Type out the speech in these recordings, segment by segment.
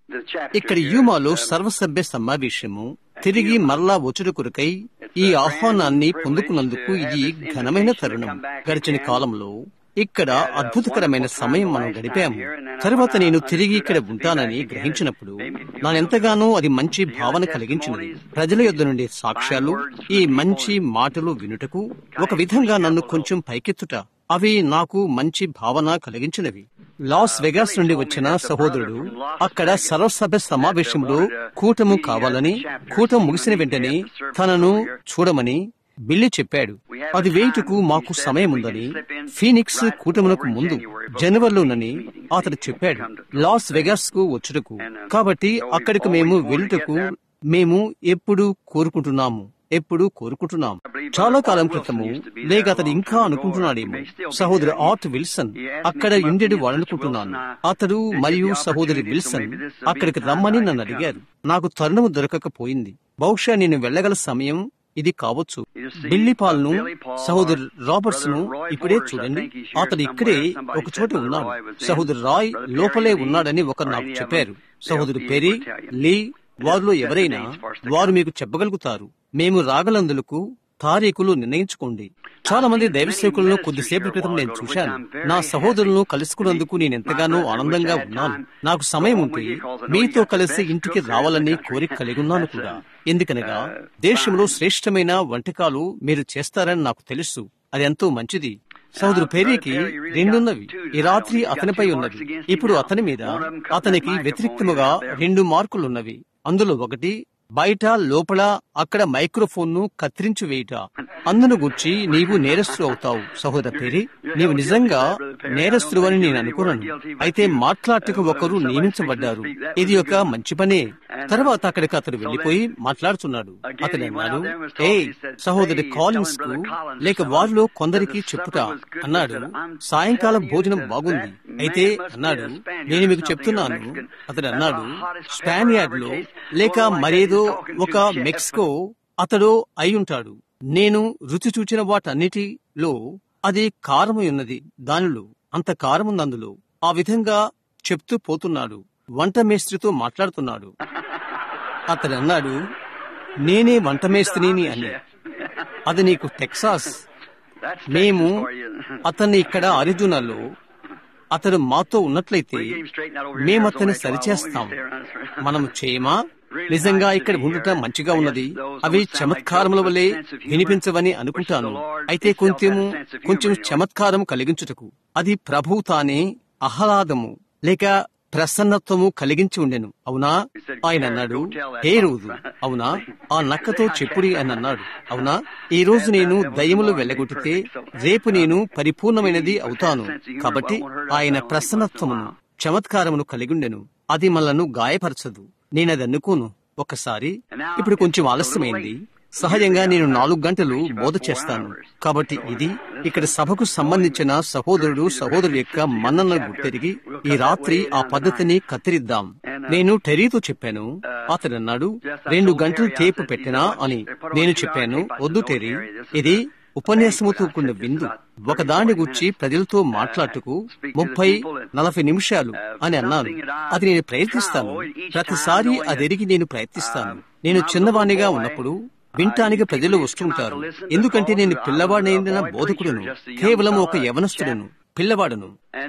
ఇక్కడ యూమాలో సర్వసభ్య సమావేశము తిరిగి మరలా వచ్చుడు కొరకై ఈ ఆహ్వానాన్ని పొందుకున్నందుకు ఇది ఘనమైన తరుణం గడిచిన కాలంలో ఇక్కడ అద్భుతకరమైన సమయం మనం గడిపాము తరువాత నేను తిరిగి ఇక్కడ ఉంటానని గ్రహించినప్పుడు నానెంతగానో అది మంచి భావన కలిగించినది ప్రజల యొద్ద నుండి సాక్ష్యాలు ఈ మంచి మాటలు వినుటకు ఒక విధంగా నన్ను కొంచెం పైకెత్తుట అవి నాకు మంచి భావన కలిగించినవి లాస్ వెగాస్ నుండి వచ్చిన సహోదరుడు అక్కడ సర్వసభ్య సమావేశంలో కూటము కావాలని కూటం ముగిసిన వెంటనే తనను చూడమని బిల్లి చెప్పాడు అది వేయుటకు మాకు సమయం ఉందని ఫీనిక్స్ కూటమునకు ముందు జనవరిలోనని అతడు చెప్పాడు లాస్ వెగాస్ కు వచ్చుటకు కాబట్టి అక్కడికి మేము వెళ్ళుటకు మేము ఎప్పుడు కోరుకుంటున్నాము ఎప్పుడు కోరుకుంటున్నాం చాలా కాలం క్రితము లేక అతడు ఇంకా అనుకుంటున్నాడేమో సహోదరు ఆర్ట్ విల్సన్ అక్కడ ఉండేది వాడనుకుంటున్నాను అతడు మరియు సహోదరి విల్సన్ అక్కడికి రమ్మని నన్ను అడిగారు నాకు తరుణము దొరకకపోయింది బహుశా నేను వెళ్ళగల సమయం ఇది కావచ్చు బిల్లి పాల్ ను సహోదరు రాబర్ట్స్ ను ఇప్పుడే చూడండి అతడు ఇక్కడే ఒక చోట ఉన్నాడు సహోదరు రాయ్ లోపలే ఉన్నాడని ఒకరు నాకు చెప్పారు సహోదరు పెరి లీ వారిలో ఎవరైనా వారు మీకు చెప్పగలుగుతారు మేము రాగలందులకు తారీఖులు నిర్ణయించుకోండి చాలా మంది దైవ సేవకులను కొద్దిసేపటి క్రితం నేను చూశాను నా సహోదరులను కలుసుకున్నందుకు నేను ఎంతగానో ఆనందంగా ఉన్నాను నాకు సమయం ఉంటే మీతో కలిసి ఇంటికి రావాలని కోరిక కలిగి ఉన్నాను కూడా ఎందుకనగా దేశంలో శ్రేష్టమైన వంటకాలు మీరు చేస్తారని నాకు తెలుసు అది ఎంతో మంచిది సోదరు పెరీకి రెండున్నవి ఈ రాత్రి అతనిపై ఉన్నవి ఇప్పుడు అతని మీద అతనికి వ్యతిరేక్తముగా రెండు మార్కులున్నవి అందులో ఒకటి బయట లోపల అక్కడ మైక్రోఫోన్ ను కత్తిరించి వేయుట అందును గుర్చి నీవు నేరస్తుడు అవుతావు సహోదర పేరి నీవు నిజంగా నేరస్తుడు అని నేను అనుకున్నాను అయితే మాట్లాడటకు ఒకరు నియమించబడ్డారు ఇది ఒక మంచి పనే తర్వాత అక్కడికి అతడు వెళ్లిపోయి మాట్లాడుతున్నాడు అతడు అన్నాడు ఏ సహోదరి కాలిన్స్ కు లేక వారిలో కొందరికి చెప్పుట అన్నాడు సాయంకాలం భోజనం బాగుంది అయితే అన్నాడు నేను మీకు చెప్తున్నాను అతడు అన్నాడు స్పానియార్డ్ లో లేక మరేదో ఒక మెక్సికో అతడు అయి ఉంటాడు నేను రుచి చూచిన వాటన్నిటిలో అది కారము ఉన్నది దానిలో అంత కారముంది అందులో ఆ విధంగా చెప్తూ పోతున్నాడు వంట మేస్త్రితో మాట్లాడుతున్నాడు అతడు అన్నాడు నేనే వంట మేస్త్రిని అని అది నీకు టెక్సాస్ మేము అతన్ని ఇక్కడ అరిజునాలో అతడు మాతో ఉన్నట్లయితే మేము అతన్ని సరిచేస్తాం మనం చేయమా నిజంగా ఇక్కడ ఉండటం మంచిగా ఉన్నది అవి చమత్కారముల వలె వినిపించవని అనుకుంటాను అయితే కొంచెము కొంచెం చమత్కారం కలిగించుటకు అది ప్రభు తానే ఆహ్లాదము లేక ప్రసన్నత్వము కలిగించి ఉండెను అవునా ఆయన అన్నాడు హే రోజు అవునా ఆ నక్కతో చెప్పుడి అని అన్నాడు అవునా ఈ రోజు నేను దయ్యములు వెళ్ళగొట్టితే రేపు నేను పరిపూర్ణమైనది అవుతాను కాబట్టి ఆయన ప్రసన్నత్వమును చమత్కారమును కలిగుండెను అది మనలను గాయపరచదు నేనది అనుకోను ఒకసారి ఇప్పుడు కొంచెం ఆలస్యమైంది సహజంగా నేను నాలుగు గంటలు బోధ చేస్తాను కాబట్టి ఇది ఇక్కడ సభకు సంబంధించిన సహోదరుడు సహోదరుడు యొక్క మన్నన గుర్తెరిగి ఈ రాత్రి ఆ పద్ధతిని కత్తిరిద్దాం నేను టెరీతో చెప్పాను అతడు అన్నాడు రెండు గంటలు టేపు పెట్టినా అని నేను చెప్పాను వద్దు టెరీ ఇది ఉపన్యాసముతో కూడిన విందు ఒకదాని గురించి ప్రజలతో మాట్లాడుటకు ముప్పై నలభై నిమిషాలు అని అన్నాను అది నేను ప్రయత్నిస్తాను ప్రతిసారి అదెరిగి నేను ప్రయత్నిస్తాను నేను చిన్నవాణిగా ఉన్నప్పుడు వింటానికి ప్రజలు వస్తుంటారు ఎందుకంటే నేను పిల్లవాడైన బోధకుడును కేవలం ఒక యవనస్తుడును పిల్లవాడును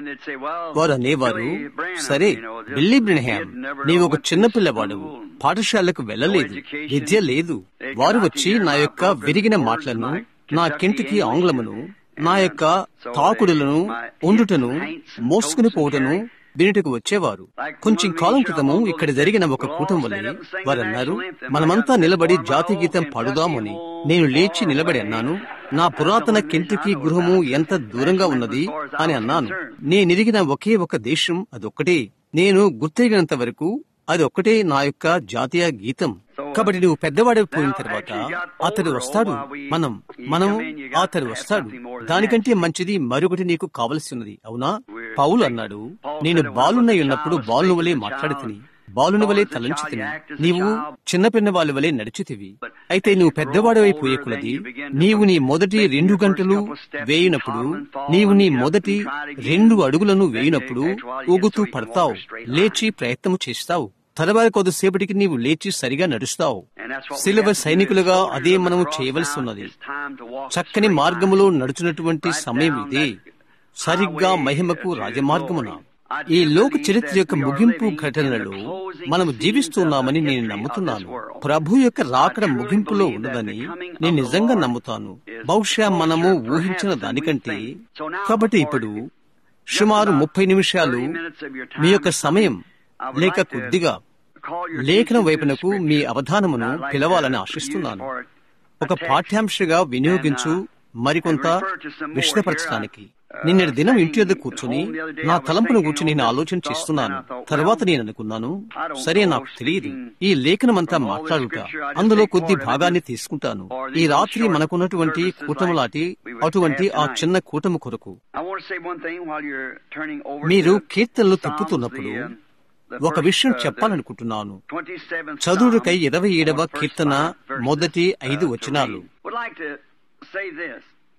వారు అనేవారు సరే బిల్లీ బ్రిన్హామ్ నీవు ఒక చిన్న పిల్లవాడు పాఠశాలకు వెళ్ళలేదు విద్య లేదు వారు వచ్చి నా యొక్క విరిగిన మాటలను నా కింటికి ఆంగ్లమును నా యొక్క తాకుడులను ఉండుటను మోసుకుని పోవటను వినుటకు వచ్చేవారు కొంచెం కాలం క్రితము ఇక్కడ జరిగిన ఒక కూటం వల్ల వారన్నారు మనమంతా నిలబడి జాతి గీతం పాడుదామని నేను లేచి నిలబడి అన్నాను నా పురాతన కింటికి గృహము ఎంత దూరంగా ఉన్నది అని అన్నాను నేనిరిగిన ఒకే ఒక దేశం అదొక్కటే నేను గుర్తెరిగినంత వరకు అది ఒక్కటే నా యొక్క జాతీయ గీతం కాబట్టి నువ్వు పెద్దవాడైపోయిన తర్వాత అతడు వస్తాడు మనం మనం అతడు వస్తాడు దానికంటే మంచిది మరొకటి నీకు కావలసి ఉన్నది అవునా పౌలు అన్నాడు నేను బాలున్నై ఉన్నప్పుడు బాలుని వలె మాట్లాడుతుని బాలుని వలె తలంచుతిని నీవు చిన్నపిన్న వాళ్ళ వలె నడిచితివి అయితే నువ్వు పెద్దవాడవైపోయే కొలది నీవు నీ మొదటి రెండు గంటలు వేయినప్పుడు నీవు నీ మొదటి రెండు అడుగులను వేయినప్పుడు ఊగుతూ పడతావు లేచి ప్రయత్నము చేస్తావు తర్వాత కొద్దిసేపటికి నీవు లేచి సరిగా నడుస్తావు And that's what we సిలువ have to do. సైనికులుగా Soldiers అదే of the మనము cross చేయవలసి now, ఉన్నది it's time to walk a చక్కని straight మార్గములో line. నడుచున్నటువంటి Right సమయం down ఇదే that సరిగ్గా highway మహిమకు to రాజమార్గమున glory. I ఈ do లోక believe చరిత్ర that యొక్క we are ముగింపు living in the ఘటనలో closing మనము scenes జీవిస్తున్నామని of the నేను history of నమ్ముతున్నాను this world. ప్రభు యొక్క రాకడ I truly ముగింపులో believe that ఉన్నదని the coming of నేను the నిజంగా Lord నమ్ముతాను is బహుశా closer మనము perhaps ఊహించిన than we దానికంటే think. So now కాబట్టి for ఇప్పుడు just సుమారు about ముప్పై నిమిషాలు 30 minutes of your time మీ యొక్క or సమయం something, I would లేక like to కొద్దిగా call your లేఖనం attention to వైపునకు the me scripture. అవధానమును I'd like to పిలవాలని use ఆశిస్తున్నాను for ఒక a text పాఠ్యాంశగా వినియోగించు and, uh, మరికొంత and refer to some more విశదపరచడానికి here. I, uh, నిన్నటి దినం ఇంటి వద్ద sitting కూర్చుని home the other day, నా I was తలంపును thinking గురించి నేను over ఆలోచన this చేస్తున్నాను thought, and I thought, తర్వాత well, నేను అనుకున్నాను I don't సరే know, నాకు తెలియదు speaking ఈ లేఖనమంతా from all this మాట్లాడుట scripture, I just అందులో take కొద్ది part of it భాగాన్ని just తీసుకుంటాను for ఈ these రాత్రి short మనకున్నటువంటి services కూటము like లాంటి we would అటువంటి have ఆ tonight. చిన్న కూటము కొరకు I want to say one thing while you're turning over మీరు to కీర్తనలు Psalms, తిప్పుతున్నప్పుడు the, um, the ఒక first, విషయం uh, the చెప్పాలనుకుంటున్నాను 27th చదువుడికై Psalm, ఇరవై ఏడవ or first Keerthana five verses, మొదటి ఐదు uh, to వచనాలు read. Would like to say this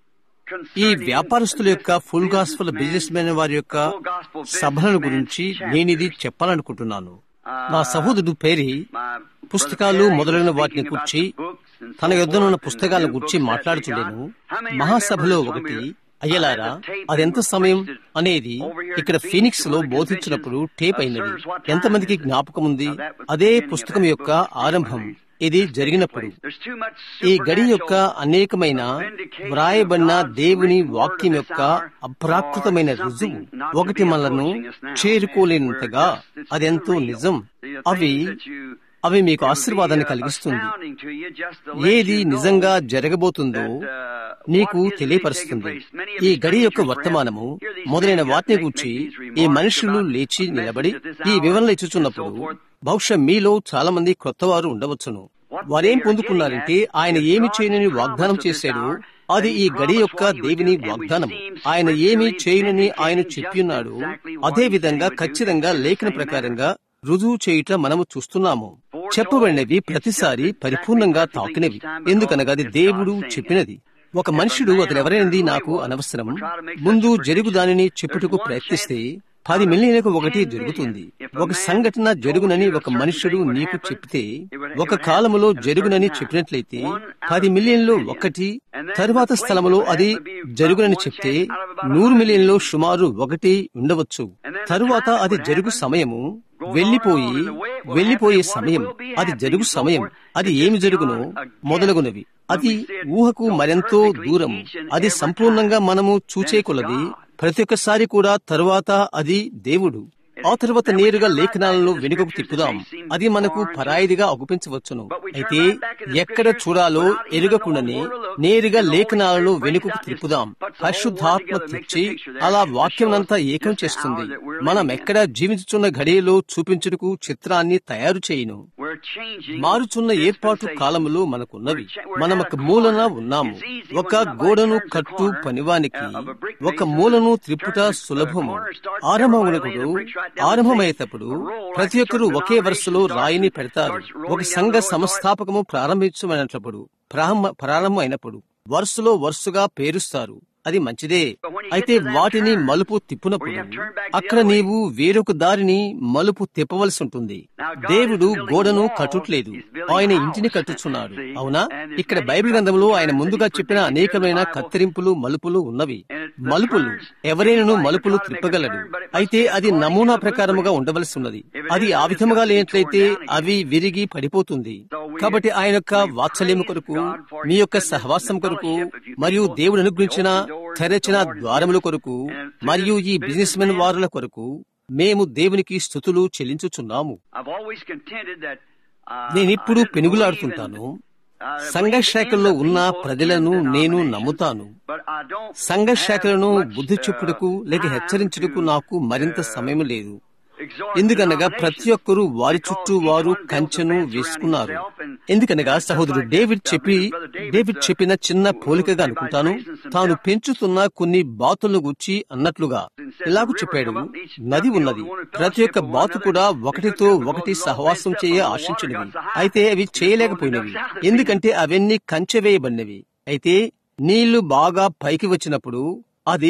ఈ concerning వ్యాపారస్తుల యొక్క this full gospel businessman's businessmen వారి యొక్క full gospel సభలను businessman's గురించి chapters. నేనిది చెప్పాలనుకుంటున్నాను Uh, నా సహోదరుడు పేరి my పుస్తకాలు brother Perry మొదలైన was వాటిని speaking about గురించి the books and తన so యొద్దనున్న forth and పుస్తకాల new గురించి books that మాట్లాడుచుండెను they got. How many మహాసభలో remember ఒకటి when we- అయ్యలారా I had a tape అదెంత and we సమయం preached it అనేది over here ఇక్కడ at Phoenix ఫీనిక్స్ లో at one of the బోధించినప్పుడు conventions. టేప్ Uh, అయినది sirs, what time ఎంతమందికి is it? జ్ఞాపకం ఉంది Now, that was అదే the beginning of పుస్తకం that యొక్క book, ఆరంభం Phoenix. ఇది జరిగినప్పుడు There's too much ఈ గడి యొక్క supernatural అనేకమైన vindication వ్రాయబడిన of God's దేవుని written word వాక్యం of యొక్క this hour అప్రాకృతమైన for రుజువు something not to ఒకటి be మనలను approaching us now. చేరుకోలేనంతగా We're just- it's అదెంతో too real. నిజం The అవి things that you- అవి మీకు it would be, ఆశీర్వాదాన్ని uh, కలిగిస్తుంది astounding to you just to let ఏది you know నిజంగా జరగబోతుందో that, uh, నీకు what is really తెలియపరుస్తుంది taking place. Many of ఈ these గడి యొక్క preachers వర్తమానము perhaps hear these మొదలైన men వాటిని make- గూర్చి make these ఈ remarks మనుషులు about లేచి a message నిలబడి at this ఈ hour వివరణ and ఇచ్చుచున్నప్పుడు so forth. బహుశా మీలో చాలా మంది క్రొత్తవారు ఉండవచ్చును వారేం పొందుకున్నారంటే ఆయన ఏమి చేయనని వాగ్దానం చేశాడు అది ఈ గడి యొక్క దేవుని వాగ్దానము ఆయన ఏమి చేయనని ఆయన చెప్పియున్నాడు అదే విధంగా ఖచ్చితంగా లేఖన ప్రకారంగా రుజువు చేయుట మనము చూస్తున్నాము చెప్పబడినవి ప్రతిసారి పరిపూర్ణంగా తాకినవి ఎందుకనగా అది దేవుడు చెప్పినది ఒక మనుషుడు అతను ఎవరైనది నాకు అనవసరం ముందు జరుగు దానిని చెప్పుటకు ప్రయత్నిస్తే పది మిలియన్లకు ఒకటి జరుగుతుంది ఒక సంఘటన జరుగునని ఒక మనుషుడు నీకు చెప్తే ఒక కాలములో జరుగునని చెప్పినట్లయితే పది మిలియన్లో ఒకటి తరువాత స్థలములో అది జరుగునని చెప్తే నూరు మిలియన్లో సుమారు ఒకటి ఉండవచ్చు తరువాత అది జరుగు సమయము వెళ్లిపోయి వెళ్లిపోయే సమయం అది జరుగు సమయం అది ఏమి జరుగునో మొదలగునవి అది ఊహకు మరెంతో దూరము అది సంపూర్ణంగా మనము చూచే కొలది ప్రతి ఒక్కసారి కూడా తరువాత అది దేవుడు ఆ తర్వాత నేరుగా లేఖనాలను వెనుకకు తిప్పుదాం అది మనకు పరాయిదిగా అగుపించవచ్చును అయితే ఎక్కడ చూడాలో ఎరుగకుండానే నేరుగా లేఖనాలను వెనుకకు తిప్పుదాం పరిశుద్ధాత్మ తెచ్చి అలా వాక్యమంతా ఏకం చేస్తుంది మనం ఎక్కడ జీవించుచున్న ఘడియలో చూపించుటకు చిత్రాన్ని తయారు చేయను We're changing మారుచున్న ఏర్పాటు కాలములో మనకున్నవి మనం ఒక మూలన ఉన్నాము ఒక గోడను కట్టు పనివానికి ఒక మూలను త్రిప్పుట సులభము ఆరంభమునకుడు ఆరంభమయ్యేటప్పుడు ప్రతి ఒక్కరూ ఒకే వరుసలో రాయిని పెడతారు ఒక సంఘ సంస్థాపకము ప్రారంభించమైనప్పుడు ప్రారంభ ప్రారంభం అయినప్పుడు వరుసలో వరుసగా పేరుస్తారు అది మంచిదే అయితే వాటిని మలుపు తిప్పునప్పుడు అక్కడ నీవు వేరొక దారిని మలుపు తిప్పవలసి ఉంటుంది దేవుడు గోడను కట్టుట్లేదు ఆయన ఇంటిని కట్టుచున్నాడు అవునా ఇక్కడ బైబిల్ గ్రంథంలో ఆయన ముందుగా చెప్పిన అనేకమైన కత్తిరింపులు మలుపులు ఉన్నవి మలుపులు ఎవరైనాను మలుపులు త్రిప్పగలడు అయితే అది నమూనా ప్రకారముగా ఉండవలసి ఉన్నది అది ఆ విధముగా లేనట్లయితే అవి విరిగి పడిపోతుంది కాబట్టి ఆయన యొక్క వాత్సల్యము కొరకు మీ యొక్క సహవాసం కొరకు మరియు దేవుడు అనుగ్రహించిన తెరచిన ద్వారముల కొరకు మరియు ఈ బిజినెస్ మెన్ వారుల కొరకు మేము దేవునికి స్థుతులు చెల్లించుచున్నాము I've always contended that, uh, నేనిప్పుడు I didn't పెనుగులాడుతుంటాను believe in, uh, సంఘ believe in శాఖల్లో the ఉన్న people ప్రజలను in నేను denominations, నమ్ముతాను but I don't సంఘ have శాఖలను much, బుద్ధి uh, చెప్పుటకు లేక time హెచ్చరించుటకు to, నాకు మరింత uh, సమయం లేదు exhort ఎందుకనగా denominations, ప్రతి ఒక్కరూ వారి because చుట్టూ each వారు one builds a కంచెను fence around వేసుకున్నారు himself and- ఎందుకనగా and stuff సహోదరుడు like that. డేవిడ్ I చెప్పి believe Brother David's, David uh, చెప్పిన చిన్న who- పోలికగా who అనుకుంటాను raised himself. తాను పెంచుతున్న కొన్ని బాతులను గుచ్చి అన్నట్లుగా ఇలాగూ చెప్పాడు నది ఉన్నది ప్రతి ఒక్క బాతు కూడా ఒకటితో ఒకటి సహవాసం చేయ ఆశించినవి అయితే అవి చేయలేకపోయినవి ఎందుకంటే అవన్నీ కంచె వేయబడినవి అయితే నీళ్లు బాగా పైకి వచ్చినప్పుడు అది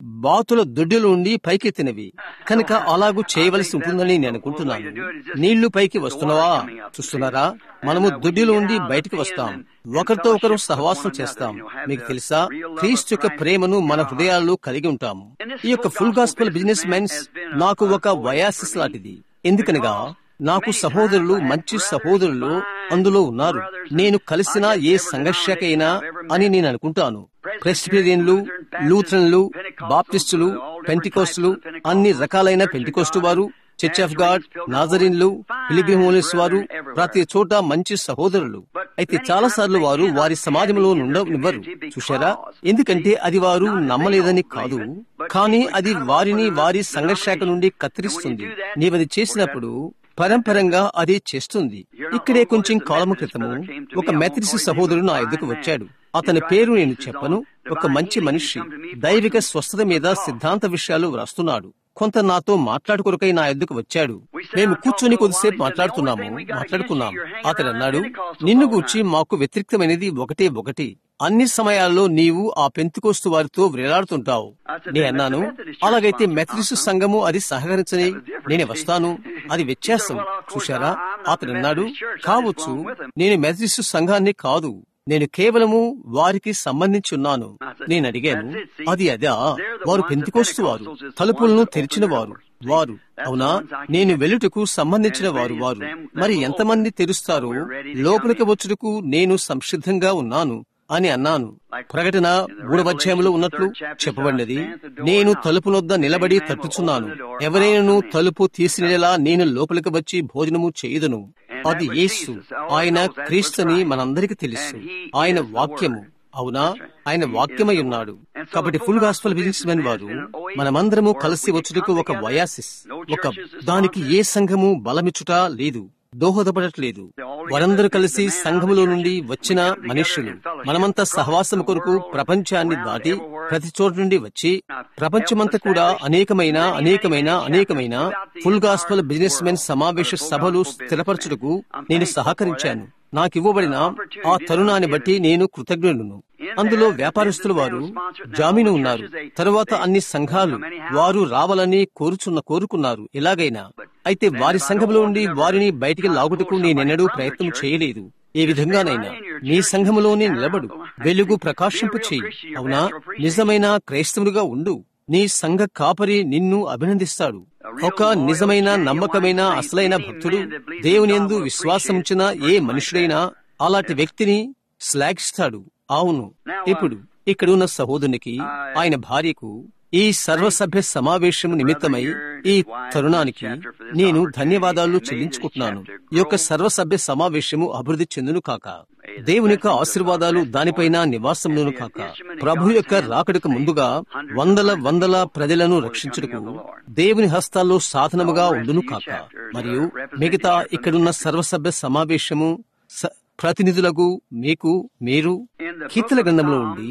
బాతుల దొడ్డిలో ఉండి పైకెత్తినవి కనుక అలాగూ చేయవలసి ఉంటుందని నేను అనుకుంటున్నాను నీళ్లు పైకి వస్తున్నవా చూస్తున్నారా మనము దొడ్డిలో ఉండి బయటికి వస్తాం ఒకరితో ఒకరు సహవాసం చేస్తాం మీకు తెలుసా క్రీస్తు యొక్క ప్రేమను మన హృదయాల్లో కలిగి ఉంటాము ఈ యొక్క ఫుల్ గాస్పల్ బిజినెస్ మెన్స్ నాకు ఒక వయాసిస్ లాంటిది ఎందుకనగా నాకు సహోదరులు మంచి సహోదరులు అందులో ఉన్నారు నేను కలిసిన ఏ సంఘర్షకైనా అని నేను అనుకుంటాను ప్రెస్బిరియన్లు లూథరన్లు బాప్టిస్టులు పెంటికోస్టులు అన్ని రకాలైన పెంటికోస్టు వారు చర్చ్ ఆఫ్ గాడ్ నాజరిన్లు పిలిగ్రిమోలిస్ వారు ప్రతి చోట మంచి సహోదరులు అయితే చాలా సార్లు వారు వారి సమాజంలో నుండనివ్వరు చూశారా ఎందుకంటే అది వారు నమ్మలేదని కాదు కానీ అది వారిని వారి సంఘర్షాక నుండి కత్తిరిస్తుంది నీవది చేసినప్పుడు పరంపరంగా అది చేస్తుంది ఇక్కడే కొంచెం కాలము క్రితము ఒక మెథడిస్ట్ సహోదరుడు నా ఎదుకు వచ్చాడు అతని పేరు నేను చెప్పను ఒక మంచి మనిషి దైవిక స్వస్థత మీద సిద్ధాంత విషయాలు వ్రాస్తున్నాడు కొంత నాతో మాట్లాడుకొరకై నా ఎద్దుకు వచ్చాడు మేము కూర్చొని కొద్దిసేపు మాట్లాడుతున్నాము మాట్లాడుకున్నాము అతడు అన్నాడు నిన్ను గూర్చి మాకు వ్యతిరేక్తమైనది ఒకటే ఒకటి అన్ని సమయాల్లో నీవు ఆ పెంతుకోస్తు వారితో వ్రేలాడుతుంటావు నే అన్నాను అలాగైతే మెథడిస్ట్ సంఘము అది సహకరించని నేనే వస్తాను అది వ్యత్యాసం చూశారా అతడు అన్నాడు కావచ్చు నేను మెథడిస్ట్ సంఘాన్ని కాదు నేను కేవలము వారికి సంబంధించి ఉన్నాను నేను అడిగాను అది అదా వారు పెంతికోస్తు వారు తలుపులను తెరిచిన వారు వారు అవునా నేను వెలుటకు సంబంధించిన వారు వారు మరి ఎంతమంది తెరుస్తారో లోపలికి వచ్చుటకు నేను సంసిద్ధంగా ఉన్నాను అని అన్నాను ప్రకటన మూడవ అధ్యాయంలో ఉన్నట్లు చెప్పబడినది నేను తలుపు నొద్ద నిలబడి తట్టుచున్నాను ఎవరైనా తలుపు తీసినేలా నేను లోపలికి వచ్చి భోజనము చేయుదును అది యేసు ఆయన క్రీస్తుని మనందరికీ తెలుసు ఆయన వాక్యము అవునా ఆయన వాక్యమై ఉన్నాడు కాబట్టి ఫుల్ గాస్పల్ బిజినెస్ మెన్ వారు మనమందరము కలిసి వచ్చుటకు ఒక వయాసిస్ ఒక దానికి ఏ సంఘము బలమిచ్చుట లేదు దోహదపడట్లేదు వారందరూ కలిసి సంఘములో నుండి వచ్చిన మనుష్యులు మనమంతా సహవాసం కొరకు ప్రపంచాన్ని దాటి ప్రతి చోటు నుండి వచ్చి ప్రపంచమంతా కూడా అనేకమైన అనేకమైన అనేకమైన ఫుల్ గాస్పల్ బిజినెస్ మెన్ సమావేశ సభలు స్థిరపరచుటకు నేను సహకరించాను నాకివ్వబడిన ఆ తరుణాన్ని బట్టి నేను కృతజ్ఞుడును అందులో వ్యాపారస్తులు వారు జామీను ఉన్నారు తరువాత అన్ని సంఘాలు వారు రావాలని కోరుచున్న కోరుకున్నారు ఎలాగైనా అయితే వారి సంఘంలో ఉండి వారిని బయటికి లాగుటకు నేనెన్నడూ ప్రయత్నం చేయలేదు ఏ విధంగానైనా నీ సంఘములోనే నిలబడు వెలుగు ప్రకాశింపు చేయి అవునా నిజమైన క్రైస్తవుడిగా ఉండు నీ సంఘ కాపరి నిన్ను అభినందిస్తాడు ఒక నిజమైన నమ్మకమైన అసలైన భక్తుడు దేవుని ఎందు విశ్వాసముంచిన ఏ మనుషుడైనా అలాంటి వ్యక్తిని శ్లాఘిస్తాడు అవును ఇప్పుడు ఇక్కడున్న సహోదరునికి ఆయన భార్యకు ఈ సర్వసభ్య సమావేశం నిమిత్తమై ఈ తరుణానికి నేను ధన్యవాదాలు చెల్లించుకుంటున్నాను ఈ యొక్క సర్వసభ్య సమావేశము అభివృద్ధి చెందును కాక దేవుని యొక్క ఆశీర్వాదాలు దానిపైన నివాసములను కాక ప్రభు యొక్క రాకడకు ముందుగా వందల వందల ప్రజలను రక్షించుటకు దేవుని హస్తాల్లో సాధనముగా ఉండును కాక మరియు మిగతా ఇక్కడున్న సర్వసభ్య సమావేశము ప్రతినిధులకు మీకు మీరు కీర్తన గ్రంథంలో ఉండి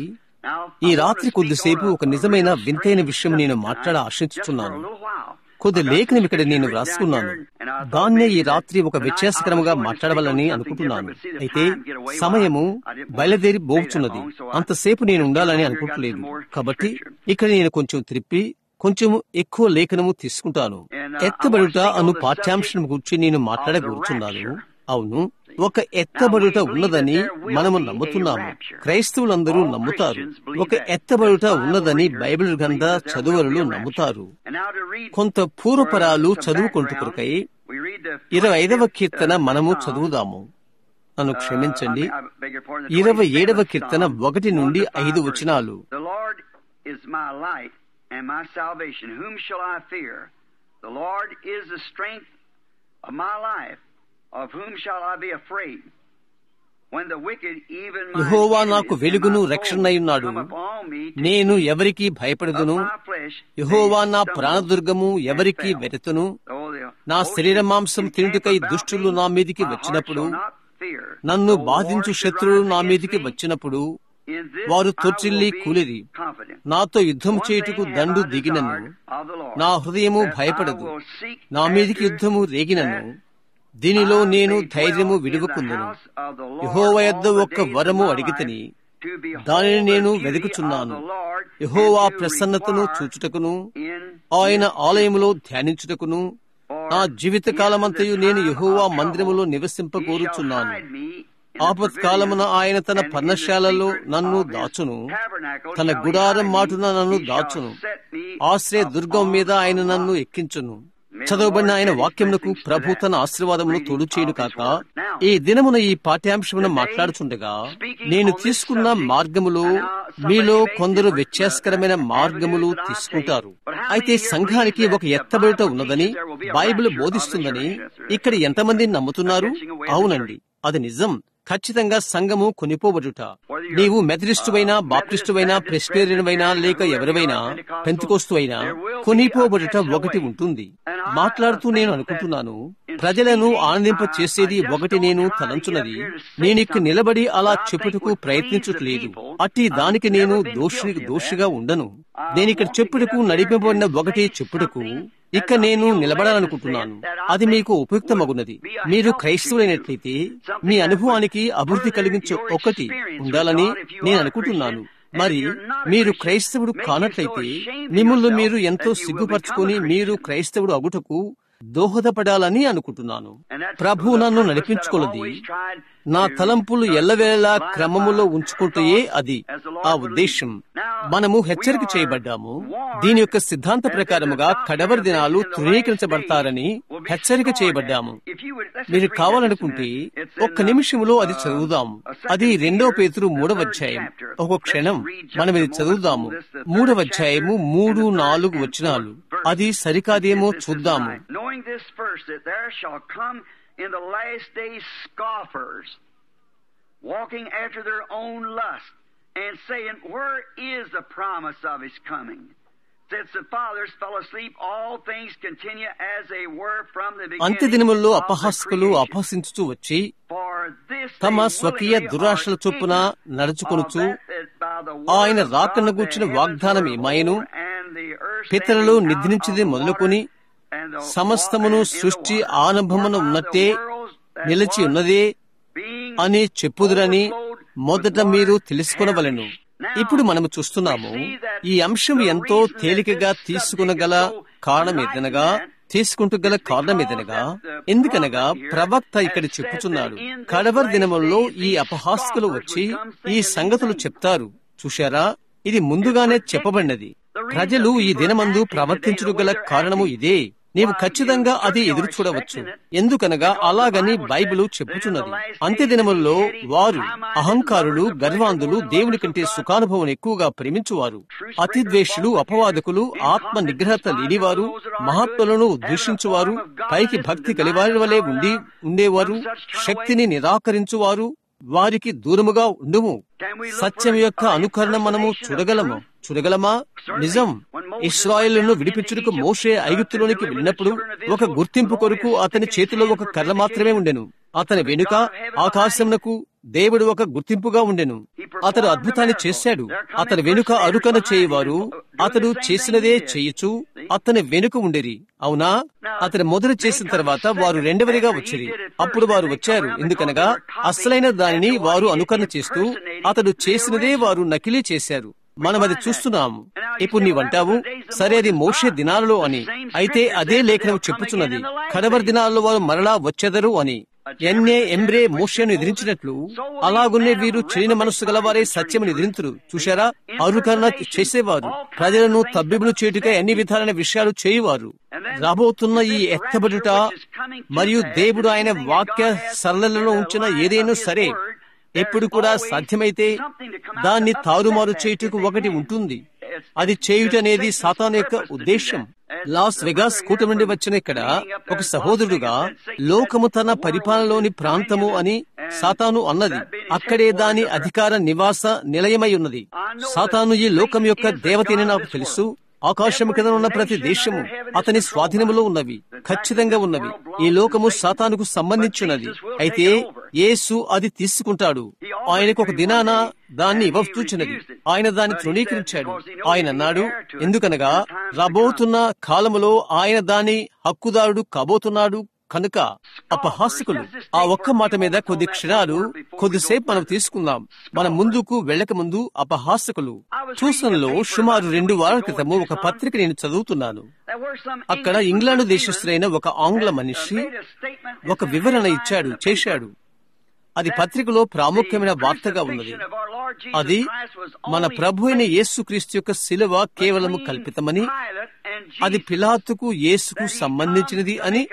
ఈ రాత్రి కొద్దిసేపు ఒక నిజమైన వింతైన విషయం నేను మాట్లాడ ఆశించుచున్నాను కొద్ది లేఖనం ఇక్కడ నేను వ్రాసుకున్నాను దాన్నే ఈ రాత్రి ఒక వ్యత్యాసకరముగా మాట్లాడవాలని అనుకుంటున్నాను అయితే సమయము బయలుదేరి బోగుచున్నది అంతసేపు నేను ఉండాలని అనుకుంటలేదు కాబట్టి ఇక్కడ నేను కొంచెం త్రిప్పి కొంచెం ఎక్కువ లేఖనము తీసుకుంటాను ఎత్తబడుట అను పాఠ్యాంశం గురించి నేను మాట్లాడగూర్చున్నాను అవును ఒక ఎత్తబడుట ఉన్నదని మనము నమ్ముతున్నాము క్రైస్తవులందరూ నమ్ముతారు ఒక ఎత్తబడుట ఉన్నదని బైబిల్ గ్రంథ చదువులు నమ్ముతారు కొంత పూర్వపరాలు చదువుకుంటు కొరకై ఇరవై ఐదవ కీర్తన మనము చదువుదాము నన్ను క్షమించండి ఇరవై ఏడవ కీర్తన ఒకటి నుండి ఐదు వచనాలు and my salvation. Whom shall I fear? The Lord is the strength of my life. Of whom shall I be afraid? When the wicked, even my యెహోవా నాకు enemies వెలుగును and my రక్షణయున్నాడు foes come upon me to నేను ఎవరికి భయపడదును of my flesh, Jehovah they నా stumble ప్రాణదుర్గము and ఎవరికి fell. వెతును Though the నా host శరీర మాంసం encamp తినుటకై about దుష్టులు me, నా మీదికి my heart వచ్చినప్పుడు shall not fear. నన్ను Though బాధించు war should శత్రువులు rise నా against మీదికి me, వచ్చినప్పుడు in this వారు I will తొట్టిల్లి be కూలిరి confident. నాతో యుద్ధం One చేయుటకు thing దండు have I దిగినను desired of the Lord, నా హృదయము that I భయపడదు will seek నా మీదికి after యుద్ధము రేగినను that దీనిలో I నేను may ధైర్యము dwell in the విడువకుందును house of the Lord యెహోవా యొద్ద all the ఒక్క days of వరము my అడిగితిని life, to behold దానిని the నేను beauty వెదుకుచున్నాను of the Lord Jehovah and to ప్రసన్నతను inquire చూచుటకును in ఆయన his ఆలయములో ధ్యానించుటకును For నా జీవిత కాలమంతయు in the నేను time యెహోవా of మందిరములో trouble, he shall నివసింపకోరుచున్నాను hide me in the ఆపత్కాలమున pavilion, ఆయన తన and in the పర్ణశాలలో secret నన్ను of his దాచును tabernacle తన shall he గుడారం hide me. మాటున నన్ను He shall దాచును set me ఆశ్రయ దుర్గం upon మీద ఆయన a నన్ను rock. ఎక్కించును చదవబడిన ఆయన వాక్యమునకు ప్రభు తన ఆశీర్వాదమును తోడు చేయును కాక ఈ దినమున ఈ పాఠ్యాంశమును మాట్లాడుచుండగా నేను తీసుకున్న మార్గములో మీలో కొందరు వ్యత్యాసకరమైన మార్గములు తీసుకుంటారు అయితే సంఘానికి ఒక ఎత్తబడిట ఉన్నదని బైబిల్ బోధిస్తుందని ఇక్కడ ఎంతమంది నమ్ముతున్నారు అవునండి అది నిజం ఖచ్చితంగా సంఘము కొనిపోబడుట నీవు మెథడిస్టువైనా బాప్టిస్టువైనా ప్రెస్టేరియన్వైనా లేక ఎవరివైనా పెంతుకోస్తువైనా కొనిపోబడుట ఒకటి ఉంటుంది మాట్లాడుతూ నేను అనుకుంటున్నాను ప్రజలను ఆనందింప చేసేది ఒకటి నేను తలంచున్నది నేనిక్క నిలబడి అలా చెప్పుటకు ప్రయత్నించట్లేదు అట్టి దానికి నేను దోషి దోషిగా ఉండను నేనిక్కడ చెప్పుటకు నడిపింపబడిన ఒకటి చెప్పుటకు ఇక నేను నిలబడాలనుకుంటున్నాను అది మీకు ఉపయుక్తమగున్నది మీరు క్రైస్తవులైనట్లయితే మీ అనుభవానికి అభివృద్ధి కలిగించే ఒకటి ఉండాలని నేను అనుకుంటున్నాను మరి మీరు క్రైస్తవుడు కానట్లయితే మిమ్మల్ని మీరు ఎంతో సిగ్గుపరచుకొని మీరు క్రైస్తవుడు అగుటకు దోహదపడాలని అనుకుంటున్నాను ప్రభు నన్ను నడిపించుకొలది నా తలంపులు ఎల్లవేళలా క్రమములో ఉంచుకుంటే అది ఆ ఉద్దేశం మనము హెచ్చరిక చేయబడ్డాము దీని యొక్క సిద్ధాంత ప్రకారముగా కడవరి దినాలు తృణీకరించబడతారని హెచ్చరిక చేయబడ్డాము మీరు కావాలనుకుంటే ఒక్క నిమిషంలో అది చదువుదాము అది రెండవ పేతురు మూడవ అధ్యాయం ఒక క్షణం మనం ఇది చదువుదాము మూడవ అధ్యాయము మూడు నాలుగు వచనాలు అది సరికాదేమో చూద్దాము Knowing this first, that there shall come in the last days scoffers, walking after their own lust, and saying, Where is the promise of his coming? Since the fathers fell asleep, all things continue as they were from the beginning. అంత్య దినముల్లో of the అపహాస్కులు creation. అపహసించుతూ వచ్చి For this తమ they స్వకీయ willingly దురాశల are చొప్పున ignorant నడుచుకొనుచు of that, that by the word ఆయన of రాకను God గూర్చిన the heavens వాగ్దానం were ఏమాయను old, and the earth పితరులు standing out నిద్రించిది of the మొదలుకొని water, and the సమస్తమును wa- and in the సృష్టి water. ఆరంభమున Whereby ఉన్నట్టే the worlds that నిలిచి was ఉన్నదే being అని చెప్పుదురని overflowed మొదట with మీరు water తెలుసుకొనవలెను perished. Now, ఇప్పుడు మనము చూస్తున్నాము we see that ఈ అంశం the ఎంతో reason that తేలికగా this తీసుకునగల subject is so కారణం light ఏదనగా in that తీసుకుంటూ గల కారణం ఏదనగా ఎందుకనగా ప్రవక్త ఇక్కడ చెప్పుచున్నాడు కడవరి దినముల్లో ఈ అపహాస్కులు వచ్చి ఈ సంగతులు చెప్తారు చూశారా ఇది ముందుగానే చెప్పబడినది ప్రజలు ఈ దినమందు ప్రవర్తించుడు గల కారణము ఇదే నీవు ఖచ్చితంగా అది ఎదురు చూడవచ్చు ఎందుకనగా అలాగని బైబిలు చెప్పుచున్నది అంత్య దినముల్లో వారు అహంకారులు గర్వాంధులు దేవుని కంటే సుఖానుభవం ఎక్కువగా ప్రేమించువారు అతిద్వేషులు అపవాదకులు ఆత్మ నిగ్రహత లేనివారు మహాత్ములను దూషించువారు పైకి భక్తి కలివారి వలె ఉండి ఉండేవారు శక్తిని నిరాకరించువారు వారికి దూరముగా ఉండుము సత్యం యొక్క అనుకరణ మనము చూడగలము చూడగలమా నిజం ఇస్రాయేళ్లను విడిపించుటకు మోషే ఐగుప్తులోనికి వెళ్ళినప్పుడు ఒక గుర్తింపు కొరకు అతని చేతిలో ఒక కర్ర మాత్రమే ఉండెను అతని వెనుక ఆకాశమునకు దేవుడు ఒక గుర్తింపుగా ఉండెను అతడు అద్భుతాన్ని చేశాడు అతని వెనుక అరుకన చేయవారు అతడు చేసినదే చేయుచు అతని వెనుక ఉండేరి అవునా అతను మొదలు చేసిన తర్వాత వారు రెండవదిగా వచ్చిరి అప్పుడు వారు వచ్చారు ఎందుకనగా అసలైన దానిని వారు అనుకరణ చేస్తూ అతడు చేసినదే వారు నకిలీ చేశారు మనం అది చూస్తున్నాము ఇప్పుడు నీవంటావు సరే అది మోసే దినాలలో అని అయితే అదే లేఖనం చెప్పుచున్నది కడవరి దినాల్లో వారు మరలా వచ్చెదరు అని ఎన్నే ఎంబ్రే మోషేను ఎదిరించినట్లు అలాగున్నే వీరు చెడిన మనస్సు గలవారే సత్యమును ఎదిరింతురు చూశారా అనుకరణ చేసేవారు ప్రజలను తబ్బిబులు చేటుగా అన్ని విధాలైన విషయాలు చేయువారు రాబోతున్న ఈ ఎత్తబడుట మరియు దేవుడు ఆయన వాక్య సరళలలో ఉంచిన ఏదైనా సరే ఎప్పుడు కూడా సాధ్యమైతే దాన్ని తారుమారు చేయుటకు ఒకటి ఉంటుంది అది చేయుట అనేది సాతాను యొక్క ఉద్దేశం లాస్ వెగాస్ కూటమి నుండి వచ్చిన ఇక్కడ ఒక సహోదరుడుగా లోకము తన పరిపాలనలోని ప్రాంతము అని సాతాను అన్నది అక్కడే దాని అధికార నివాస నిలయమై ఉన్నది సాతాను ఈ లోకం యొక్క దేవతని నాకు తెలుసు ఆకాశము కింద ఉన్న ప్రతి దేశము అతని స్వాధీనములో ఉన్నవి ఖచ్చితంగా ఉన్నవి ఈ లోకము సాతానుకు సంబంధించినది అయితే యేసు అది తీసుకుంటాడు ఆయనకు ఒక దినాన దాన్ని ఇవ్వచూచినది ఆయన దాన్ని తృణీకరించాడు ఆయన అన్నాడు ఎందుకనగా రాబోతున్న కాలములో ఆయన దాని హక్కుదారుడు కాబోతున్నాడు కనుక అపహాసకులు ఆ ఒక్క మాట మీద కొద్ది క్షణాలు కొద్దిసేపు మనం తీసుకుందాం మన ముందుకు వెళ్ళక ముందు అపహాసకులు సూచనలో సుమారు రెండు వారాల క్రితము ఒక పత్రిక నేను చదువుతున్నాను అక్కడ ఇంగ్లాండ్ దేశస్థులైన ఒక ఆంగ్ల మనిషి ఒక వివరణ ఇచ్చాడు చేశాడు అది పత్రికలో ప్రాముఖ్యమైన వార్తగా ఉన్నది అది మన ప్రభు అయిన యేసుక్రీస్తు యొక్క శిలువ కేవలము కల్పితమని అది పిలాతుకు యేసుకు సంబంధించినది అని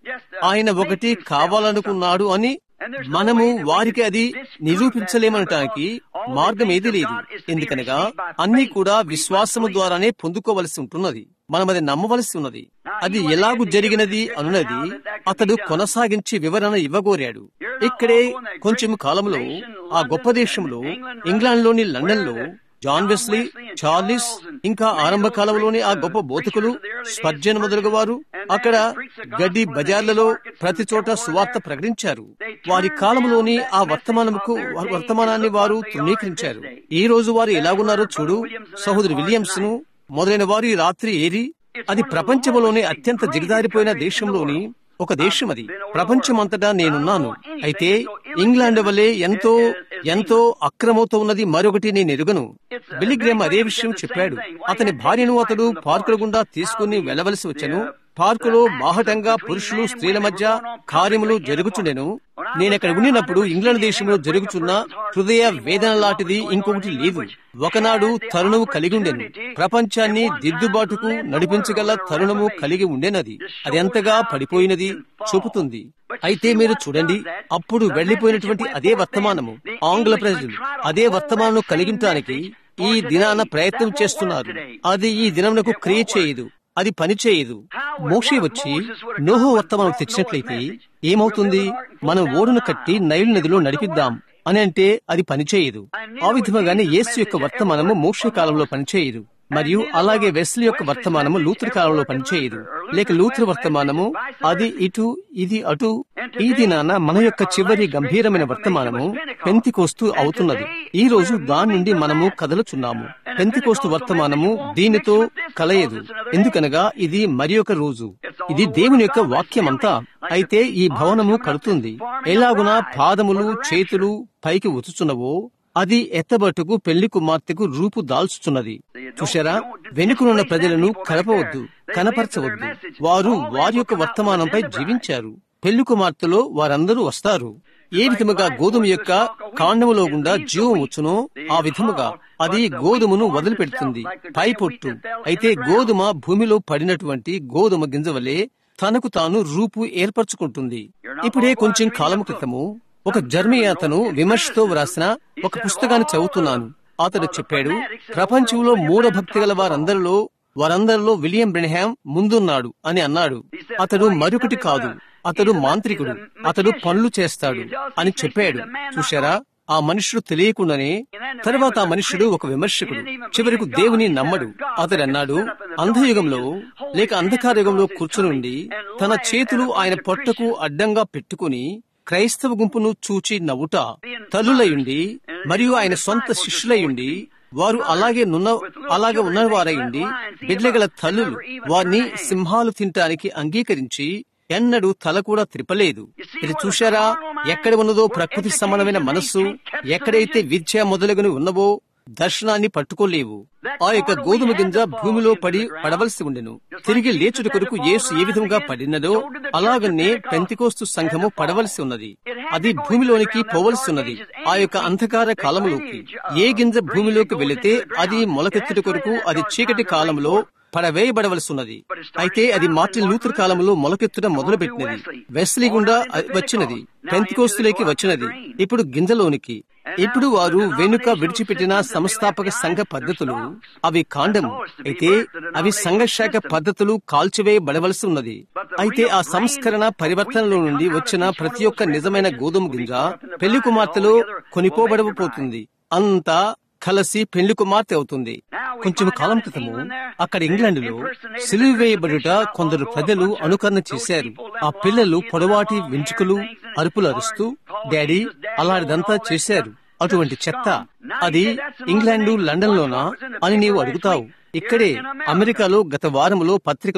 ఆయన ఒకటి కావాలనుకున్నాడు అని మనము వారికి అది నిరూపించలేమనటానికి మార్గం ఏది లేదు ఎందుకనగా అన్ని కూడా విశ్వాసము ద్వారానే పొందుకోవలసి ఉంటున్నది మనం అది నమ్మవలసి ఉన్నది అది ఎలాగు జరిగినది అనున్నది అతడు కొనసాగించి వివరణ ఇవ్వగోరాడు ఇక్కడే కొంచెం కాలంలో ఆ గొప్ప దేశంలో ఇంగ్లాండ్లోని లండన్లో జాన్ వెస్లీ చార్లిస్ ఇంకా ఆరంభ కాలంలోని ఆ గొప్ప బోధకులు స్పర్జన్ మొదలగు వారు అక్కడ గడ్డి బజార్లలో ప్రతి చోట సువార్త ప్రకటించారు వారి కాలంలోని ఆ వర్తమానముకు వర్తమానాన్ని వారు తృణీకరించారు ఈ రోజు వారు ఎలాగున్నారో చూడు సహోదరు విలియమ్స్ ను మొదలైన వారు ఈ రాత్రి ఏరి అది ప్రపంచంలోనే అత్యంత దిగజారిపోయిన దేశంలోని ఒక దేశం అది ప్రపంచమంతటా నేనున్నాను అయితే ఇంగ్లాండ్ వల్లే ఎంతో ఎంతో అక్రమవుతూ ఉన్నది మరొకటి నేను ఎరుగను బిలిగ్రామ్ అదే విషయం చెప్పాడు అతని భార్యను అతడు పార్కుల గుండా తీసుకుని వెళ్లవలసి వచ్చాను పార్కులో బాహటంగా పురుషులు స్త్రీల మధ్య కార్యములు జరుగుచుండెను నేనక్కడ ఉండినప్పుడు ఇంగ్లాండ్ దేశంలో జరుగుచున్న హృదయ వేదన లాంటిది ఇంకొకటి లేదు ఒకనాడు తరుణము కలిగి ఉండెను ప్రపంచాన్ని దిద్దుబాటుకు నడిపించగల తరుణము కలిగి ఉండేనది అది ఎంతగా పడిపోయినది చూపుతుంది అయితే మీరు చూడండి అప్పుడు వెళ్లిపోయినటువంటి అదే వర్తమానము ఆంగ్ల ప్రజలు అదే వర్తమానం కలిగించడానికి ఈ దినాన ప్రయత్నం చేస్తున్నారు అది ఈ దినమునకు క్రియ చేయదు అది పని చేయదు మోషే వచ్చి నోహో వర్తమానం తెచ్చినట్లయితే ఏమవుతుంది మనం ఓడును కట్టి నైలు నదిలో నడిపిద్దాం అని అంటే అది పనిచేయదు ఆ విధముగానే యేసు యొక్క వర్తమానము మోక్ష కాలంలో పనిచేయదు మరియు అలాగే వెస్లీ యొక్క వర్తమానము లూత్ర కాలంలో పనిచేయదు లేక లూత్ర వర్తమానము అది ఇటు ఇది అటు ఈ దినాన మన యొక్క చివరి గంభీరమైన వర్తమానము పెంతికోస్తు అవుతున్నది ఈ రోజు దాని నుండి మనము కదలుచున్నాము పెంతికోస్తు వర్తమానము దీనితో కలయదు ఎందుకనగా ఇది మరి ఒక రోజు ఇది దేవుని యొక్క వాక్యమంతా అయితే ఈ భవనము కడుతుంది ఎలాగున పాదములు చేతులు పైకి ఉతుచున్నవో అది ఎత్తబట్టుకు పెళ్లి కుమార్తెకు రూపు దాల్చుచున్నది చూశారా వెనుకనున్న ప్రజలను కలపవద్దు కనపరచవద్దు వారు వారి యొక్క వర్తమానంపై జీవించారు పెళ్లి కుమార్తెలో వారందరూ వస్తారు ఏ విధముగా గోధుమ యొక్క కాండములో గుండా జీవం వచ్చునో ఆ విధముగా అది గోధుమను వదిలిపెడుతుంది పై పొట్టు అయితే గోధుమ భూమిలో పడినటువంటి గోధుమ గింజ వలె తనకు తాను రూపు ఏర్పరచుకుంటుంది ఇప్పుడే కొంచెం కాలం క్రితము ఒక జర్మీ అతను విమర్శతో వ్రాసిన ఒక పుస్తకాన్ని చదువుతున్నాను అతడు చెప్పాడు ప్రపంచంలో మూఢ భక్తి గల వారందరిలో వారందరిలో విలియం బ్రెన్హామ్ ముందున్నాడు అని అన్నాడు అతడు మరొకటి కాదు అతడు మాంత్రికుడు అతడు పనులు చేస్తాడు అని చెప్పాడు చూశారా ఆ మనుషుడు తెలియకుండానే తర్వాత ఆ మనుషుడు ఒక విమర్శకుడు చివరకు దేవుని నమ్మడు అతడు అన్నాడు అంధయుగంలో లేక అంధకార యుగంలో కూర్చునుండి తన చేతులు ఆయన పొట్టకు అడ్డంగా పెట్టుకుని క్రైస్తవ గుంపును చూచి నవ్వుట తల్లులయుండి మరియు ఆయన సొంత శిష్యులయుండి వారు అలాగే నున్న అలాగే ఉన్నవారయుండి బిడ్లగల తల్లులు వారిని సింహాలు తినటానికి అంగీకరించి ఎన్నడూ తల కూడా త్రిపలేదు ఇది చూశారా ఎక్కడ ఉన్నదో ప్రకృతి సమానమైన మనస్సు ఎక్కడైతే విద్య మొదలగుని ఉన్నవో దర్శనాన్ని పట్టుకోలేవు ఆ యొక్క గోధుమ గింజ భూమిలో పడి పడవలసి ఉండెను తిరిగి లేచుడి కొరకు యేసు ఏ విధంగా పడినదో అలాగనే పెంతికోస్తు సంఘము పడవలసి ఉన్నది అది భూమిలోనికి పోవలసి ఉన్నది ఆ యొక్క అంధకార కాలంలోకి ఏ గింజ భూమిలోకి వెళితే అది మొలకెత్తుడి కొరకు అది చీకటి కాలంలో పడవేయబడవలసి ఉన్నది అయితే అది మార్టిన్ లూథర్ కాలంలో మొలకెత్తడం మొదలుపెట్టినది వెస్లీ గుండా వచ్చినది పెంతికోస్తులోకి వచ్చినది ఇప్పుడు గింజలోనికి ఇప్పుడు వారు వెనుక విడిచిపెట్టిన సంస్థాపక సంఘ పద్ధతులు అవి కాండము అయితే అవి సంఘశాఖ పద్ధతులు కాల్చివేయబడవలసి ఉన్నది అయితే ఆ సంస్కరణ పరివర్తనలో నుండి వచ్చిన ప్రతి ఒక్క నిజమైన గోధుమ గింజ పెళ్లి కుమార్తెలో కొనిపోబడబోతుంది అంతా కలసి పెళ్లి కుమార్తె అవుతుంది కొంచెం కాలం క్రితము అక్కడ ఇంగ్లాండ్ లో సిలువ వేయబడుట కొందరు ప్రజలు అనుకరణ చేశారు ఆ పిల్లలు పొడవాటి వెంట్రుకలు అరుపులు అరుస్తూ డాడీ అలాంటిదంతా చేశారు అటువంటి చెత్త అది ఇంగ్లాండు లండన్ లోనా అని నీవు అడుగుతావు ఇక్కడే అమెరికాలో గత వారములో పత్రికలో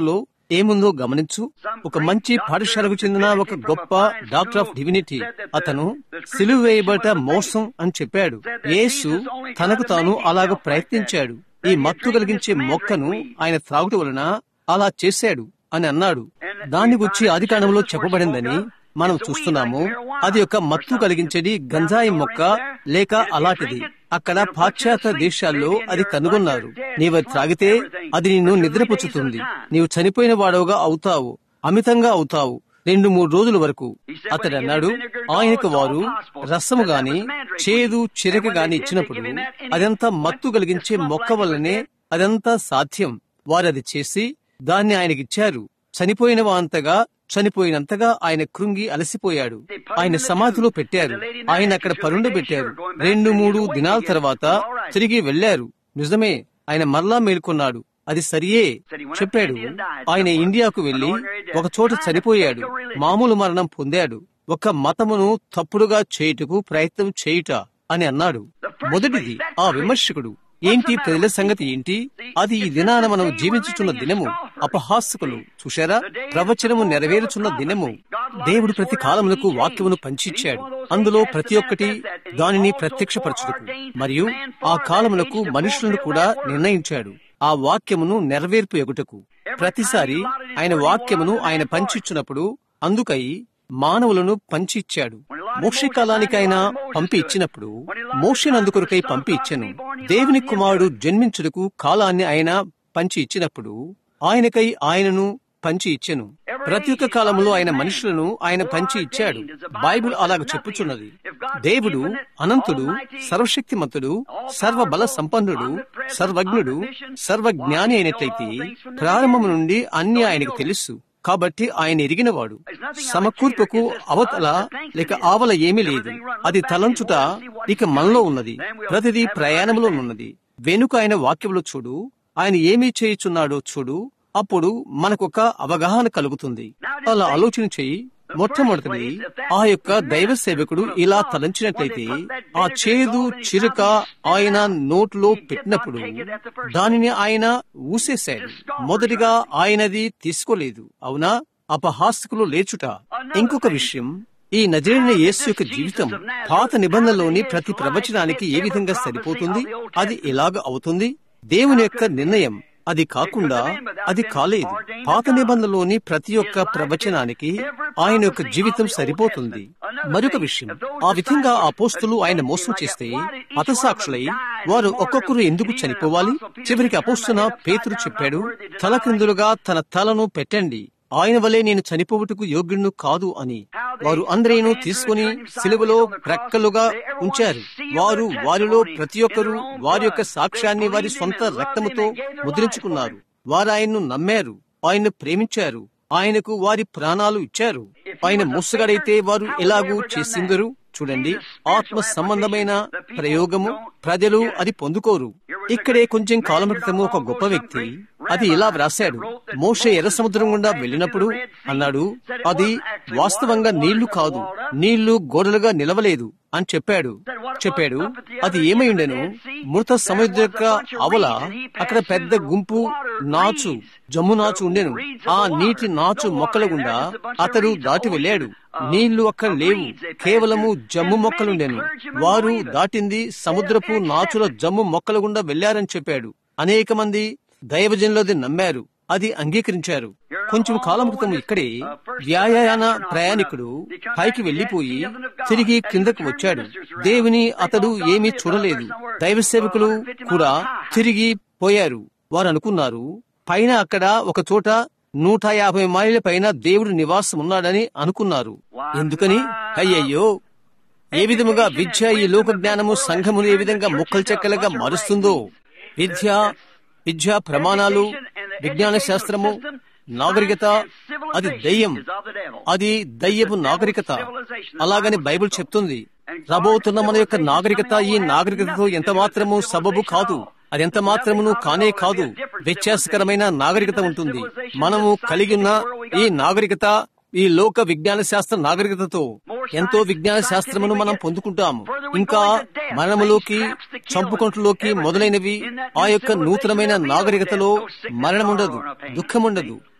ఏముందో గమనించు ఒక మంచి పాఠశాలకు చెందిన ఒక గొప్ప డాక్టర్ ఆఫ్ డివినిటీ అతను సిలువ వేయబట మోసం అని చెప్పాడు యేసు తనకు తాను అలాగ ప్రయత్నించాడు ఈ మత్తు కలిగించే మొక్కను ఆయన త్రాగుట వలన అలా చేశాడు అని అన్నాడు దాని గురించి ఆది కాండంలో చెప్పబడిందని మనం చూస్తున్నాము అది ఒక మత్తు కలిగించేది గంజాయి మొక్క లేక అలాంటిది అక్కడ పాశ్చాత్య దేశాల్లో అది కనుగొన్నారు నీవు అది త్రాగితే అది నిన్ను నిద్రపుచ్చుతుంది నీవు చనిపోయిన వాడవుగా అవుతావు అమితంగా అవుతావు రెండు మూడు రోజుల వరకు అతడు అన్నాడు ఆయనకు వారు రసము గాని చేదు చిరక గాని ఇచ్చినప్పుడు అదంతా మత్తు కలిగించే మొక్క వల్లనే అదంతా సాధ్యం వారు అది చేసి దాన్ని ఆయనకిచ్చారు చనిపోయిన అంతగా చనిపోయినంతగా ఆయన కృంగి అలసిపోయాడు ఆయన సమాధిలో పెట్టారు ఆయన అక్కడ పరుండబెట్టారు రెండు మూడు దినాల తర్వాత తిరిగి వెళ్లారు నిజమే ఆయన మరలా మేల్కొన్నాడు అది సరియే చెప్పాడు ఆయన ఇండియాకు వెళ్లి ఒక చోట చనిపోయాడు మామూలు మరణం పొందాడు ఒక మతమును తప్పుడుగా చేయుటకు ప్రయత్నం చేయుట అని అన్నాడు మొదటిది ఆ విమర్శకుడు ఏంటి ప్రజల సంగతి ఏంటి అది ఈ దినాన మనం జీవించుచున్న దినము అపహాస్యకులు చూశారా ప్రవచనము నెరవేరుచున్న దినము దేవుడు ప్రతి కాలములకు వాక్యమును పంచిచ్చాడు అందులో ప్రతి ఒక్కటి దానిని ప్రత్యక్షపరచుటకు మరియు ఆ కాలములకు మనుషులను కూడా నిర్ణయించాడు ఆ వాక్యమును నెరవేర్పు ఎగుటకు ప్రతిసారి ఆయన వాక్యమును ఆయన పంచిచ్చున్నప్పుడు అందుకై మానవులను పంచి ఇచ్చాడు మోక్ష కాలానికైనా పంపి ఇచ్చినప్పుడు మోక్షనందుకొరకై పంపి ఇచ్చను దేవుని కుమారుడు జన్మించుటకు కాలాన్ని ఆయన పంచి ఇచ్చినప్పుడు ఆయనకై ఆయనను పంచి ఇచ్చెను ప్రతి ఒక్క కాలంలో ఆయన మనుషులను ఆయన పంచి ఇచ్చాడు బైబిల్ అలాగ చెప్పుచున్నది దేవుడు అనంతుడు సర్వశక్తిమంతుడు సర్వబల సంపన్నుడు సర్వజ్ఞుడు సర్వజ్ఞాని అయినట్లయితే ప్రారంభం నుండి అన్ని ఆయనకు తెలుసు కాబట్టి ఆయన ఎరిగినవాడు సమకూర్పుకు అవతల లేక ఆవల ఏమీ లేదు అది తలంచుట ఇక మనలో ఉన్నది ప్రతిదీ ప్రయాణంలో ఉన్నది వెనుక ఆయన వాక్యంలో చూడు ఆయన ఏమీ చేయుచున్నాడో చూడు అప్పుడు మనకొక అవగాహన కలుగుతుంది అలా ఆలోచన చెయ్యి మొట్టమొదటిది ఆ యొక్క దైవ సేవకుడు ఇలా తలంచినట్లయితే ఆ చేదు చిరుక ఆయన నోట్లో పెట్టినప్పుడు దానిని ఆయన ఊసేశాడు మొదటిగా ఆయనది తీసుకోలేదు అవునా అపహాస్యకులు లేచుట ఇంకొక విషయం ఈ నజరైన యేసు యొక్క జీవితం పాత నిబంధనలోని ప్రతి ప్రవచనానికి ఏ విధంగా సరిపోతుంది అది ఎలాగ అవుతుంది దేవుని యొక్క నిర్ణయం అది కాకుండా అది కాలేదు పాత నిబంధనలోని ప్రతి ఒక్క ప్రవచనానికి ఆయన యొక్క జీవితం సరిపోతుంది మరొక విషయం ఆ విధంగా ఆ పోస్తులు ఆయన మోసం చేస్తే హతసాక్షులై వారు ఒక్కొక్కరు ఎందుకు చనిపోవాలి చివరికి అపోస్తున్న పేతురు చెప్పాడు తల క్రిందులుగా తన తలను పెట్టండి ఆయన వలె నేను చనిపోవుటకు యోగ్యుడు కాదు అని వారు అందరేను తీసుకుని సిలువలో ప్రక్కలుగా ఉంచారు వారు వారిలో ప్రతి ఒక్కరూ వారి యొక్క సాక్ష్యాన్ని వారి సొంత రక్తముతో ముద్రించుకున్నారు వారు ఆయన్ను నమ్మారు ఆయన్ను ప్రేమించారు ఆయనకు వారి ప్రాణాలు ఇచ్చారు ఆయన మోసగాడైతే వారు ఎలాగూ చేసిందరు చూడండి ఆత్మ సంబంధమైన ప్రయోగము ప్రజలు అది పొందుకోరు ఇక్కడే కొంచెం కాలం క్రితము ఒక గొప్ప వ్యక్తి అది ఇలా వ్రాశాడు మోషే ఎర్ర సముద్రం గుండా వెళ్ళినప్పుడు అన్నాడు అది వాస్తవంగా నీళ్లు కాదు నీళ్లు గోడలుగా నిలవలేదు అని చెప్పాడు చెప్పాడు అది ఏమైండెను మృత సముద్ర యొక్క అవల అక్కడ పెద్ద గుంపు నాచు జమ్ము నాచు ఉండెను ఆ నీటి నాచు మొక్కల గుండా అతడు దాటి వెళ్ళాడు నీళ్లు అక్కడ లేవు కేవలము జమ్ము మొక్కలుండెను వారు దాటింది సముద్రపు నాచుల జమ్ము మొక్కల గుండా వెళ్లారని చెప్పాడు అనేక మంది దైవజనులది నమ్మారు అది అంగీకరించారు కొంచెం కాలం క్రితం ఇక్కడే వ్యాయాన ప్రయాణికుడు పైకి వెళ్లిపోయి తిరిగి కిందకు వచ్చాడు దేవుని అతడు ఏమీ చూడలేదు దైవ సేవకులు కూడా తిరిగి పోయారు వారు అనుకున్నారు పైన అక్కడ ఒక చోట నూట యాభై మైళ్ళ పైన దేవుడు నివాసం ఉన్నాడని అనుకున్నారు ఎందుకని అయ్యయ్యో ఏ విధముగా విద్య ఈ లోక జ్ఞానము సంఘమును ఏ విధంగా ముక్కలు చెక్కలుగా మారుస్తుందో విద్య విద్యా ప్రమాణాలు విజ్ఞాన శాస్త్రము నాగరికత అది దయ్యం అది దయ్యపు నాగరికత అలాగని బైబిల్ చెప్తుంది రాబోతున్న మన యొక్క నాగరికత ఈ నాగరికతతో ఎంత మాత్రము సబబు కాదు అది ఎంత మాత్రమును కానే కాదు వ్యత్యాసకరమైన నాగరికత ఉంటుంది మనము కలిగి ఉన్న ఈ నాగరికత ఈ లోక విజ్ఞాన శాస్త్ర నాగరికతతో ఎంతో విజ్ఞాన శాస్త్రమును మనం పొందుకుంటాము ఇంకా మరణములోకి చంపుకొంటలోకి మొదలైనవి ఆ యొక్క నూతనమైన నాగరికతలో మరణముండదు దుఃఖముండదు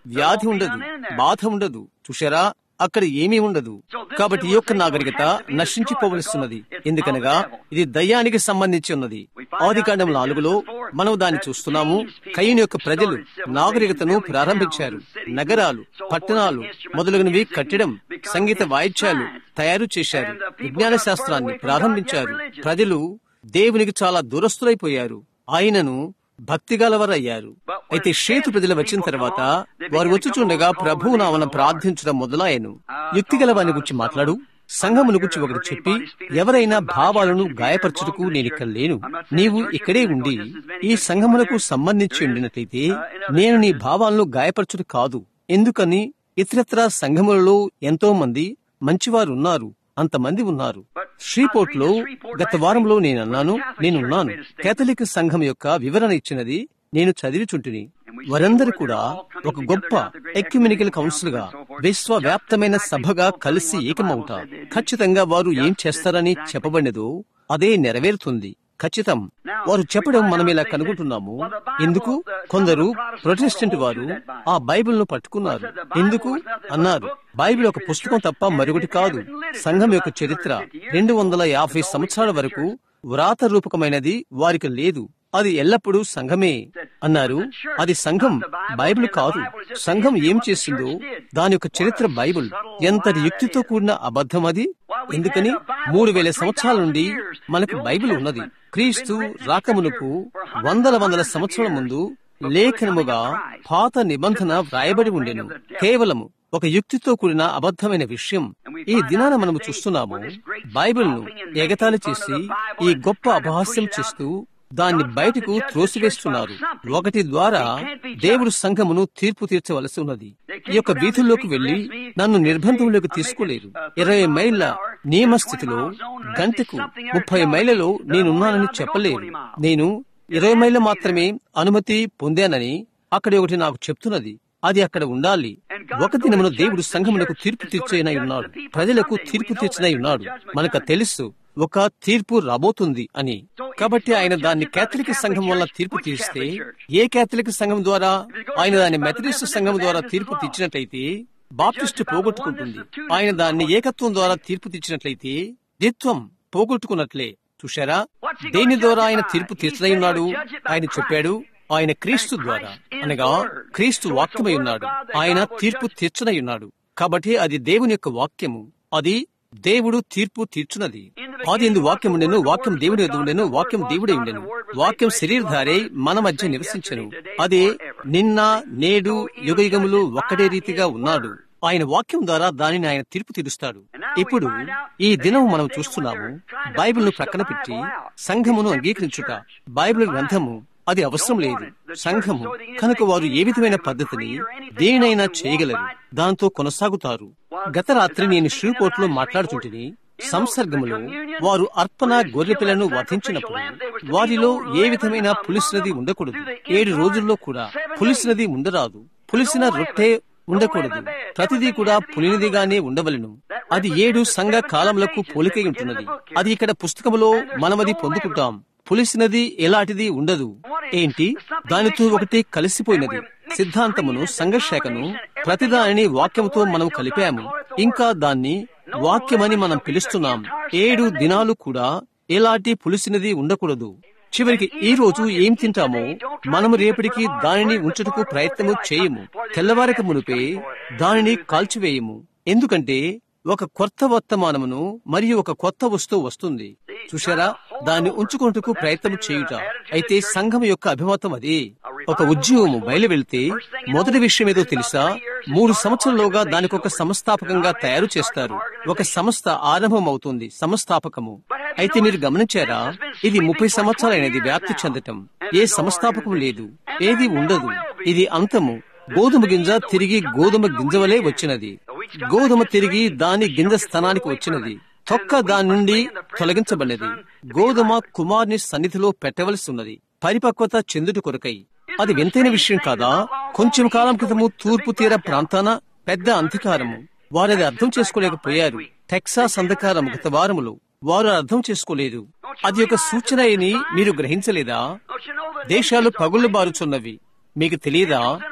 వ్యాధి ఉండదు బాధ ఉండదు చూశారా అక్కడ ఏమీ ఉండదు కాబట్టి ఈ యొక్క నాగరికత నశించిపోవలసిన్నది ఎందుకనగా ఇది దయ్యానికి సంబంధించి ఉన్నది ఆది కాండం నాలుగులో మనం దాన్ని చూస్తున్నాము కయ్యని యొక్క ప్రజలు నాగరికతను ప్రారంభించారు నగరాలు పట్టణాలు మొదలగునవి కట్టడం సంగీత వాయిద్యాలు తయారు చేశారు విజ్ఞాన శాస్త్రాన్ని ప్రారంభించారు ప్రజలు దేవునికి చాలా దూరస్తులైపోయారు ఆయనను భక్తి గలవరయ్యారు అయితే షేతు ప్రజలు వచ్చిన తర్వాత వారు వచ్చుచుండగా ప్రభువు నామన ప్రార్థించడం మొదలాయను యుక్తి గలవాని గురించి మాట్లాడు సంఘమును గురించి ఒకటి చెప్పి ఎవరైనా భావాలను గాయపరచుటకు నేను ఇక్కడ లేను నీవు ఇక్కడే ఉండి ఈ సంఘములకు సంబంధించి ఉండినట్లయితే నేను నీ భావాలను గాయపరచుట కాదు ఎందుకని ఇతరత్ర సంఘములలో ఎంతో మంది మంచివారు ఉన్నారు అంతమంది ఉన్నారు శ్రీపోర్ట్ లో గత వారంలో నేనన్నాను నేనున్నాను కేథలిక్ సంఘం యొక్క వివరణ ఇచ్చినది నేను చదివిచుంటిని వారందరూ కూడా ఒక గొప్ప ఎక్యుమినికల్ కౌన్సిల్ గా విశ్వవ్యాప్తమైన సభగా కలిసి ఏకమవుతారు ఖచ్చితంగా వారు ఏం చేస్తారని చెప్పబడినదో అదే నెరవేరుతుంది ఖచ్చితం వారు చెప్పడం మనం ఇలా కనుగొంటున్నాము ఎందుకు కొందరు ప్రొటెస్టెంట్ వారు ఆ బైబిల్ ను పట్టుకున్నారు ఎందుకు అన్నారు బైబిల్ ఒక పుస్తకం తప్ప మరొకటి కాదు సంఘం యొక్క చరిత్ర రెండు వందల యాభై సంవత్సరాల వరకు వ్రాత రూపకమైనది వారికి లేదు అది ఎల్లప్పుడూ సంఘమే అన్నారు అది సంఘం బైబిల్ కాదు సంఘం ఏం చేసిందో దాని యొక్క చరిత్ర బైబిల్ ఎంతటి యుక్తితో కూడిన అబద్ధం అది ఎందుకని మూడు వేల సంవత్సరాల నుండి మనకు బైబిల్ ఉన్నది క్రీస్తు రాకమునకు వందల వందల సంవత్సరాల ముందు లేఖనముగా పాత నిబంధన వ్రాయబడి ఉండెను కేవలము ఒక యుక్తితో కూడిన అబద్ధమైన విషయం ఈ దినాన మనము చూస్తున్నాము బైబిల్ను ఎగతాళి చేసి ఈ గొప్ప అపహాస్యం చేస్తూ దాన్ని బయటకు త్రోసివేస్తున్నారు ఒకటి ద్వారా దేవుడు సంఘమును తీర్పు తీర్చవలసి ఉన్నది ఈ యొక్క వీధుల్లోకి వెళ్లి నన్ను నిర్బంధంలోకి తీసుకోలేరు ఇరవై మైళ్ళ నియమ స్థితిలో గంటకు ముప్పై మైళ్ళలో నేనున్నానని చెప్పలేరు నేను ఇరవై మైళ్ళ మాత్రమే అనుమతి పొందానని అక్కడి ఒకటి నాకు చెప్తున్నది అది అక్కడ ఉండాలి ఒక దినమును దేవుడు సంఘమునకు తీర్పు తీర్చైనై ఉన్నాడు ప్రజలకు తీర్పు తీర్చినై ఉన్నాడు మనకు తెలుసు ఒక తీర్పు రాబోతుంది అని కాబట్టి ఆయన దాన్ని కేథలిక్ సంఘం వల్ల తీర్పు తీస్తే ఏ కేథలిక్ సంఘం ద్వారా ఆయన దాన్ని మెథడిస్ట్ సంఘం ద్వారా తీర్పు తీర్చినట్లయితే బాప్టిస్ట్ పోగొట్టుకుంటుంది ఆయన దాన్ని ఏకత్వం ద్వారా తీర్పు తీర్చినట్లయితే ద్విత్వం పోగొట్టుకున్నట్లే చూశారా దేని ద్వారా ఆయన తీర్పు తీర్చదై ఉన్నాడు ఆయన చెప్పాడు ఆయన క్రీస్తు ద్వారా అనగా క్రీస్తు వాక్యమై ఉన్నాడు ఆయన తీర్పు తీర్చనై ఉన్నాడు కాబట్టి అది దేవుని యొక్క వాక్యము అది దేవుడు తీర్పు తీర్చున్నది ఆది ఎందు వాక్యం ఉండెను వాక్యం దేవుడి ఎదు ఉండెను వాక్యం దేవుడే ఉండెను వాక్యం శరీరధారే మన మధ్య నివసించను అదే నిన్న నేడు యుగ యుగములు ఒక్కడే రీతిగా ఉన్నాడు ఆయన వాక్యం ద్వారా దానిని ఆయన తీర్పు తీరుస్తాడు ఇప్పుడు ఈ దినం మనం చూస్తున్నాము బైబిల్ను ప్రక్కన పెట్టి సంఘమును అంగీకరించుట బైబిల్ గ్రంథము అది అవసరం లేదు సంఘము కనుక వారు ఏ విధమైన పద్ధతిని దేనినైనా చేయగలరు దాంతో కొనసాగుతారు గత రాత్రి నేను శ్రీకోట్లో మాట్లాడుతుంటిని సంసర్గములో వారు అర్పణ గొర్రెపిల్లను వధించినప్పుడు వారిలో ఏ విధమైన పులిసినది ఉండకూడదు ఏడు రోజుల్లో కూడా పులిసినది ఉండరాదు పులిసిన రొట్టె ఉండకూడదు ప్రతిదీ కూడా పులినిదిగానే ఉండవలను అది ఏడు సంఘ కాలములకు పోలికై ఉంటున్నది అది ఇక్కడ పుస్తకములో మనమది పొందుకుంటాం పులిసినది ఎలాంటిది ఉండదు ఏంటి దానితో ఒకటి కలిసిపోయినది సిద్ధాంతమును సంఘర్షకను ప్రతిదానిని వాక్యముతో మనం కలిపాము ఇంకా దాన్ని వాక్యమని మనం పిలుస్తున్నాం ఏడు దినాలు కూడా ఎలాంటి పులిసినది ఉండకూడదు చివరికి ఈ రోజు ఏం తింటామో మనము రేపటికి దానిని ఉంచుటకు ప్రయత్నము చేయము తెల్లవారక మునిపే దానిని కాల్చివేయము ఎందుకంటే ఒక కొత్త వర్తమానమును మరియు ఒక కొత్త వస్తువు వస్తుంది చూశారా దాన్ని ఉంచుకుంటూ ప్రయత్నం చేయుట అయితే సంఘం యొక్క అభిమతం అదే ఒక ఉద్యోగము బయలు వెళ్తే మొదటి విషయం ఏదో తెలుసా మూడు సంవత్సరాలుగా దానికి ఒక సంస్థాపకంగా తయారు చేస్తారు ఒక సంస్థ ఆరంభం అవుతుంది సంస్థాపకము అయితే మీరు గమనించారా ఇది ముప్పై సంవత్సరాలైనది వ్యాప్తి చెందటం ఏ సంస్థాపకం లేదు ఏది ఉండదు ఇది అంతము గోధుమ గింజ తిరిగి గోధుమ గింజవలే వచ్చినది గోధుమ తిరిగి దాని గింజ స్థానానికి వచ్చినది తొక్క దాని నుండి తొలగించబడినది గోధుమ కుమార్ని సన్నిధిలో పెట్టవలసి ఉన్నది పరిపక్వత చెందుట కొరకై అది వింతైన విషయం కాదా కొంచెం కాలం క్రితము తూర్పు తీర ప్రాంతాన పెద్ద అంధకారము వారది అర్థం చేసుకోలేకపోయారు టెక్సాస్ అంధకారం గత వారములో వారు అర్థం చేసుకోలేదు అది ఒక సూచన అని మీరు గ్రహించలేదా దేశాలు పగుళ్లు బారుచున్నవి మీకు తెలియదా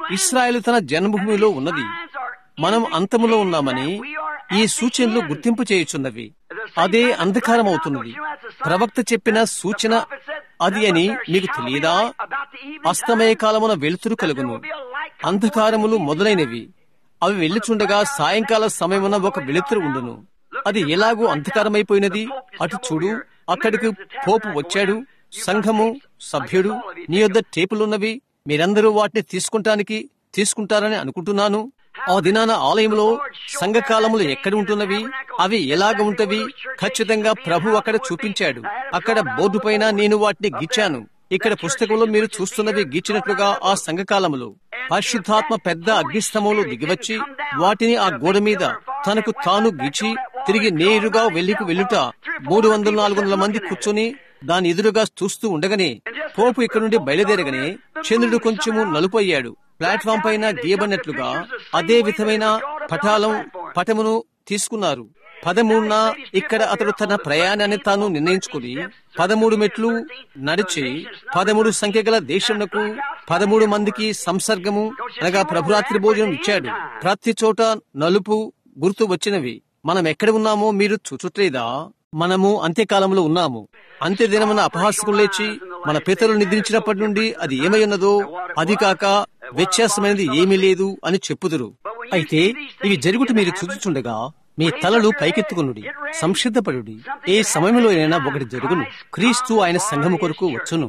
ఇస్రాయేల్ తన జన్మభూమిలో ఉన్నది మనం అంతములో ఉన్నామని ఈ సూచనలు గుర్తింపు చేయుచున్నవి అదే అంధకారం అవుతున్నది ప్రవక్త చెప్పిన సూచన అది అని మీకు తెలియదా అస్తమయ కాలమున వెలుతురు కలుగును అంధకారములు మొదలైనవి అవి వెళ్ళుచుండగా సాయంకాల సమయమున ఒక వెలుతురు ఉండును అది ఎలాగూ అంధకారమైపోయినది అటు చూడు అక్కడికి పోపు వచ్చాడు సంఘము సభ్యుడు నీ యొద్ద టేపులున్నవి మీరందరూ వాటిని తీసుకుంటానికి తీసుకుంటారని అనుకుంటున్నాను ఆ దినాన ఆలయంలో సంఘకాలములు ఎక్కడ ఉంటున్నవి అవి ఎలాగ ఉంటవి ఖచ్చితంగా ప్రభు అక్కడ చూపించాడు అక్కడ బోర్డు పైన నేను వాటిని గిచ్చాను ఇక్కడ పుస్తకంలో మీరు చూస్తున్నవి గీచినట్లుగా ఆ సంఘకాలములు పరిశుద్ధాత్మ పెద్ద అగ్నిస్తమములు దిగివచ్చి వాటిని ఆ గోడ మీద తనకు తాను గీచి తిరిగి నేరుగా వెళ్లికి వెళ్ళుట మూడు వందల నాలుగు వందల మంది కూర్చొని దాని ఎదురుగా చూస్తూ ఉండగానే పోపు ఇక్కడ నుండి బయలుదేరగానే చంద్రుడు కొంచెము నలుపు అయ్యాడు ప్లాట్ఫామ్ పైన గీయబడినట్లుగా అదే విధమైన పటాలం పటమును తీసుకున్నారు పదమూడున ఇక్కడ అతడు తన ప్రయాణాన్ని తాను నిర్ణయించుకుని పదమూడు మెట్లు నడిచి పదమూడు సంఖ్య గల దేశమునకు పదమూడు మందికి సంసర్గము అనగా ప్రభురాత్రి భోజనం ఇచ్చాడు ప్రతి చోట నలుపు గుర్తు వచ్చినవి మనం ఎక్కడ ఉన్నామో మీరు చూచుట్లేదా మనము అంత్యకాలంలో ఉన్నాము అంత్య దినమున అపహాసకులు లేచి మన పితరులు నిద్రించినప్పటి నుండి అది ఏమై ఉన్నదో అది కాక వ్యత్యాసమైనది ఏమీ లేదు అని చెప్పుదురు అయితే ఇవి జరుగుట మీరు చూచుచుండగా మీ తలలు పైకెత్తుకునుడి సంసిద్ధపడుడి ఏ సమయంలోనైనా ఒకటి జరుగును క్రీస్తు ఆయన సంఘము కొరకు వచ్చును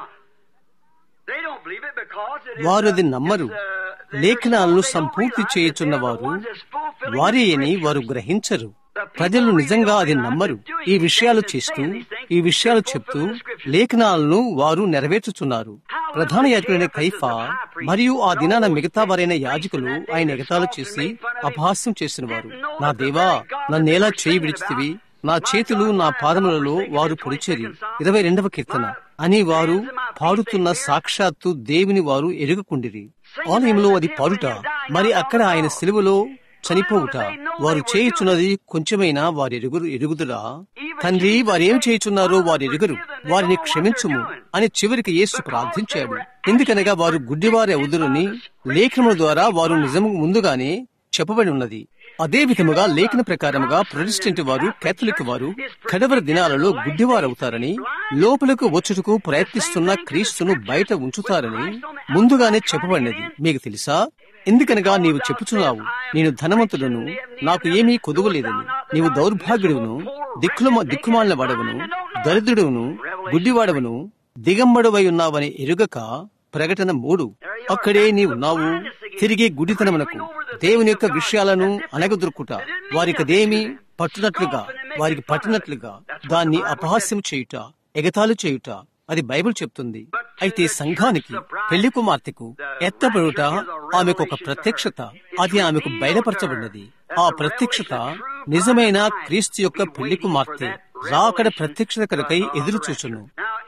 వారు అది నమ్మరు లేఖనాలను సంపూర్తి చేయుచున్న వారు వారే అని వారు గ్రహించరు ప్రజలు నిజంగా అది నమ్మరు ఈ విషయాలు చేస్తూ ఈ విషయాలు చెప్తూ లేఖనాలను వారు నెరవేర్చుచున్నారు ప్రధాన యాజకుడైన కైఫా మరియు ఆ దినాన మిగతా వారైన యాజకులు ఆయన ఎగతాలు చేసి అపహాస్యం చేసిన వారు నా దేవా నన్నేలా చేయి విడిచితివి నా చేతులు నా పాదములలో వారు పొడిచేరి ఇరవై రెండవ కీర్తన అని వారు పాడుతున్న సాక్షాత్తు దేవుని వారు ఎరుగకుండిరి ఆలయంలో అది పాడుట మరి అక్కడ ఆయన సిలువలో చనిపోవుట వారు చేయుచున్నది కొంచెమైనా వారి ఎరుగురు ఎరుగుదురా తండ్రి వారేం చేయుచున్నారో వారు ఎరుగరు వారిని క్షమించుము అని చివరికి యేసు ప్రార్థించాడు ఎందుకనగా వారు గుడ్డివారి అవుదురని లేఖనముల ద్వారా వారు నిజము ముందుగానే చెప్పబడి ఉన్నది అదే విధముగా లేఖన ప్రకారముగా ప్రొటెస్టెంట్ వారు కేథలిక్ వారు కడవరి దినాలలో గుడ్డివారవుతారని లోపలకు వచ్చుటకు ప్రయత్నిస్తున్న క్రీస్తును బయట ఉంచుతారని ముందుగానే చెప్పబడినది మీకు తెలుసా ఎందుకనగా నీవు చెప్పుచున్నావు నేను ధనవంతుడను నాకు ఏమీ కొదువలేదని నీవు దౌర్భాగ్యుడును దిక్కుల దిక్కుమాలిన వాడవను దరిద్రుడును గుడ్డివాడవను దిగమ్మడవై ఉన్నావని ఎరుగక ప్రకటన మూడు అక్కడే నీ ఉన్నావు తిరిగి గుడితనమునకు దేవుని యొక్క విషయాలను అనగదొరుకుట వారికదేమి పట్టునట్లుగా వారికి పట్టినట్లుగా దాన్ని అపహాస్యం చేయుట ఎగతాలు చేయుట అది బైబిల్ చెప్తుంది అయితే సంఘానికి పెళ్లి కుమార్తెకు ఎత్తబడుట ఆమెకు ఒక ప్రత్యక్షత అది ఆమెకు బయలుపరచబడినది ఆ ప్రత్యక్షత నిజమైన క్రీస్తు యొక్క పెళ్లి కుమార్తె రాకడ ప్రత్యక్షత కొరకై ఎదురు చూచును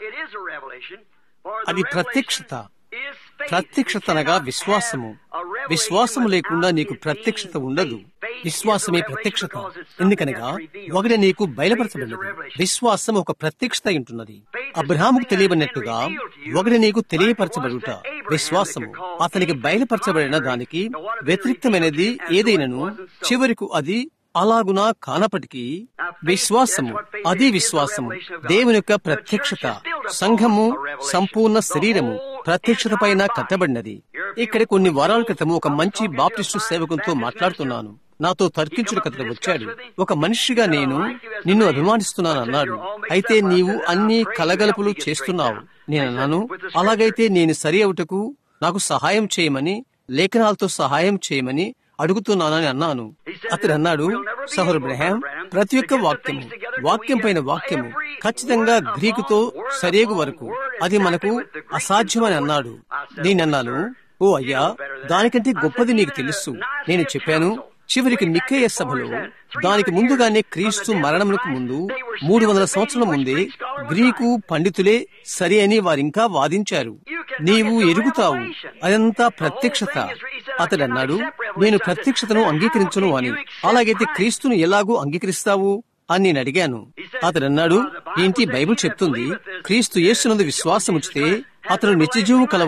అది ప్రత్యక్షత ప్రత్యక్షత అనగా విశ్వాసము విశ్వాసము లేకుండా నీకు ప్రత్యక్షత ఉండదు విశ్వాసమే ప్రత్యక్షత ఎందుకనగా ఒకటి నీకు బయలుపరచబడినది విశ్వాసం ఒక ప్రత్యక్షత ఉంటున్నది అబ్రహాముకు తెలియబడినట్టుగా ఒకటి నీకు తెలియపరచబడుట విశ్వాసము అతనికి బయలుపరచబడిన దానికి వ్యతిరిక్తమైనది ఏదైనను చివరకు అది అలాగునా కానప్పటికీ విశ్వాసము అది విశ్వాసము దేవుని యొక్క ప్రత్యక్షత సంఘము సంపూర్ణ శరీరము ప్రత్యక్షత పైన కట్టబడినది ఇక్కడ కొన్ని వారాల క్రితం ఒక మంచి బాప్టిస్టు సేవకునితో మాట్లాడుతున్నాను నాతో తర్కించుడు కథ వచ్చాడు ఒక మనిషిగా నేను నిన్ను అభిమానిస్తున్నాను అన్నాడు అయితే నీవు అన్ని కలగలుపులు చేస్తున్నావు నేనన్నాను అలాగైతే నేను సరి అవుటకు నాకు సహాయం చేయమని లేఖనాలతో సహాయం చేయమని అడుగుతున్నానని అన్నాను అతడు అన్నాడు సహర్ బ్రహాం ప్రతి ఒక్క వాక్యము వాక్యం పైన వాక్యము ఖచ్చితంగా గ్రీకుతో సరేగు వరకు అది మనకు అసాధ్యమని అన్నాడు నేనన్నాను ఓ అయ్యా దానికంటే గొప్పది నీకు తెలుసు నేను చెప్పాను చివరికి నిక్కయ్య సభలో దానికి ముందుగానే క్రీస్తు మరణములకు ముందు మూడు వందల సంవత్సరాల ముందే గ్రీకు పండితులే సరి అని వారింకా వాదించారు నీవు ఎరుగుతావు అదంతా ప్రత్యక్షత అతడు అన్నాడు నేను ప్రత్యక్షతను అంగీకరించను అని అలాగైతే క్రీస్తును ఎలాగూ అంగీకరిస్తావు అని నేను అడిగాను అతడు అన్నాడు ఏంటి బైబిల్ చెప్తుంది క్రీస్తు యేసునందు విశ్వాసం ఉంచితే అతడు నిత్యజీవం కలవాడు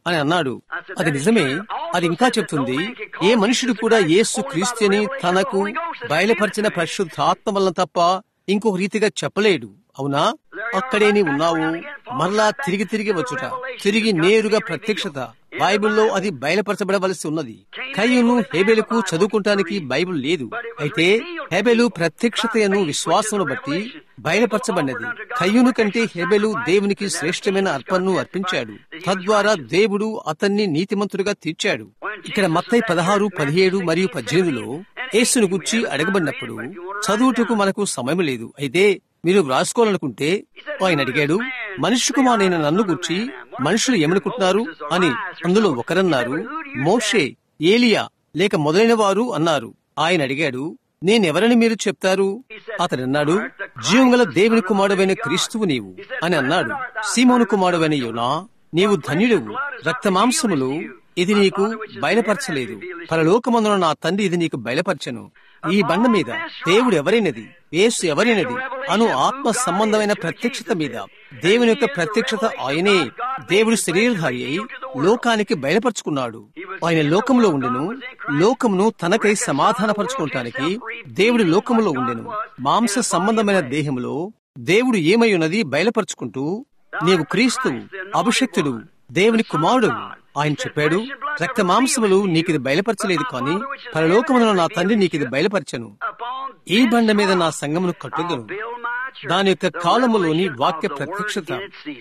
అని అన్నాడు అది నిజమే అది ఇంకా చెప్తుంది ఏ మనుషుడు కూడా యేసు క్రీస్తు అని తనకు బయలుపరిచిన పరిశుద్ధాత్మ వలన తప్ప ఇంకొక రీతిగా చెప్పలేడు అవునా అక్కడే నీ ఉన్నావు మరలా తిరిగి తిరిగి వచ్చుట తిరిగి నేరుగా ప్రత్యక్షత బైబిల్లో అది బయలుపరచబడవలసి ఉన్నది కయ్యును హేబెలుకు చదువుకుంటానికి బైబిల్ లేదు అయితే హేబెలు ప్రత్యక్షతను విశ్వాసమును బట్టి బయలుపరచబడినది కయ్యును కంటే హేబెలు దేవునికి శ్రేష్టమైన అర్పణను అర్పించాడు తద్వారా దేవుడు అతన్ని నీతిమంతుడిగా తీర్చాడు ఇక్కడ మత్తై పదహారు పదిహేడు మరియు పద్దెనిమిదిలో యేసును గుచ్చి అడగబడినప్పుడు చదువుటకు మనకు సమయం లేదు అయితే మీరు వ్రాసుకోవాలనుకుంటే ఆయన అడిగాడు మనిషి కుమారుడైన నన్ను గుర్చి మనుషులు ఏమనుకుంటున్నారు అని అందులో ఒకరన్నారు మోషే ఏలియా లేక మొదలైన వారు అన్నారు ఆయన అడిగాడు నేనెవరని మీరు చెప్తారు అతడన్నాడు జీవంగల దేవుని కుమారుడైన క్రీస్తువు నీవు అని అన్నాడు సీమోను కుమారుడైన యోనా నీవు ధన్యుడవు రక్తమాంసములు ఇది నీకు బయలుపరచలేదు పరలోకమందున నా తండ్రి ఇది నీకు బయలుపరచను ఈ బండ మీద దేవుడు ఎవరైనది యేసు ఎవరైనది అను ఆత్మ సంబంధమైన ప్రత్యక్షత మీద దేవుని యొక్క ప్రత్యక్షత ఆయనే దేవుడు శరీరధారి అయి లోకానికి బయలుపరుచుకున్నాడు ఆయన లోకంలో ఉండెను లోకమును తనకై సమాధానపరచుకోవటానికి దేవుడు లోకములో ఉండెను మాంస సంబంధమైన దేహములో దేవుడు ఏమై ఉన్నది బయలుపరుచుకుంటూ నీవు క్రీస్తు అభిషక్తుడు దేవుని కుమారుడు ఆయన చెప్పాడు రక్త మాంసములు నీకిది బయలుపరచలేదు కానీ పరలోకమున నా తండ్రి నీకిది బయలుపరచను ఈ బండ మీద నా సంగమును కట్టుదును దాని యొక్క కాలములోని వాక్య ప్రత్యక్షత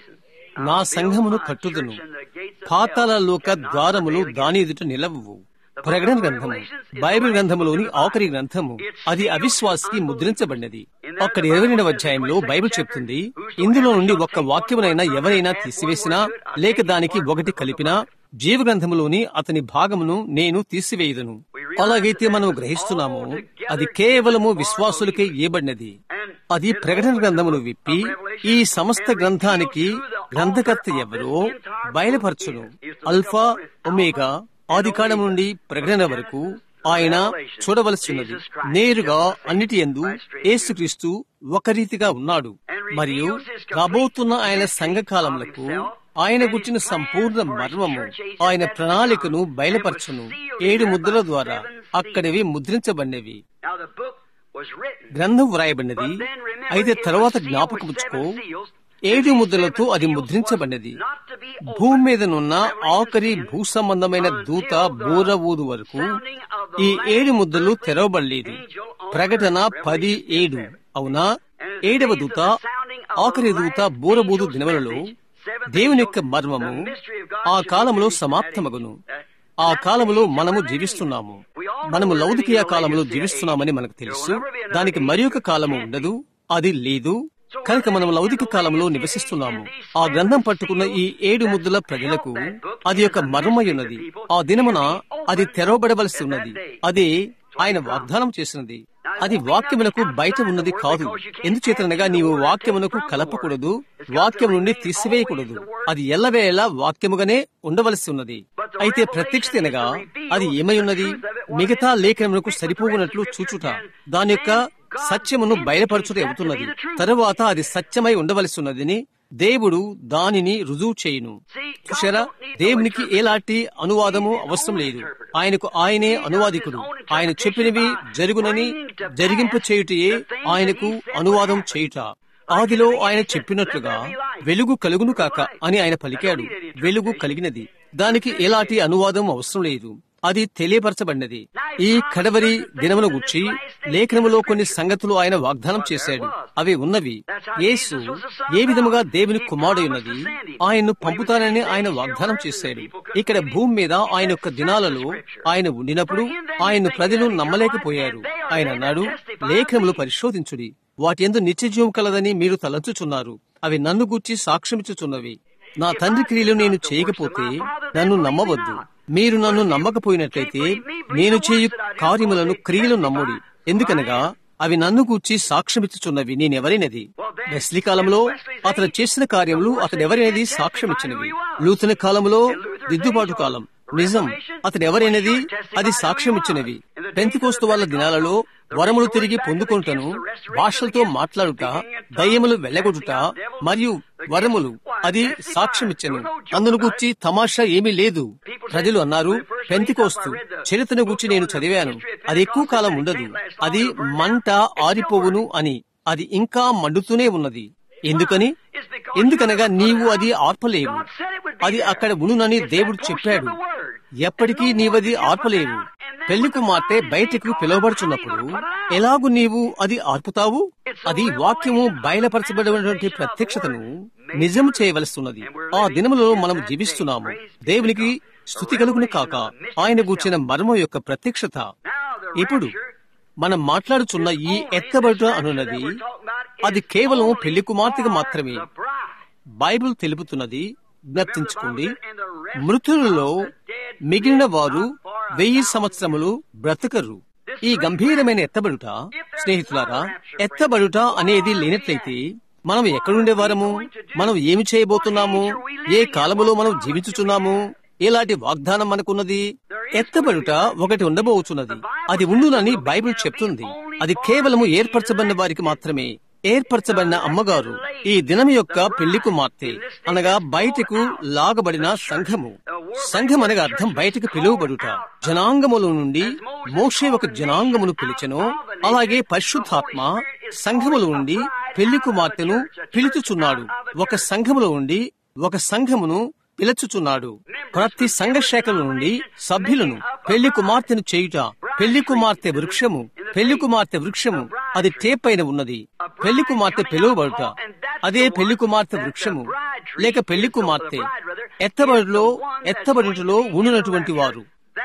నా సంఘమును కట్టుదును పాతాలలోక ద్వారములు దాని ఎదుట నిలవవు ప్రకటన గ్రంథము బైబిల్ గ్రంథములోని ఆఖరి గ్రంథము అది అవిశ్వాసికి ముద్రించబడినది అక్కడ ఇరవై రెండవ అధ్యాయంలో బైబిల్ చెప్తుంది ఇందులో నుండి ఒక్క వాక్యమునైనా ఎవరైనా తీసివేసినా లేక దానికి ఒకటి కలిపినా జీవ గ్రంథములోని అతని భాగమును నేను తీసివేయుదును అలాగైతే మనం గ్రహిస్తున్నాము అది కేవలము విశ్వాసులకే ఇయబడినది అది ప్రకటన గ్రంథమును విప్పి ఈ సమస్త గ్రంథానికి గ్రంథకర్త ఎవరో బయలుపరచును అల్ఫా ఒమేగా ఆది కాలం నుండి ప్రకటన వరకు ఆయన చూడవలసినది నేరుగా అన్నిటి ఎందు ఏసుక్రీస్తు ఒక రీతిగా ఉన్నాడు మరియు రాబోతున్న ఆయన సంఘకాలములకు ఆయన గుర్చిన సంపూర్ణ మర్మము ఆయన ప్రణాళికను బయలుపరచును ఏడు ముద్రల ద్వారా అక్కడివి ముద్రించబడినవి గ్రంథం వ్రాయబడినది అయితే తర్వాత జ్ఞాపకముచ్చుకో ఏడు ముద్రలతో అది ముద్రించబడినది భూమి మీదనున్న ఆఖరి భూ సంబంధమైన దూత బూర ఊదు వరకు ఈ ఏడు ముద్రలు తెరవబడలేదు ప్రకటన పది ఏడు అవునా ఏడవ దూత ఆఖరి దూత బూరబూదు దినములలో దేవుని యొక్క మర్మము ఆ కాలంలో సమాప్తమగును ఆ కాలంలో మనము జీవిస్తున్నాము మనము లౌదికీయ కాలంలో జీవిస్తున్నామని మనకు తెలుసు దానికి మరి కాలము ఉండదు అది లేదు కనుక మనం లౌకిక కాలంలో నివసిస్తున్నాము ఆ గ్రంథం పట్టుకున్న ఈ ఏడు ముద్దుల ప్రజలకు అది ఒక మర్మయున్నది ఆ దినమున అది తెరవబడవలసి ఉన్నది అది ఆయన వాగ్దానం చేసినది అది వాక్యమునకు బయట ఉన్నది కాదు ఎందుచేతనగా నీవు వాక్యమునకు కలపకూడదు వాక్యం నుండి తీసివేయకూడదు అది ఎల్లవేళ వాక్యముగానే ఉండవలసి ఉన్నది అయితే ప్రత్యక్షత అనగా అది ఏమై ఉన్నది మిగతా లేఖనమునకు సరిపోవునట్లు చూచుట దాని యొక్క సత్యమును బయలుపరచుట అవుతున్నది తరువాత అది సత్యమై ఉండవలసి ఉన్నదని దేవుడు దానిని రుజువు చేయును చూసారా దేవునికి ఎలాంటి అనువాదము అవసరం లేదు ఆయనకు ఆయనే అనువాదికుడు ఆయన చెప్పినవి జరుగునని జరిగింప చేయుటయే ఆయనకు అనువాదం చేయుట ఆదిలో ఆయన చెప్పినట్లుగా వెలుగు కలుగును కాక అని ఆయన పలికాడు వెలుగు కలిగినది దానికి ఎలాంటి అనువాదం అవసరం లేదు అది తెలియపరచబడినది ఈ కడవరి దినమును గుచ్చి లేఖనములో కొన్ని సంగతులు ఆయన వాగ్దానం చేశాడు అవి ఉన్నవి యేసు ఏ విధముగా దేవుని కుమారుడు ఉన్నది ఆయన్ను పంపుతానని ఆయన వాగ్దానం చేశాడు ఇక్కడ భూమి మీద ఆయన యొక్క దినాలలో ఆయన ఉండినప్పుడు ఆయన ప్రజలు నమ్మలేకపోయారు ఆయన అన్నాడు లేఖనములు పరిశోధించుడి వాటి ఎందు నిత్యజీవం కలదని మీరు తలంచుచున్నారు అవి నన్ను గూర్చి సాక్ష్యమిచ్చుచున్నవి నా తండ్రి క్రియలు నేను చేయకపోతే నన్ను నమ్మవద్దు మీరు నన్ను నమ్మకపోయినట్లయితే నేను చేయు కార్యములను క్రియలు నమ్ముడి ఎందుకనగా అవి నన్ను గూర్చి సాక్ష్యమిచ్చుచున్నవి నేనెవరైనది వెస్లీ కాలంలో అతను చేసిన కార్యములు అతడెవరైనది సాక్ష్యమిచ్చినవి నూతన కాలంలో దిద్దుబాటు కాలం నిజం అతడెవరైనది అది సాక్ష్యమిచ్చినవి పెంతికోస్తు వాళ్ళ దినాలలో వరములు తిరిగి పొందుకుంటను భాషలతో మాట్లాడుట దయ్యములు వెళ్ళగొట్టుట మరియు వరములు అది సాక్ష్యమిచ్చను అందును గుర్చి తమాషా ఏమీ లేదు ప్రజలు అన్నారు పెంతికోస్తు చరిత్రను గురించి నేను చదివాను అది ఎక్కువ కాలం ఉండదు అది మంట ఆరిపోవును అని అది ఇంకా మండుతూనే ఉన్నది ఎందుకని ఎందుకనగా నీవు అది ఆర్పలేవు అది అక్కడ ఉండునని దేవుడు చెప్పాడు ఎప్పటికీ నీవది ఆర్పలేవు పెళ్లి కుమార్తె బయటకు పిలువబడుచున్నప్పుడు ఎలాగు నీవు అది ఆర్పుతావు అది వాక్యము బయలుపరచబడినటువంటి ప్రత్యక్షతను నిజం చేయవలస్తున్నది ఆ దినములో మనం జీవిస్తున్నాము దేవునికి స్థుతి కలుగును కాక ఆయన గూర్చిన మర్మం యొక్క ప్రత్యక్షత ఇప్పుడు మనం మాట్లాడుచున్న ఈ ఎత్తబడుట అనున్నది అది కేవలం పెళ్లి కుమార్తెగా మాత్రమే బైబిల్ తెలుపుతున్నది జ్ఞప్తించుకోండి మృతులలో మిగిలిన వారు వెయ్యి సంవత్సరములు బ్రతకరు ఈ గంభీరమైన ఎత్తబడుట స్నేహితులారా ఎత్తబడుట అనేది లేనట్లయితే మనం ఎక్కడుండేవారము మనం ఏమి చేయబోతున్నాము ఏ కాలములో మనం జీవించుచున్నాము ఎలాంటి వాగ్దానం మనకున్నది ఎత్తబడుట ఒకటి ఉండబోచున్నది అది ఉండునని బైబిల్ చెప్తుంది అది కేవలము ఏర్పరచబడిన వారికి మాత్రమే ఏర్పరచబడిన అమ్మగారు ఈ దినం యొక్క పెళ్లి కుమార్తె అనగా బయటకు లాగబడిన సంఘము సంఘం అనగా అర్థం బయటకు పిలువబడుట జనాంగముల నుండి మోషే ఒక జనాంగమును పిలిచెను అలాగే పరిశుద్ధాత్మ సంఘములో ఉండి పెళ్లి కుమార్తెను పిలుచుచున్నాడు ఒక సంఘములో ఉండి ఒక సంఘమును పిలుచుచున్నాడు ప్రతి సంఘ శాఖల నుండి సభ్యులను పెళ్లి కుమార్తెను చేయుట పెళ్లి కుమార్తె వృక్షము పెళ్లి కుమార్తె వృక్షము అది టేప్ పైన ఉన్నది పెళ్లి కుమార్తె పిలువబడుట అదే పెళ్లి కుమార్తె వృక్షము లేక పెళ్లి కుమార్తె ఎత్తబడిలో ఎత్తబడిలో ఉండినటువంటి వారు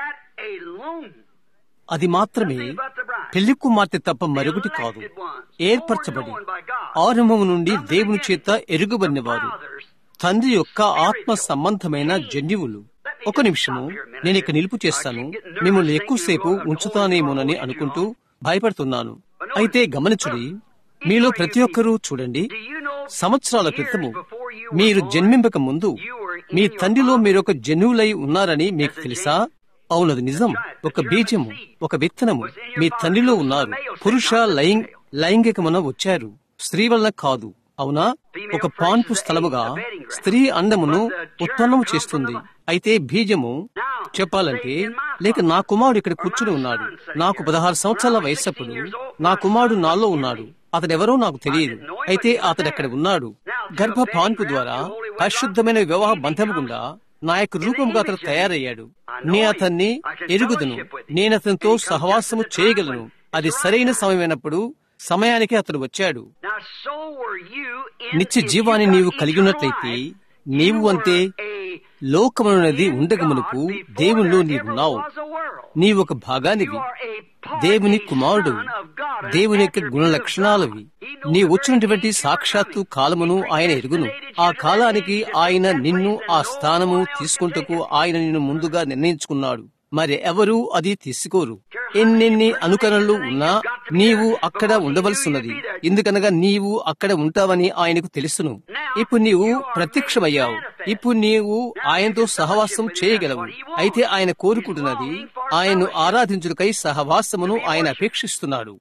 అది మాత్రమే పెళ్లి కుమార్తె తప్ప మరొకటి కాదు ఏర్పరచబడి ఆరంభం నుండి దేవుని చేత ఎరుగుబడిన వారు తండ్రి యొక్క ఆత్మ సంబంధమైన జన్యువులు ఒక నిమిషము నేను ఇక నిలుపు చేస్తాను మిమ్మల్ని ఎక్కువసేపు ఉంచుతానేమోనని అనుకుంటూ భయపడుతున్నాను అయితే గమనించుడి మీలో ప్రతి ఒక్కరూ చూడండి సంవత్సరాల క్రితము మీరు జన్మింపక ముందు మీ తండ్రిలో మీరొక జన్యువులై ఉన్నారని మీకు తెలుసా అవునది నిజం ఒక బీజము ఒక విత్తనము మీ తండ్రిలో ఉన్నారు పురుష లైంగ్ లైంగికమున వచ్చారు స్త్రీ వలన కాదు అవునా ఒక పాన్పు స్థలముగా స్త్రీ అండమును ఉత్పన్నం చేస్తుంది అయితే బీజము చెప్పాలంటే లేక నా కుమారుడు ఇక్కడ కూర్చుని ఉన్నాడు నాకు పదహారు సంవత్సరాల వయసప్పుడు నా కుమారుడు నాలో ఉన్నాడు అతడెవరో నాకు తెలియదు అయితే అతడు అక్కడ ఉన్నాడు గర్భ పాన్పు ద్వారా పరిశుద్ధమైన వివాహ బంధము గుండా నా యొక్క రూపంగా అతను తయారయ్యాడు నే అతన్ని ఎరుగుదును నేనతనితో సహవాసము చేయగలను అది సరైన సమయమైనప్పుడు సమయానికి అతడు వచ్చాడు నిత్య జీవాన్ని నీవు కలిగి ఉన్నట్లయితే నీవు అంతే లోకమనున్నది ఉండగమునుకు దేవునిలో నీవున్నావు నీ ఒక భాగానివి దేవుని కుమారుడు దేవుని యొక్క గుణ లక్షణాలవి నీ వచ్చినటువంటి సాక్షాత్తు కాలమును ఆయన ఎరుగును ఆ కాలానికి ఆయన నిన్ను ఆ స్థానము తీసుకుంటకు ఆయన నిన్ను ముందుగా నిర్ణయించుకున్నాడు మరి ఎవరూ అది తీసుకోరు ఎన్నెన్ని అనుకరణలు ఉన్నా నీవు అక్కడ ఉండవలసినది ఎందుకనగా నీవు అక్కడ ఉంటావని ఆయనకు తెలుసును ఇప్పుడు నీవు ప్రత్యక్షమయ్యావు ఇప్పుడు నీవు ఆయనతో సహవాసం చేయగలవు అయితే ఆయన కోరుకుంటున్నది ఆయన్ను ఆరాధించుటకై సహవాసమును ఆయన అపేక్షిస్తున్నాడు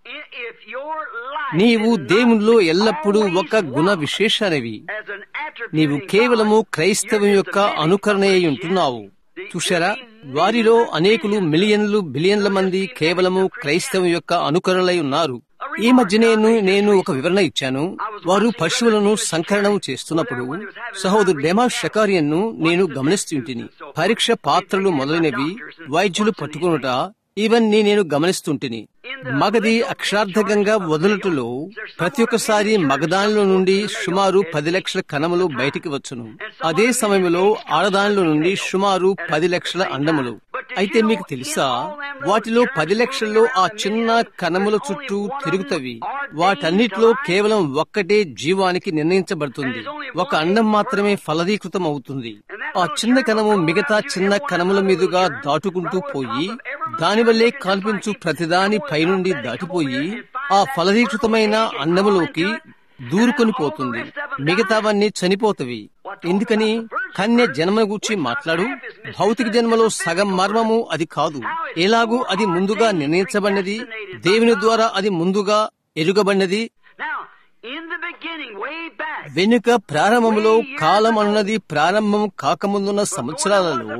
నీవు దేవునిలో ఎల్లప్పుడూ ఒక గుణ విశేషానివి నీవు కేవలము క్రైస్తవం యొక్క అనుకరణ అయి ఉంటున్నావు చూశారా వారిలో అనేకులు మిలియన్లు బిలియన్ల మంది కేవలము క్రైస్తవం యొక్క అనుకరణలై ఉన్నారు ఈ మధ్య నేను నేను ఒక వివరణ ఇచ్చాను వారు పశువులను సంకలనం చేస్తున్నప్పుడు సహోదరు డెమా షకారియన్ను నేను గమనిస్తుంటిని పరీక్ష పాత్రలు మొదలైనవి వైద్యులు పట్టుకునుట ఇవన్నీ నేను గమనిస్తుంటిని మగది అక్షార్థకంగా వదులుటలో ప్రతి ఒక్కసారి మగదానిలో నుండి సుమారు పది లక్షల కణములు బయటికి వచ్చును అదే సమయంలో ఆడదానిలో నుండి సుమారు పది లక్షల అండములు అయితే మీకు తెలుసా వాటిలో పది లక్షల్లో ఆ చిన్న కణముల చుట్టూ తిరుగుతవి వాటన్నిటిలో కేవలం ఒక్కటే జీవానికి నిర్ణయించబడుతుంది ఒక అండం మాత్రమే ఫలదీకృతం అవుతుంది ఆ చిన్న కణము మిగతా చిన్న కణముల మీదుగా దాటుకుంటూ పోయి దానివల్లే కల్పించు ప్రతిదాని పైనుండి దాటిపోయి ఆ ఫలదీకృతమైన అన్నములోకి దూరుకొని పోతుంది మిగతావన్నీ చనిపోతవి ఎందుకని కన్య జన్మ గూర్చి మాట్లాడు భౌతిక జన్మలో సగం మర్మము అది కాదు ఎలాగూ అది ముందుగా నిర్ణయించబడినది దేవుని ద్వారా అది ముందుగా ఎరుగబడినది In the beginning, way back, వెనుక ప్రారంభంలో కాలం అన్నది ప్రారంభం కాకముందున్న సంవత్సరాలలో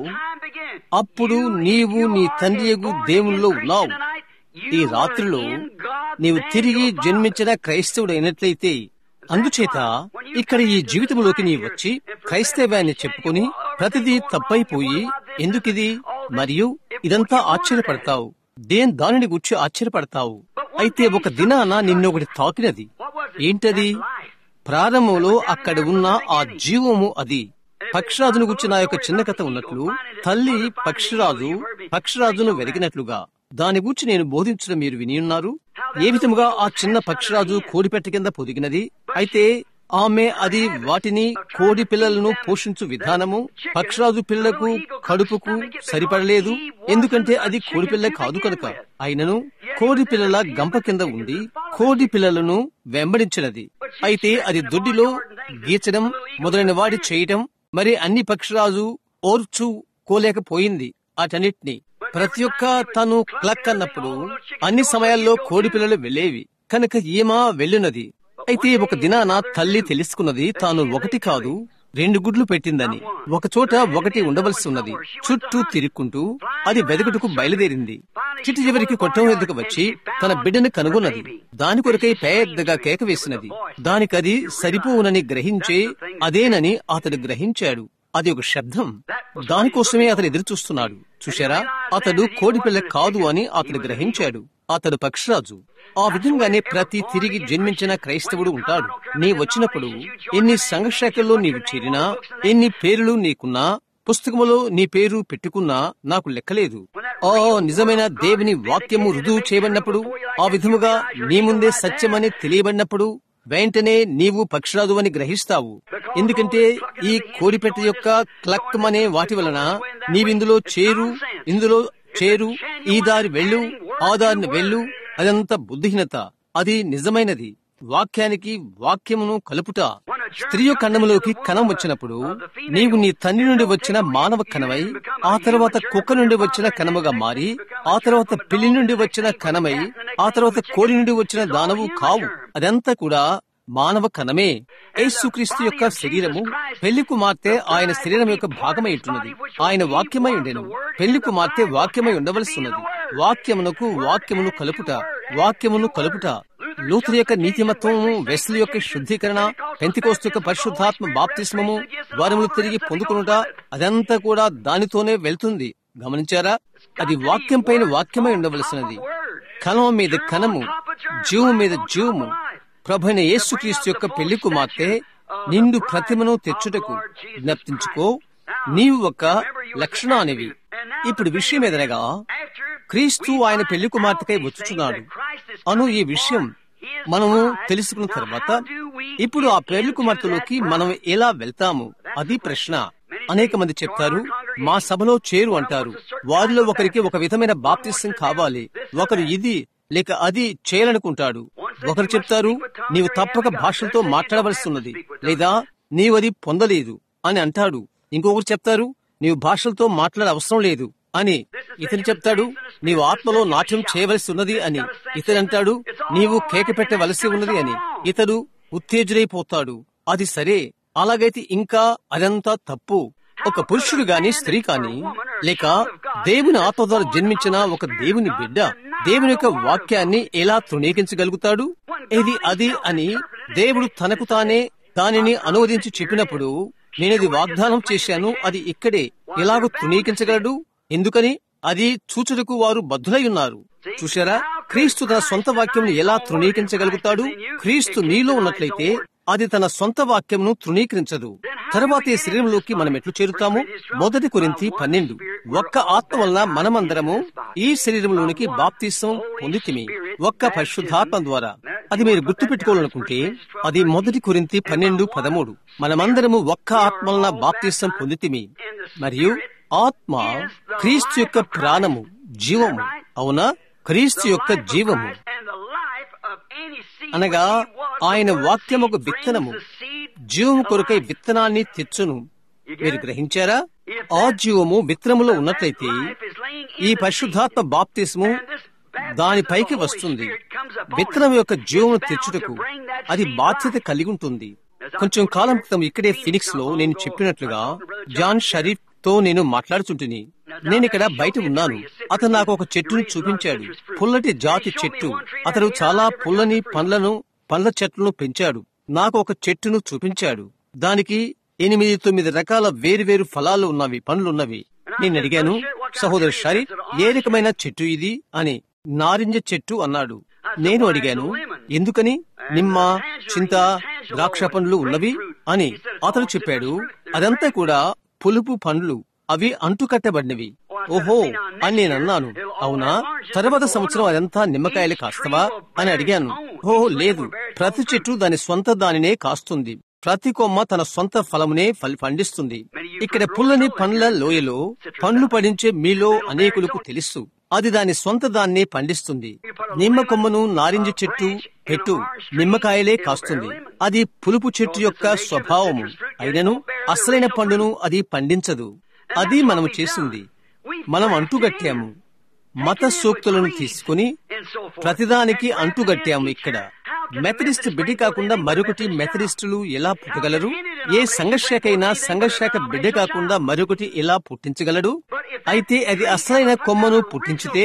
అప్పుడు నీవు నీ తండ్రియగు దేవునిలో ఉన్నావు ఈ రాత్రిలో నీవు తిరిగి జన్మించిన క్రైస్తవుడైనట్లయితే అందుచేత ఇక్కడ ఈ జీవితంలోకి నీ వచ్చి క్రైస్తవ్యాన్ని చెప్పుకుని ప్రతిదీ తప్పైపోయి ఎందుకిది మరియు ఇదంతా ఆశ్చర్యపడతావు దేని దానిని గుర్చి ఆశ్చర్యపడతావు అయితే ఒక దినాన నిన్నొకటి తాకినది ఏంటది ప్రారంభంలో అక్కడ ఉన్న ఆ జీవము అది పక్షిరాజును గురించి నా యొక్క చిన్న కథ ఉన్నట్లు తల్లి పక్షిరాజు పక్షిరాజును వెలిగినట్లుగా దాని గురించి నేను బోధించడం మీరు విని ఉన్నారు ఏ విధముగా ఆ చిన్న పక్షిరాజు కోడిపెట్ట కింద పొదిగినది అయితే ఆమె అది వాటిని కోడి పిల్లలను పోషించు విధానము పక్షిరాజు పిల్లలకు కడుపుకు సరిపడలేదు ఎందుకంటే అది కోడి పిల్ల కాదు కనుక అయినను కోడి పిల్లల గంప కింద ఉండి కోడి పిల్లలను వెంబడించినది అయితే అది దొడ్డిలో గీచడం మొదలైన వాడి చేయటం మరి అన్ని పక్షిరాజు ఓర్చు కోలేకపోయింది వాటన్నిటిని ప్రతి ఒక్క తను క్లక్ అన్నప్పుడు అన్ని సమయాల్లో కోడి పిల్లలు వెళ్ళేవి కనుక ఈమా వెళ్ళినది అయితే ఒక దినాన తల్లి తెలుసుకున్నది తాను ఒకటి కాదు రెండు గుడ్లు పెట్టిందని ఒక చోట ఒకటి ఉండవలసి ఉన్నది చుట్టూ తిరుక్కుంటూ అది వెదకుటకు బయలుదేరింది చిటి చివరికి కొట్టం ఎద్దుకు వచ్చి తన బిడ్డను కనుగొన్నది దాని కొరకై పెద్దగా కేక వేసినది దానికది సరిపోవునని గ్రహించే అదేనని అతడు గ్రహించాడు అది ఒక శబ్దం దానికోసమే అతడు ఎదురు చూస్తున్నాడు చూశారా అతడు కోడిపిల్ల కాదు అని అతడు గ్రహించాడు అతడు పక్షిరాజు ఆ విధంగానే ప్రతి తిరిగి జన్మించిన క్రైస్తవుడు ఉంటాడు నీ వచ్చినప్పుడు ఎన్ని సంఘశాఖల్లో నీవు చేరినా ఎన్ని పేర్లు నీకున్నా పుస్తకములో నీ పేరు పెట్టుకున్నా నాకు లెక్కలేదు ఆ నిజమైన దేవుని వాక్యము రుజువు చేయబడినప్పుడు ఆ విధముగా నీ ముందే సత్యమని తెలియబడినప్పుడు వెంటనే నీవు పక్షిరాజు అని గ్రహిస్తావు ఎందుకంటే ఈ కోడిపెట్ట యొక్క క్లక్ అనే వాటి వలన నీవిందులో చేరు ఇందులో చేరు ఈ దారి వెళ్ళు ఆ దారిని వెళ్ళు అదంతా బుద్ధిహీనత అది నిజమైనది వాక్యానికి వాక్యమును కలుపుట స్త్రీ కన్నములోకి కణం వచ్చినప్పుడు నీవు నీ తండ్రి నుండి వచ్చిన మానవ కణమై ఆ తర్వాత కుక్క నుండి వచ్చిన కణముగా మారి ఆ తర్వాత పిల్లి నుండి వచ్చిన కణమై ఆ తర్వాత కోడి నుండి వచ్చిన దానవు కావు అదంతా కూడా మానవ కణమే యేసుక్రీస్తు యొక్క శరీరము పెళ్లి కుమార్తె ఆయన శరీరం యొక్క భాగమై ఉంటున్నది ఆయన వాక్యమై ఉండెను పెళ్లి కుమార్తె వాక్యమై ఉండవలసి ఉన్నది వాక్యమునకు వాక్యమును కలుపుట వాక్యమును కలుపుట లూథర్ యొక్క నీతిమత్వము వెస్లి యొక్క శుద్ధీకరణ పెంతికోస్తు యొక్క పరిశుద్ధాత్మ బాప్తిస్మము వారములు తిరిగి పొందుకునుట అదంతా కూడా దానితోనే వెళ్తుంది గమనించారా అది వాక్యం పైన వాక్యమై ఉండవలసినది కణం మీద కణము జీవం మీద జీవము ప్రభుని యేసుక్రీస్తు యొక్క పెళ్లి కుమార్తె నిండు ప్రతిమను తెచ్చుటకు జ్ఞప్తించుకో నీవు ఒక లక్షణానివి ఇప్పుడు విషయం ఎదనగా క్రీస్తు ఆయన పెళ్లి కుమార్తెకై వచ్చుచున్నాడు అను ఈ విషయం మనము తెలుసుకున్న తర్వాత ఇప్పుడు ఆ పెళ్లి కుమార్తెలోకి మనం ఎలా వెళ్తాము అది ప్రశ్న అనేక మంది చెప్తారు మా సభలో చేరు అంటారు వారిలో ఒకరికి ఒక విధమైన బాప్తిసం కావాలి ఒకరు ఇది లేక అది చేయాలనుకుంటాడు ఒకరు చెప్తారు నీవు తప్పక భాషలతో మాట్లాడవలసి ఉన్నది లేదా నీవది పొందలేదు అని అంటాడు ఇంకొకరు చెప్తారు నీవు భాషలతో మాట్లాడే అవసరం లేదు అని ఇతను చెప్తాడు నీవు ఆత్మలో నాట్యం చేయవలసి ఉన్నది అని ఇతను అంటాడు నీవు కేక పెట్టవలసి ఉన్నది అని ఇతడు ఉత్తేజుడైపోతాడు అది సరే అలాగైతే ఇంకా అదంతా తప్పు ఒక పురుషుడు గాని స్త్రీ కాని లేక దేవుని ఆత్మ ద్వారా జన్మించిన ఒక దేవుని బిడ్డ దేవుని యొక్క వాక్యాన్ని ఎలా తృణీకించగలుగుతాడు ఇది అది అని దేవుడు తనకు తానే దానిని అనువదించి చెప్పినప్పుడు నేనది వాగ్దానం చేశాను అది ఇక్కడే ఎలాగో తృణీకించగలడు ఎందుకని అది చూచుటకు వారు బద్ధులై ఉన్నారు చూశారా క్రీస్తు తన సొంత వాక్యం ఎలా తృణీకరించగలుగుతాడు క్రీస్తు నీలో ఉన్నట్లయితే అది తన సొంత వాక్యంను తృణీకరించదు తర్వాత ఈ శరీరంలోకి మనం ఎట్లు చేరుతాము మొదటి కొరింతి పన్నెండు ఒక్క ఆత్మ వలన మనమందరము ఈ శరీరంలోనికి బాప్తీసం పొందితిమి ఒక్క పరిశుద్ధాత్మ ద్వారా అది మీరు గుర్తు పెట్టుకోవాలనుకుంటే అది మొదటి కొరింతి పన్నెండు పదమూడు మనమందరము ఒక్క ఆత్మ వలన బాప్తీసం పొందితిమి మరియు ఆత్మ క్రీస్తు యొక్క ప్రాణము జీవము అవునా క్రీస్తు యొక్క జీవము అనగా ఆయన వాక్యం ఒక విత్తనము జీవము కొరకై విత్తనాన్ని తెచ్చును మీరు గ్రహించారా ఆ జీవము విత్తనములో ఉన్నట్లయితే ఈ పరిశుద్ధాత్మ బాప్తిస్ము దానిపైకి వస్తుంది విత్తనం యొక్క జీవము తెచ్చుటకు అది బాధ్యత కలిగి ఉంటుంది కొంచెం కాలం క్రితం ఇక్కడే ఫినిక్స్ లో నేను చెప్పినట్లుగా జాన్ షరీఫ్ తో నేను మాట్లాడుచుంటిని నేను ఇక్కడ బయట ఉన్నాను అతను నాకు ఒక చెట్టును చూపించాడు పుల్లటి జాతి చెట్టు అతడు చాలా పుల్లని పండ్లను పండ్ల చెట్లను పెంచాడు నాకు ఒక చెట్టును చూపించాడు దానికి ఎనిమిది తొమ్మిది రకాల వేరు వేరు ఫలాలు ఉన్నవి పండ్లున్నవి నేను అడిగాను సహోదరు షరీ ఏ రకమైన చెట్టు ఇది అని నారింజ చెట్టు అన్నాడు నేను అడిగాను ఎందుకని నిమ్మ చింత ద్రాక్ష పండ్లు ఉన్నవి అని అతడు చెప్పాడు అదంతా కూడా పులుపు పండ్లు అవి అంటుకట్టబడినవి ఓహో అని నేను అన్నాను అవునా తర్వాత సంవత్సరం అదంతా నిమ్మకాయలు కాస్తవా అని అడిగాను ఓహో లేదు ప్రతి చెట్టు దాని స్వంత దానినే కాస్తుంది ప్రతి కొమ్మ తన సొంత ఫలమునే ఫలి పండిస్తుంది ఇక్కడ పుల్లని పండ్ల లోయలో పండ్లు పడించే మీలో అనేకులకు తెలుసు అది దాని సొంత దాన్ని పండిస్తుంది నిమ్మ కొమ్మను నారింజ చెట్టు పెట్టు నిమ్మకాయలే కాస్తుంది అది పులుపు చెట్టు యొక్క స్వభావము అయినను అసలైన పండును అది పండించదు అది మనము చేసింది మనం అంటుగట్టాము మత సూక్తులను తీసుకుని ప్రతిదానికి అంటుగట్టాము ఇక్కడ మెథడిస్ట్ బిడ్డ కాకుండా మరొకటి మెథడిస్టులు ఎలా పుట్టగలరు ఏ సంఘర్షకైనా సంఘర్షక బిడ్డ కాకుండా మరొకటి ఎలా పుట్టించగలడు అయితే అది అసలైన కొమ్మను పుట్టించితే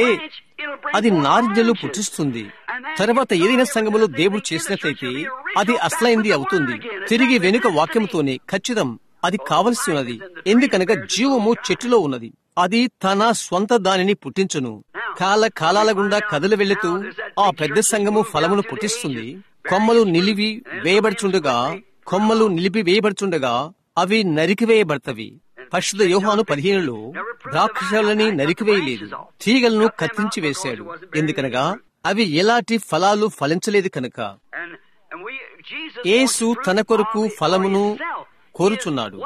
అది నారింజలు పుట్టిస్తుంది తర్వాత ఏదైనా సంఘములో దేవుడు చేసినట్లయితే అది అసలైంది అవుతుంది తిరిగి వెనుక వాక్యంతోనే ఖచ్చితం అది కావలసి ఉన్నది ఎందుకనగా జీవము చెట్టులో ఉన్నది అది తన స్వంత దానిని పుట్టించును కాల కాలాల గుండా కదలు వెళుతూ ఆ పెద్ద సంఘము ఫలమును పుట్టిస్తుంది కొమ్మలు నిలివి వేయబడుచుండగా కొమ్మలు నిలిపి వేయబడుచుండగా అవి నరికివేయబడతవి పరిశుద్ధ యోహాను పదిహేనులో ద్రాక్షలని నరికివేయలేదు తీగలను కత్తించి వేశాడు ఎందుకనగా అవి ఎలాంటి ఫలాలు ఫలించలేదు కనుక యేసు తన కొరకు ఫలమును కోరుచున్నాడు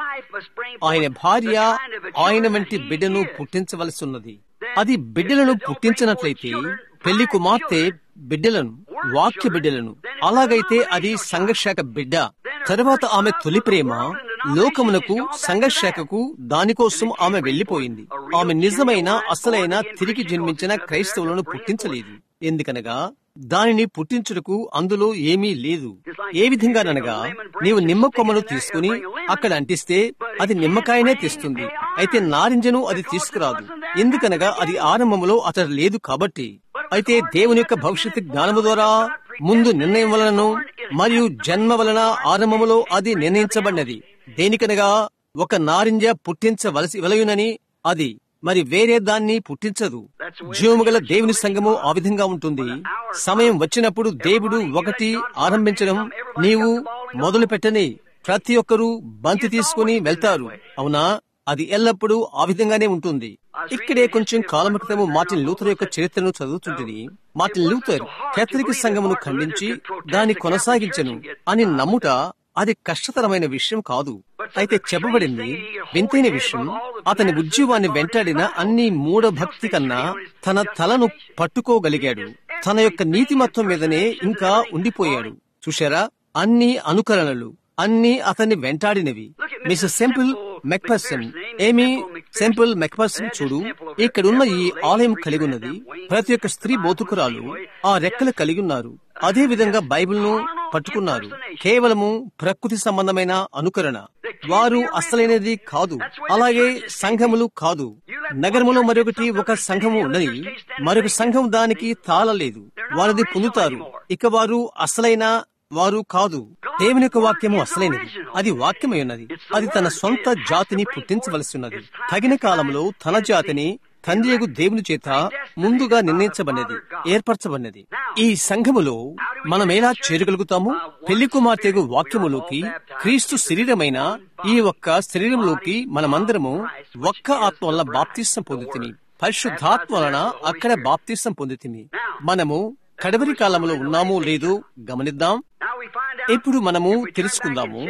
ఆయన భార్య ఆయన వంటి బిడ్డను పుట్టించవలసి ఉన్నది అది బిడ్డలను పుట్టించినట్లయితే పెళ్లి కుమార్తె బిడ్డలను వాక్య బిడ్డలను అలాగైతే అది సంఘర్షక బిడ్డ తరువాత ఆమె తొలి ప్రేమ లోకమునకు సంఘర్షకకు దానికోసం ఆమె వెళ్లిపోయింది ఆమె నిజమైన అసలైన తిరిగి జన్మించిన క్రైస్తవులను పుట్టించలేదు ఎందుకనగా దానిని పుట్టించుటకు అందులో ఏమీ లేదు ఏ విధంగాననగా నీవు నిమ్మ కొమ్మను తీసుకుని అక్కడ అంటిస్తే అది నిమ్మకాయనే తెస్తుంది అయితే నారింజను అది తీసుకురాదు ఎందుకనగా అది ఆరంభంలో అతడు లేదు కాబట్టి అయితే దేవుని యొక్క భవిష్యత్తు జ్ఞానము ద్వారా ముందు నిర్ణయం వలనను మరియు జన్మ వలన ఆరంభములో అది నిర్ణయించబడినది దేనికనగా ఒక నారింజ పుట్టించవలసి వలయునని అది మరి వేరే దాన్ని పుట్టించదు జీవము గల దేవుని సంఘము ఆ విధంగా ఉంటుంది సమయం వచ్చినప్పుడు దేవుడు ఒకటి ఆరంభించడం నీవు మొదలు పెట్టని ప్రతి ఒక్కరూ బంతి తీసుకుని వెళ్తారు అవునా అది ఎల్లప్పుడూ ఆ విధంగానే ఉంటుంది ఇక్కడే కొంచెం కాలం క్రితము మార్టిన్ లూథర్ యొక్క చరిత్రను చదువుతుంటుంది మార్టిన్ లూథర్ కేథలిక్ సంఘమును ఖండించి దాన్ని కొనసాగించను అని నమ్ముట అది కష్టతరమైన విషయం కాదు అయితే చెప్పబడింది వింతైన విషయం అతని ఉద్యోగాన్ని వెంటాడిన అన్ని మూఢభక్తి కన్నా తన తలను పట్టుకోగలిగాడు తన యొక్క నీతిమత్వం మీదనే ఇంకా ఉండిపోయాడు చూశారా అన్ని అనుకరణలు అన్ని అతన్ని వెంటాడినవి మిస్టర్ సెంపుల్ మెక్పర్సన్ ఏమి సెంపుల్ మెక్పర్సన్ చూడు ఇక్కడున్న ఈ ఆలయం కలిగి ఉన్నది ప్రతి ఒక్క స్త్రీ బోతుకురాలు ఆ రెక్కలు కలిగి ఉన్నారు అదే విధంగా బైబిల్ ను పట్టుకున్నారు కేవలము ప్రకృతి సంబంధమైన అనుకరణ వారు అసలైనది కాదు అలాగే సంఘములు కాదు నగరములో మరొకటి ఒక సంఘము ఉన్నది మరొక సంఘం దానికి తాళలేదు వారిది పొందుతారు ఇక వారు అసలైన వారు కాదు దేవుని యొక్క వాక్యము అసలైనది అది వాక్యమై ఉన్నది అది తన సొంత జాతిని పుట్టించవలసి ఉన్నది తగిన కాలంలో తన జాతిని తండ్రియగు దేవుని చేత ముందుగా నిర్ణయించబడినది ఏర్పరచబడినది ఈ సంఘములో మనం ఎలా చేరగలుగుతాము పెళ్లి కుమార్తెగు వాక్యములోకి క్రీస్తు శరీరమైన ఈ ఒక్క శరీరంలోకి మనమందరము ఒక్క ఆత్మ వల్ల బాప్తిష్టం పొందుతిమి పరిశుద్ధాత్మ వలన అక్కడ బాప్తిష్టం పొందుతిమి మనము కడవరి కాలంలో ఉన్నామో లేదో గమనిద్దాం ఇప్పుడు మనము తెలుసుకుందాము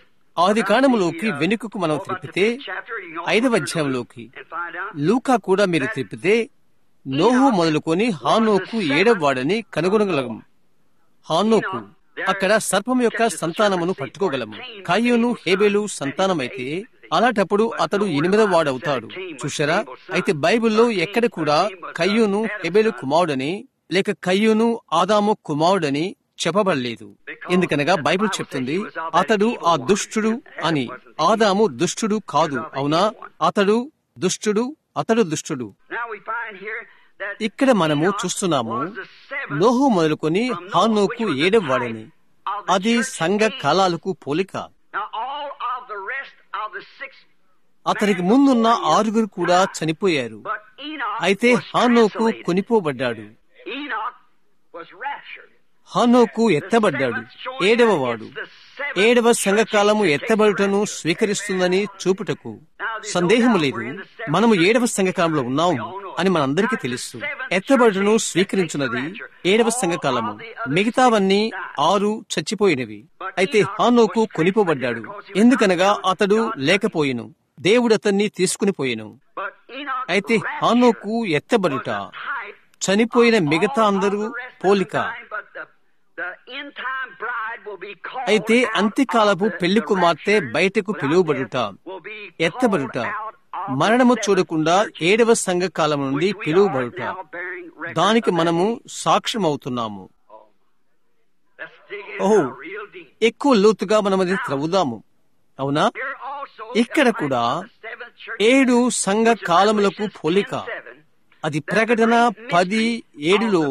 ఆది కాండములోకి వెనుకకు మనం త్రిప్పితే ఐదవ అధ్యాయంలోకి లూకా కూడా మీరు త్రిప్పితే నోహు మొదలుకొని హానోకు ఏడవవాడని కనుగొనగలము హానోకు అక్కడ సర్పం యొక్క సంతానమును పట్టుకోగలము కాయోను హేబేలు సంతానమైతే అలాంటప్పుడు అతడు ఎనిమిదవ వాడవుతాడు చూశారా అయితే బైబిల్లో ఎక్కడ కూడా కయ్యూను హెబేలు కుమారుడని లేక కయ్యూను ఆదాము కుమారుడని చెప్పబడలేదు ఎందుకనగా బైబిల్ చెప్తుంది అతడు ఆ దుష్టుడు అని ఆదాము దుష్టుడు కాదు అవునా అతడు దుష్టుడు అతడు దుష్టుడు Now we find here that ఇక్కడ మనము చూస్తున్నాము నోహు మొదలుకొని హానోకు ఏడవవాడని అది సంఘ కాలాలకు పోలిక now all of the rest of the six, అతనికి ముందున్న ఆరుగురు కూడా చనిపోయారు but Enoch అయితే was హానోకు translated. కొనిపోబడ్డాడు Enoch was raptured. హానోకు ఎత్తబడ్డాడు ఏడవవాడు ఏడవ సంఘకాలము ఎత్తబడుటను స్వీకరిస్తుందని చూపుటకు సందేహము లేదు మనము ఏడవ సంఘకాలంలో ఉన్నాము అని మనందరికీ తెలుసు ఎత్తబడుటను స్వీకరించున్నది ఏడవ సంఘకాలము మిగతావన్నీ ఆరు చచ్చిపోయినవి అయితే హానోకు కొనిపోబడ్డాడు ఎందుకనగా అతడు లేకపోయెను దేవుడు అతన్ని తీసుకుని పోయెను But Enoch అయితే raptured హానోకు ఎత్తబడుట was a type చనిపోయిన of మిగతా all అందరూ of the rest of the పోలిక time, but the- the end time bride will be called అయితే out అంత్యకాలపు of the- పెళ్లి the కుమార్తె raptured బయటకు without పిలువబడుట death will be ఎత్తబడుట called out of the మరణము seventh చూడకుండా church, ఏడవ సంఘ కాలం నుండి which we are పిలువబడుట now bearing record దానికి of that మనము age. సాక్ష్యమవుతున్నాము Let's dig in ఓహో. now real deep. ఎక్కువ లోతుగా మనం అది త్రవ్వుదాము అవునా Here also ఇక్కడ the కూడా seventh church ఏడు సంఘ కాలములకు పోలిక అది ప్రకటన పది ఏడులో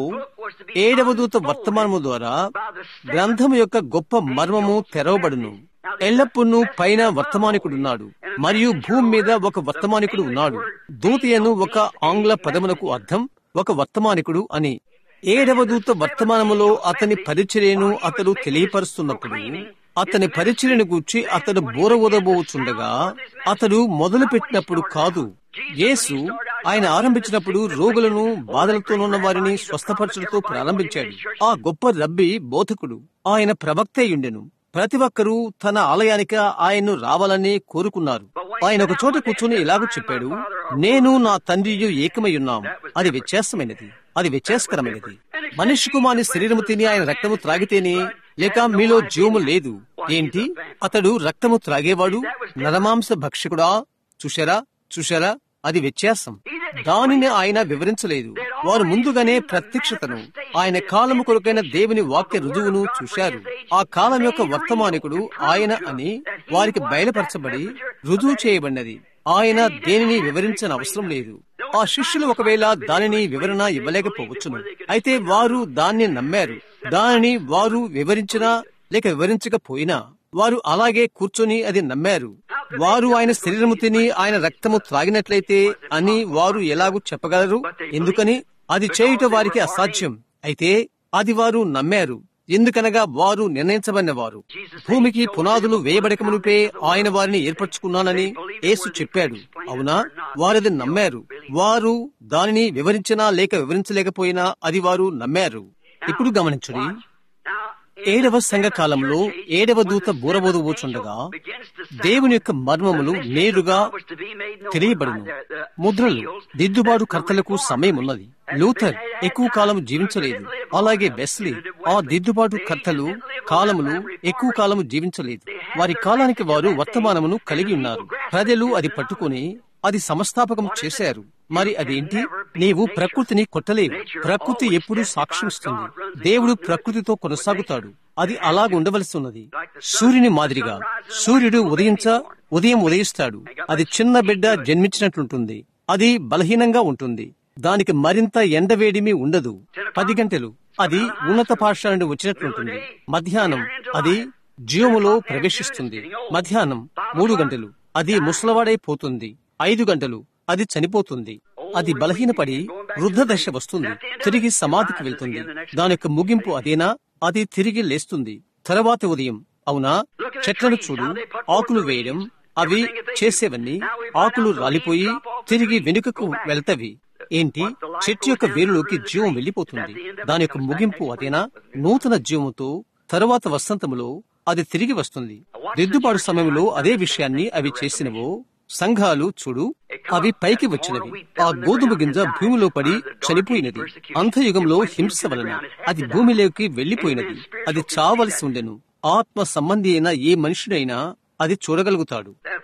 ఏడవ దూత వర్తమానము ద్వారా గ్రంథము యొక్క గొప్ప మర్మము తెరవబడును ఎల్లప్పుడూ పైన వర్తమానికుడున్నాడు మరియు భూమి మీద ఒక వర్తమానికుడు ఉన్నాడు దూతయను ఒక ఆంగ్ల పదమునకు అర్థం ఒక వర్తమానికుడు అని ఏడవ దూత వర్తమానములో అతని పరిచర్యను అతడు తెలియపరుస్తున్నప్పుడు అతని పరిచర్యను గూర్చి అతడు బోర ఊదబోచుండగా అతడు మొదలు పెట్టినప్పుడు కాదు యేసు ఆయన ఆరంభించినప్పుడు రోగులను బాధలతోనున్న వారిని స్వస్థపరచడంతో ప్రారంభించాడు ఆ గొప్ప రబ్బి బోధకుడు ఆయన ప్రవక్త అయ్యుండెను ప్రతి ఒక్కరూ తన ఆలయానికి ఆయన్ను రావాలని కోరుకున్నారు ఆయన ఒక చోట కూర్చొని ఇలాగూ చెప్పాడు నేను నా తండ్రియు ఏకమై ఉన్నాం అది వ్యత్యాసమైనది అది వ్యత్యాసకరమైనది మనిషి కుమారి శరీరము తిని ఆయన రక్తము త్రాగితేనే లేక మీలో జీవము లేదు ఏంటి అతడు రక్తము త్రాగేవాడు నరమాంస భక్షకుడా చూశారా చూశారా అది వ్యత్యాసం దానిని ఆయన వివరించలేదు వారు ముందుగానే ప్రత్యక్షతను ఆయన కాలము కొరకైన దేవుని వాక్య రుజువును చూశారు ఆ కాలం యొక్క వర్తమానికుడు ఆయన అని వారికి బయలుపరచబడి రుజువు చేయబడినది ఆయన దేనిని వివరించని అవసరం లేదు ఆ శిష్యులు ఒకవేళ దానిని వివరణ ఇవ్వలేకపోవచ్చును అయితే వారు దాన్ని నమ్మారు దానిని వారు వివరించినా లేక వివరించకపోయినా వారు అలాగే కూర్చొని అది నమ్మారు వారు ఆయన శరీరము తిని ఆయన రక్తము త్రాగినట్లయితే అని వారు ఎలాగూ చెప్పగలరు ఎందుకని అది చేయుట వారికి అసాధ్యం అయితే అది వారు నమ్మారు ఎందుకనగా వారు నిర్ణయించబడిన వారు భూమికి పునాదులు వేయబడక మునిపే ఆయన వారిని ఏర్పరచుకున్నానని యేసు చెప్పాడు అవునా వారది నమ్మారు వారు దానిని వివరించినా లేక వివరించలేకపోయినా అది వారు నమ్మారు ఇప్పుడు గమనించుడి ఏడవ సంఘ కాలంలో ఏడవ దూత బూరబోదుబోచుండగా దేవుని యొక్క మర్మములు నేరుగా తెలియబడును ముద్రలు దిద్దుబాటు కర్తలకు సమయం ఉన్నది లూథర్ ఎక్కువ కాలం జీవించలేదు అలాగే వెస్లీ ఆ దిద్దుబాటు కర్తలు కాలములు ఎక్కువ కాలము జీవించలేదు వారి కాలానికి వారు వర్తమానమును కలిగి ఉన్నారు ప్రజలు అది పట్టుకుని అది సంస్థాపకం చేశారు మరి అదేంటి నీవు ప్రకృతిని కొట్టలేవు ప్రకృతి ఎప్పుడూ సాక్ష్యమిస్తుంది దేవుడు ప్రకృతితో కొనసాగుతాడు అది అలాగుండవలసి ఉన్నది సూర్యుని మాదిరిగా సూర్యుడు ఉదయించ ఉదయం ఉదయిస్తాడు అది చిన్న బిడ్డ జన్మించినట్లుంటుంది అది బలహీనంగా ఉంటుంది దానికి మరింత ఎండవేడిమి ఉండదు పది గంటలు అది ఉన్నత పాఠశాల నుండి వచ్చినట్లుంటుంది మధ్యాహ్నం అది జీవములో ప్రవేశిస్తుంది మధ్యాహ్నం మూడు గంటలు అది ముసలవాడైపోతుంది ఐదు గంటలు అది చనిపోతుంది అది బలహీనపడి వృద్ధ దశ వస్తుంది తిరిగి సమాధికి వెళ్తుంది దాని యొక్క ముగింపు అదేనా అది తిరిగి లేస్తుంది తరువాత ఉదయం అవునా చెట్లను చూడు ఆకులు వేయడం అవి చేసేవన్నీ ఆకులు రాలిపోయి తిరిగి వెనుకకు వెళ్తవి ఏంటి చెట్టు యొక్క వేరులోకి జీవం వెళ్లిపోతుంది దాని యొక్క ముగింపు అదేనా నూతన జీవముతో తరువాత వసంతములో అది తిరిగి వస్తుంది దిద్దుబాటు సమయంలో అదే విషయాన్ని అవి చేసినవో సంఘాలు చూడు అవి పైకి వచ్చినవి ఆ గోధుమ గింజ భూమిలో పడి చనిపోయినది అంతయుగంలో హింస వలన అది భూమిలోకి వెళ్లిపోయినది అది చావలసి ఉండెను ఆత్మ సంబంధి అయిన ఏ మనుషుడైనా అది చూడగలుగుతాడు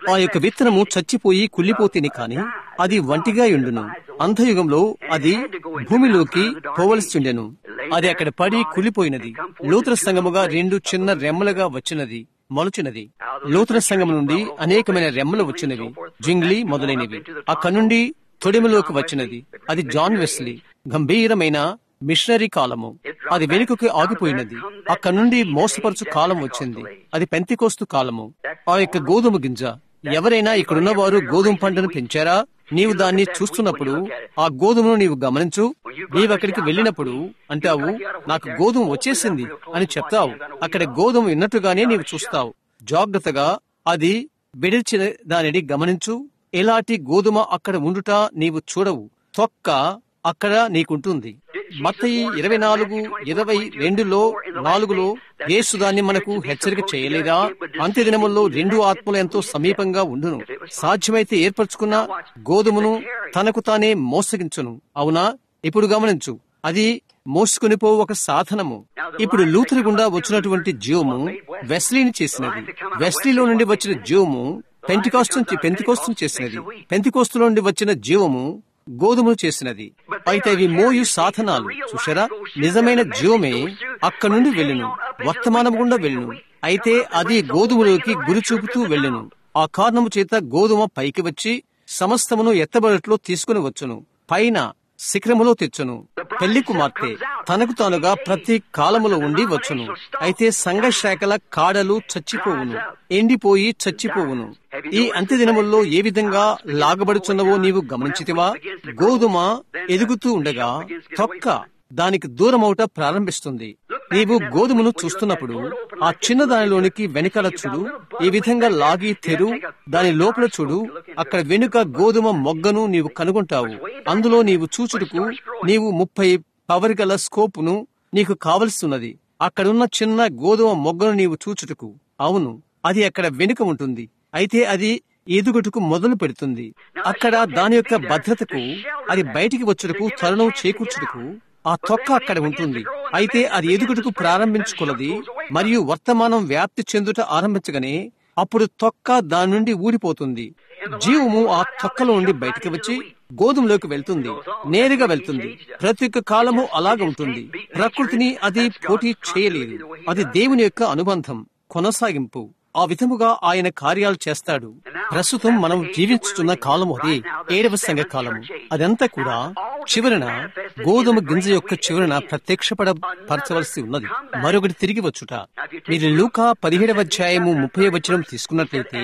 ఆ యొక్క విత్తనము చచ్చిపోయి కుళ్ళిపోతేనే కాని అది వంటిగా ఉండును అంధయుగంలో అది భూమిలోకి పోవలసి ఉండెను అది అక్కడ పడి కుళ్ళిపోయినది నూతన సంఘముగా రెండు చిన్న రెమ్మలుగా వచ్చినది మొలచినది నూతన సంఘం నుండి అనేకమైన రెమ్మలు వచ్చినవి జింగ్లీ మొదలైనవి అక్కడ నుండి తొడిమలోకి వచ్చినది అది జాన్ వెస్లీ గంభీరమైన మిషనరీ కాలము అది వెనుకకి ఆగిపోయినది అక్కడ నుండి మోసపరచు కాలం వచ్చింది అది పెంతికోస్తు కాలము ఆ యొక్క గోధుమ గింజ ఎవరైనా ఇక్కడున్న వారు గోధుమ పంటను పెంచారా నీవు దాన్ని చూస్తున్నప్పుడు ఆ గోధుమను నీవు గమనించు నీవు అక్కడికి వెళ్ళినప్పుడు అంటావు నాకు గోధుమ వచ్చేసింది అని చెప్తావు అక్కడ గోధుమ విన్నట్టుగానే నీవు చూస్తావు జాగ్రత్తగా అది బెడిర్చిన దానిని గమనించు ఎలాంటి గోధుమ అక్కడ ఉండుట నీవు చూడవు తొక్క అక్కడ నీకుంటుంది మత్తయి ఇరవై నాలుగు ఇరవై రెండులో నాలుగులో యేసు దాన్ని మనకు హెచ్చరిక చేయలేదా అంత్య దినముల్లో రెండు ఆత్మలు ఎంతో సమీపంగా ఉండును సాధ్యమైతే ఏర్పరచుకున్న గోధుమను తనకు తానే మోసగించును అవునా ఇప్పుడు గమనించు అది మోసుకునిపో ఒక సాధనము ఇప్పుడు లూథర్ గుండా వచ్చినటువంటి జీవము వెస్లీని చేసినది వెస్లీలో నుండి వచ్చిన జీవము పెంతికోస్తం పెంతికోస్తం చేసినది పెంతికోస్తులో నుండి వచ్చిన జీవము గోధుమలు చేసినది అయితే ఇవి మోయు సాధనాలు చూసారా నిజమైన జీవమే అక్కడి నుండి వెళ్ళును వర్తమానం గుండా వెళ్ళును అయితే అది గోధుమలోకి గురి చూపుతూ వెళ్ళును ఆ కారణము చేత గోధుమ పైకి వచ్చి సమస్తమును ఎత్తబడట్లో తీసుకుని వచ్చును పైన శిఖరములో తెచ్చును పెళ్లి కుమార్తె తనకు తానుగా ప్రతి కాలములో ఉండి వచ్చును అయితే సంఘ శాఖల కాడలు చచ్చిపోవును ఎండిపోయి చచ్చిపోవును ఈ అంత్య దినముల్లో ఏ విధంగా లాగబడుచున్నవో నీవు గమనించితివా గోధుమ ఎదుగుతూ ఉండగా తొక్క దానికి దూరమవుట ప్రారంభిస్తుంది నీవు గోధుమను చూస్తున్నప్పుడు ఆ చిన్న దానిలోనికి వెనుకల చూడు ఈ విధంగా లాగి తెరు దాని లోపల చూడు అక్కడ వెనుక గోధుమ మొగ్గను నీవు కనుగొంటావు అందులో నీవు చూచుటకు నీవు ముప్పై పవర్ గల స్కోపును నీకు కావలసిన్నది అక్కడున్న చిన్న గోధుమ మొగ్గను నీవు చూచుటకు అవును అది అక్కడ వెనుక ఉంటుంది అయితే అది ఎదుగుటకు మొదలు పెడుతుంది అక్కడ దాని యొక్క భద్రతకు అది బయటికి వచ్చుటకు తరుణం చేకూర్చుటకు ఆ తొక్క అక్కడ ఉంటుంది అయితే అది ఎదుగుటకు ప్రారంభించుకున్నది మరియు వర్తమానం వ్యాప్తి చెందుట ఆరంభించగానే అప్పుడు తొక్క దాని నుండి ఊడిపోతుంది జీవము ఆ తొక్కలో నుండి బయటకు వచ్చి గోధుమలోకి వెళ్తుంది నేరుగా వెళ్తుంది ప్రతి ఒక్క కాలము అలాగ ఉంటుంది ప్రకృతిని అది పోటీ చేయలేదు అది దేవుని యొక్క అనుబంధం కొనసాగింపు ఆ విధముగా ఆయన కార్యాలు చేస్తాడు ప్రస్తుతం మనం జీవించుతున్న కాలం అది ఏడవ సంఘ కాలము అదంతా కూడా చివరన గోధుమ గింజ యొక్క చివరన ప్రత్యక్షపడ పరచవలసి ఉన్నది మరొకటి తిరిగి వచ్చుట మీరు లూకా పదిహేడవ అధ్యాయము ముప్పై వచనం తీసుకున్నట్లయితే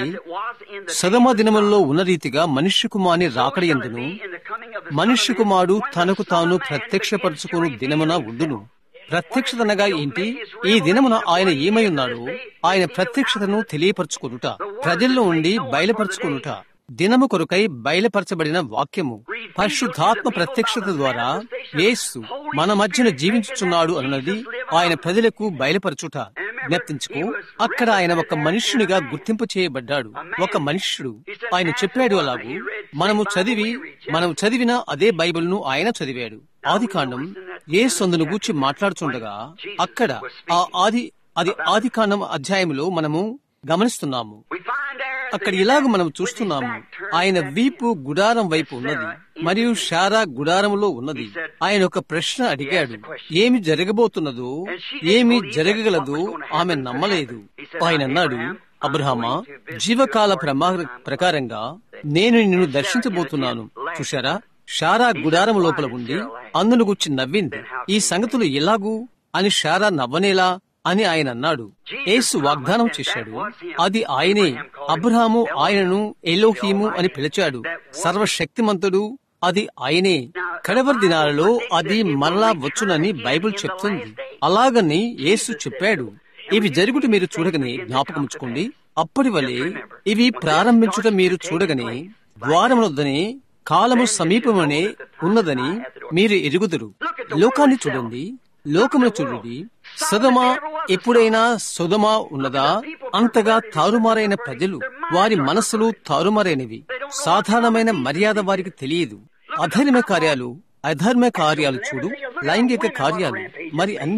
సదమ దినములలో ఉన్న రీతిగా మనుష్య కుమారుని రాకడి ఎందును మనుష్య కుమారుడు తనకు తాను ప్రత్యక్షపరచుకుని దినమున ఉండును ప్రత్యక్షతనగా ఏంటి ఈ దినమున ఆయన ఏమై ఉన్నాడు ఆయన ప్రత్యక్షతను తెలియపరచుకొనుట ప్రజల్లో ఉండి బయలుపరచుకొనుట దినము కొరకై బయలుపరచబడిన వాక్యము పరిశుద్ధాత్మ ప్రత్యక్షత ద్వారా యేసు మన మధ్యన జీవించుచున్నాడు అన్నది ఆయన ప్రజలకు బయలుపరచుట జ్ఞప్తించుకో అక్కడ ఆయన ఒక మనుష్యునిగా గుర్తింపు చేయబడ్డాడు ఒక మనుష్యుడు ఆయన చెప్పాడు అలాగూ మనము చదివి మనము చదివిన అదే బైబిల్ ను ఆయన చదివాడు ఆది కాండం ఏ సందును గూర్చి మాట్లాడుచుండగా అక్కడ ఆ ఆది అది ఆది కాండం అధ్యాయంలో మనము గమనిస్తున్నాము అక్కడ ఇలాగ మనం చూస్తున్నాము ఆయన వీపు గుడారం వైపు ఉన్నది మరియు షారా గుడారములో ఉన్నది ఆయన ఒక ప్రశ్న అడిగాడు ఏమి జరగబోతున్నదో ఏమి జరగగలదో ఆమె నమ్మలేదు ఆయన అన్నాడు అబ్రహమా జీవకాల ప్రమా ప్రకారంగా నేను నిన్ను దర్శించబోతున్నాను చూశారా షారా గుడారం లోపల ఉండి అందును గుచ్చి నవ్వింది ఈ సంగతులు ఎలాగూ అని షారా నవ్వనేలా అని ఆయన అన్నాడు యేసు వాగ్దానం చేశాడు అది ఆయనే అబ్రహాము ఆయనను ఎలోహీము అని పిలిచాడు సర్వశక్తిమంతుడు అది ఆయనే కడవరి దినాలలో అది మరలా వచ్చునని బైబిల్ చెప్తుంది అలాగని యేసు చెప్పాడు ఇవి జరుగుట మీరు చూడగనే జ్ఞాపకముచ్చుకోండి అప్పటి వలె ఇవి ప్రారంభించుట మీరు చూడగనే ద్వారమునొద్దనే కాలము సమీపమనే ఉన్నదని మీరు ఎరుగుదురు లోకాన్ని చూడండి లోకమును చూడండి సదమ ఎప్పుడైనా సుధమ ఉన్నదా అంతగా తారుమారైన ప్రజలు వారి మనస్సులు తారుమారైనవి సాధారణమైన మర్యాద వారికి తెలియదు అధర్మ కార్యాలు అధర్మ కార్యాలు చూడు లైంగిక కార్యాలు మరి అన్ని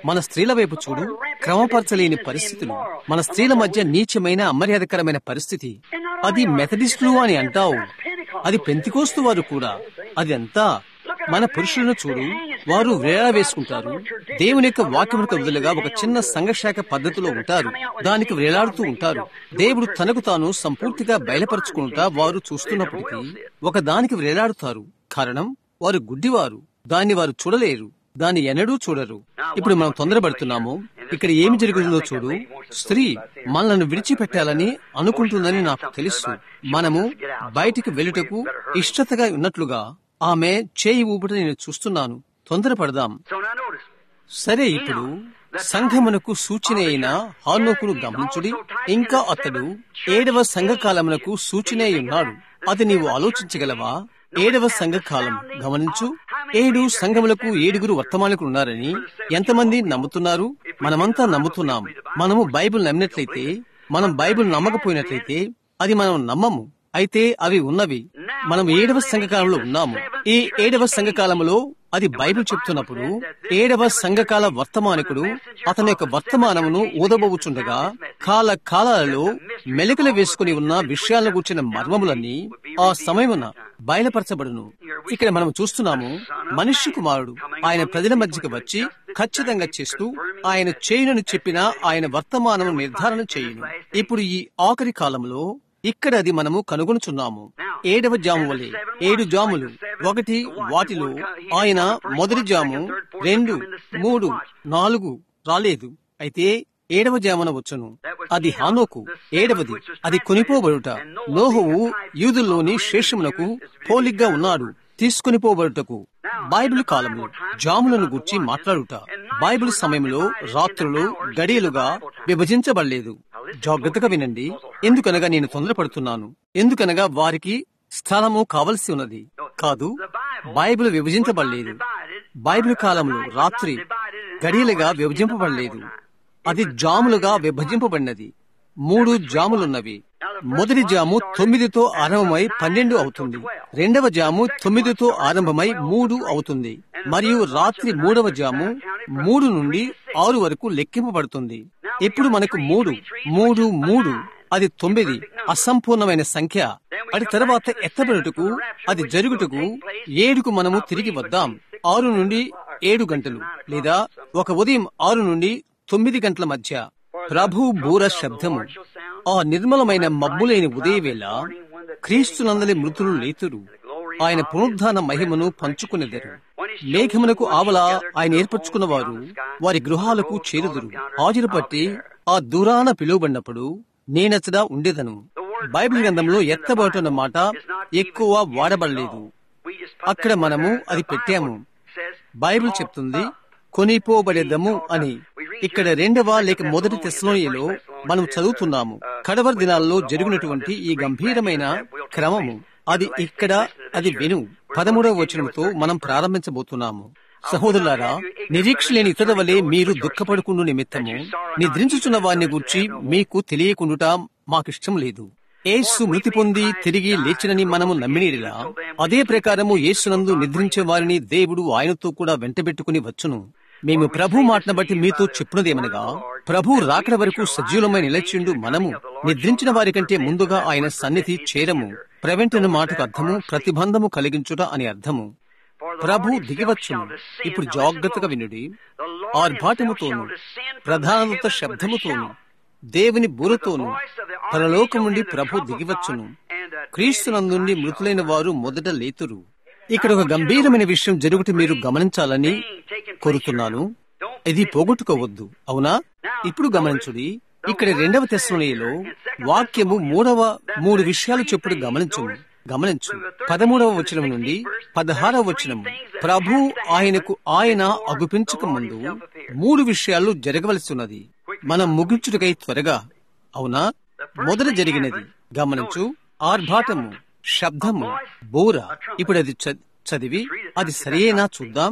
మన స్త్రీల వైపు చూడు క్రమపరచలేని పరిస్థితులు మన స్త్రీల మధ్య నీచమైన అమర్యాదకరమైన పరిస్థితి అది మెథడిస్టులు అని అంటావు అది పెంతికోస్తు వారు కూడా అది అంతా మన పురుషులను చూడు వారు వేళ వేసుకుంటారు దేవుని యొక్క వాక్యములకు వదులుగా ఒక చిన్న సంఘశాఖ పద్ధతిలో ఉంటారు దానికి వేలాడుతూ ఉంటారు దేవుడు తనకు తాను సంపూర్తిగా బయలుపరుచుకుంటా వారు చూస్తున్నప్పటికీ ఒక దానికి వేలాడుతారు కారణం వారు గుడ్డివారు దాన్ని వారు చూడలేరు దాన్ని ఎన్నడూ చూడరు ఇప్పుడు మనం తొందరపడుతున్నాము ఇక్కడ ఏమి జరుగుతుందో చూడు స్త్రీ మనల్ని విడిచిపెట్టాలని అనుకుంటుందని నాకు తెలుసు మనము బయటికి వెళ్ళుటకు ఇష్టతగా ఉన్నట్లుగా ఆమె చేయి ఊపుట నేను చూస్తున్నాను తొందరపడదాం So now notice. సరే ఇప్పుడు సంఘమునకు సూచన అయిన హానోకును గమనించుడి ఇంకా అతడు ఏడవ సంఘకాలమునకు సూచన అయి ఉన్నాడు అది నీవు ఆలోచించగలవా ఏడవ సంఘకాలం గమనించు ఏడు సంఘములకు ఏడుగురు వర్తమానికులు ఉన్నారని ఎంతమంది నమ్ముతున్నారు మనమంతా నమ్ముతున్నాం మనము బైబిల్ నమ్మినట్లయితే మనం బైబిల్ నమ్మకపోయినట్లయితే అది మనం నమ్మము అయితే అవి ఉన్నవి మనం ఏడవ సంఘకాలంలో ఉన్నాము ఈ ఏడవ సంఘకాలంలో అది బైబిల్ చెప్తున్నప్పుడు ఏడవ సంఘకాల వర్తమానికుడు అతని యొక్క వర్తమానమును ఊదబోచుండగా కాల కాలాలలో మెలికలు వేసుకుని ఉన్న విషయాలను కూర్చిన మర్మములన్నీ ఆ సమయమున బయలుపరచబడును ఇక్కడ మనం చూస్తున్నాము మనుష్య కుమారుడు ఆయన ప్రజల మధ్యకి వచ్చి ఖచ్చితంగా చేస్తూ ఆయన చేయునని చెప్పిన ఆయన వర్తమానము నిర్ధారణ చేయును ఇప్పుడు ఈ ఆఖరి కాలంలో ఇక్కడ అది మనము కనుగొనుచున్నాము ఏడవ జాము వలె ఏడు జాములు ఒకటి వాటిలో ఆయన మొదటి జాము రెండు మూడు నాలుగు రాలేదు అయితే ఏడవ జామున వచ్చును అది హానోకు ఏడవది అది కొనిపోబడుట నోహువు యూదుల్లోని శేషమునకు పోలిగ్గా ఉన్నాడు తీసుకుని పోబడుటకు బైబిల్ కాలంలో జాములను గుర్చి మాట్లాడుట బైబిల్ సమయంలో రాత్రులు గడియలుగా విభజించబడలేదు జాగ్రత్తగా వినండి ఎందుకనగా నేను తొందరపడుతున్నాను ఎందుకనగా వారికి స్థలము కావలసి ఉన్నది కాదు బైబిల్ విభజించబడలేదు బైబిల్ కాలంలో రాత్రి గడియలుగా విభజింపబడలేదు అది జాములుగా విభజింపబడినది మూడు జాములున్నవి మొదటి జాము తొమ్మిదితో ఆరంభమై పన్నెండు అవుతుంది రెండవ జాము తొమ్మిదితో ఆరంభమై మూడు అవుతుంది మరియు రాత్రి మూడవ జాము మూడు నుండి ఆరు వరకు లెక్కింపబడుతుంది ఇప్పుడు మనకు మూడు మూడు మూడు అది తొమ్మిది అసంపూర్ణమైన సంఖ్య అది తర్వాత ఎత్తబడుటకు అది జరుగుటకు ఏడుకు మనము తిరిగి వద్దాం ఆరు నుండి ఏడు గంటలు లేదా ఒక ఉదయం ఆరు నుండి తొమ్మిది గంటల మధ్య ప్రభు బూర శబ్దము ఆ నిర్మలమైన మబ్బులేని ఉదయవేళ క్రీస్తునందలి మృతులు లేతురు ఆయన పునరుద్ధాన మహిమను పంచుకునేదరు మేఘమునకు ఆవల ఆయన ఏర్పరచుకున్న వారు వారి గృహాలకు చేరుదురు హాజరు పట్టి ఆ దూరాన పిలువబడినప్పుడు నేనచ్చడా ఉండేదను బైబిల్ గ్రంథంలో ఎత్తబోటున్న మాట ఎక్కువ వాడబడలేదు అక్కడ మనము అది పెట్టాము బైబిల్ చెప్తుంది కొనిపోబడేదము అని ఇక్కడ రెండవ లేక మొదటి తెస్లోనియలో మనం చదువుతున్నాము కడవర్ దినాల్లో జరిగినటువంటి ఈ గంభీరమైన క్రమము అది ఇక్కడ అది విను పదమూడవ వచనంతో మనం ప్రారంభించబోతున్నాము సహోదరులారా నిరీక్ష లేని ఇతర వలె మీరు దుఃఖపడుకుండు నిమిత్తము నిద్రించుచున్న వారిని గూర్చి మీకు తెలియకుండుట మాకిష్టం లేదు యేసు మృతి పొంది తిరిగి లేచినని మనము నమ్మినీడిలా అదే ప్రకారము యేసునందు నిద్రించే వారిని దేవుడు ఆయనతో కూడా వెంటబెట్టుకుని వచ్చును మేము ప్రభు మాటను బట్టి మీతో చెప్పున్నదేమనగా ప్రభు రాకడ వరకు సజీవులమై నిలచిండు మనము నిద్రించిన వారి కంటే ముందుగా ఆయన సన్నిధి చేరము ప్రవెంటను మాటకు అర్థము ప్రతిబంధము కలిగించుట అని అర్థము ప్రభు దిగివచ్చును ఇప్పుడు జాగ్రత్తగా వినుడి ఆర్భాటముతోను ప్రధానత శబ్దముతోను దేవుని బూరతోను పరలోకం నుండి ప్రభు దిగివచ్చును క్రీస్తునందుండి మృతులైన వారు మొదట లేతురు ఇక్కడ ఒక గంభీరమైన విషయం జరుగుట మీరు గమనించాలని కోరుతున్నాను ఇది పోగొట్టుకోవద్దు అవునా ఇప్పుడు గమనించుడి ఇక్కడ రెండవ తెస్సలోనియలో వాక్యము మూడవ మూడు విషయాలు చెప్పుడు గమనించు గమనించు పదమూడవ వచనం నుండి పదహారవ వచనం ప్రభు ఆయనకు ఆయన అగుపించక ముందు మూడు విషయాలు జరగవలసి ఉన్నది మనం ముగించుటకై త్వరగా అవునా మొదట జరిగినది గమనించు ఆర్భాటము శబ్దము బోర ఇప్పుడు అది చ- చదివి అది సరియేనా చూద్దాం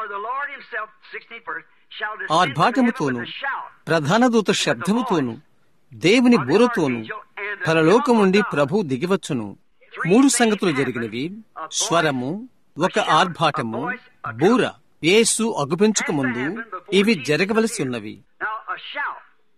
ఆర్భాటముతోను ప్రధాన దూత శబ్దముతోను దేవుని బూరతోను పరలోకం నుండి ప్రభు దిగివచ్చును మూడు సంగతులు జరిగినవి స్వరము ఒక ఆర్భాటము బూర యేసు అగుపించక ముందు ఇవి జరగవలసి ఉన్నవి Now, a shout.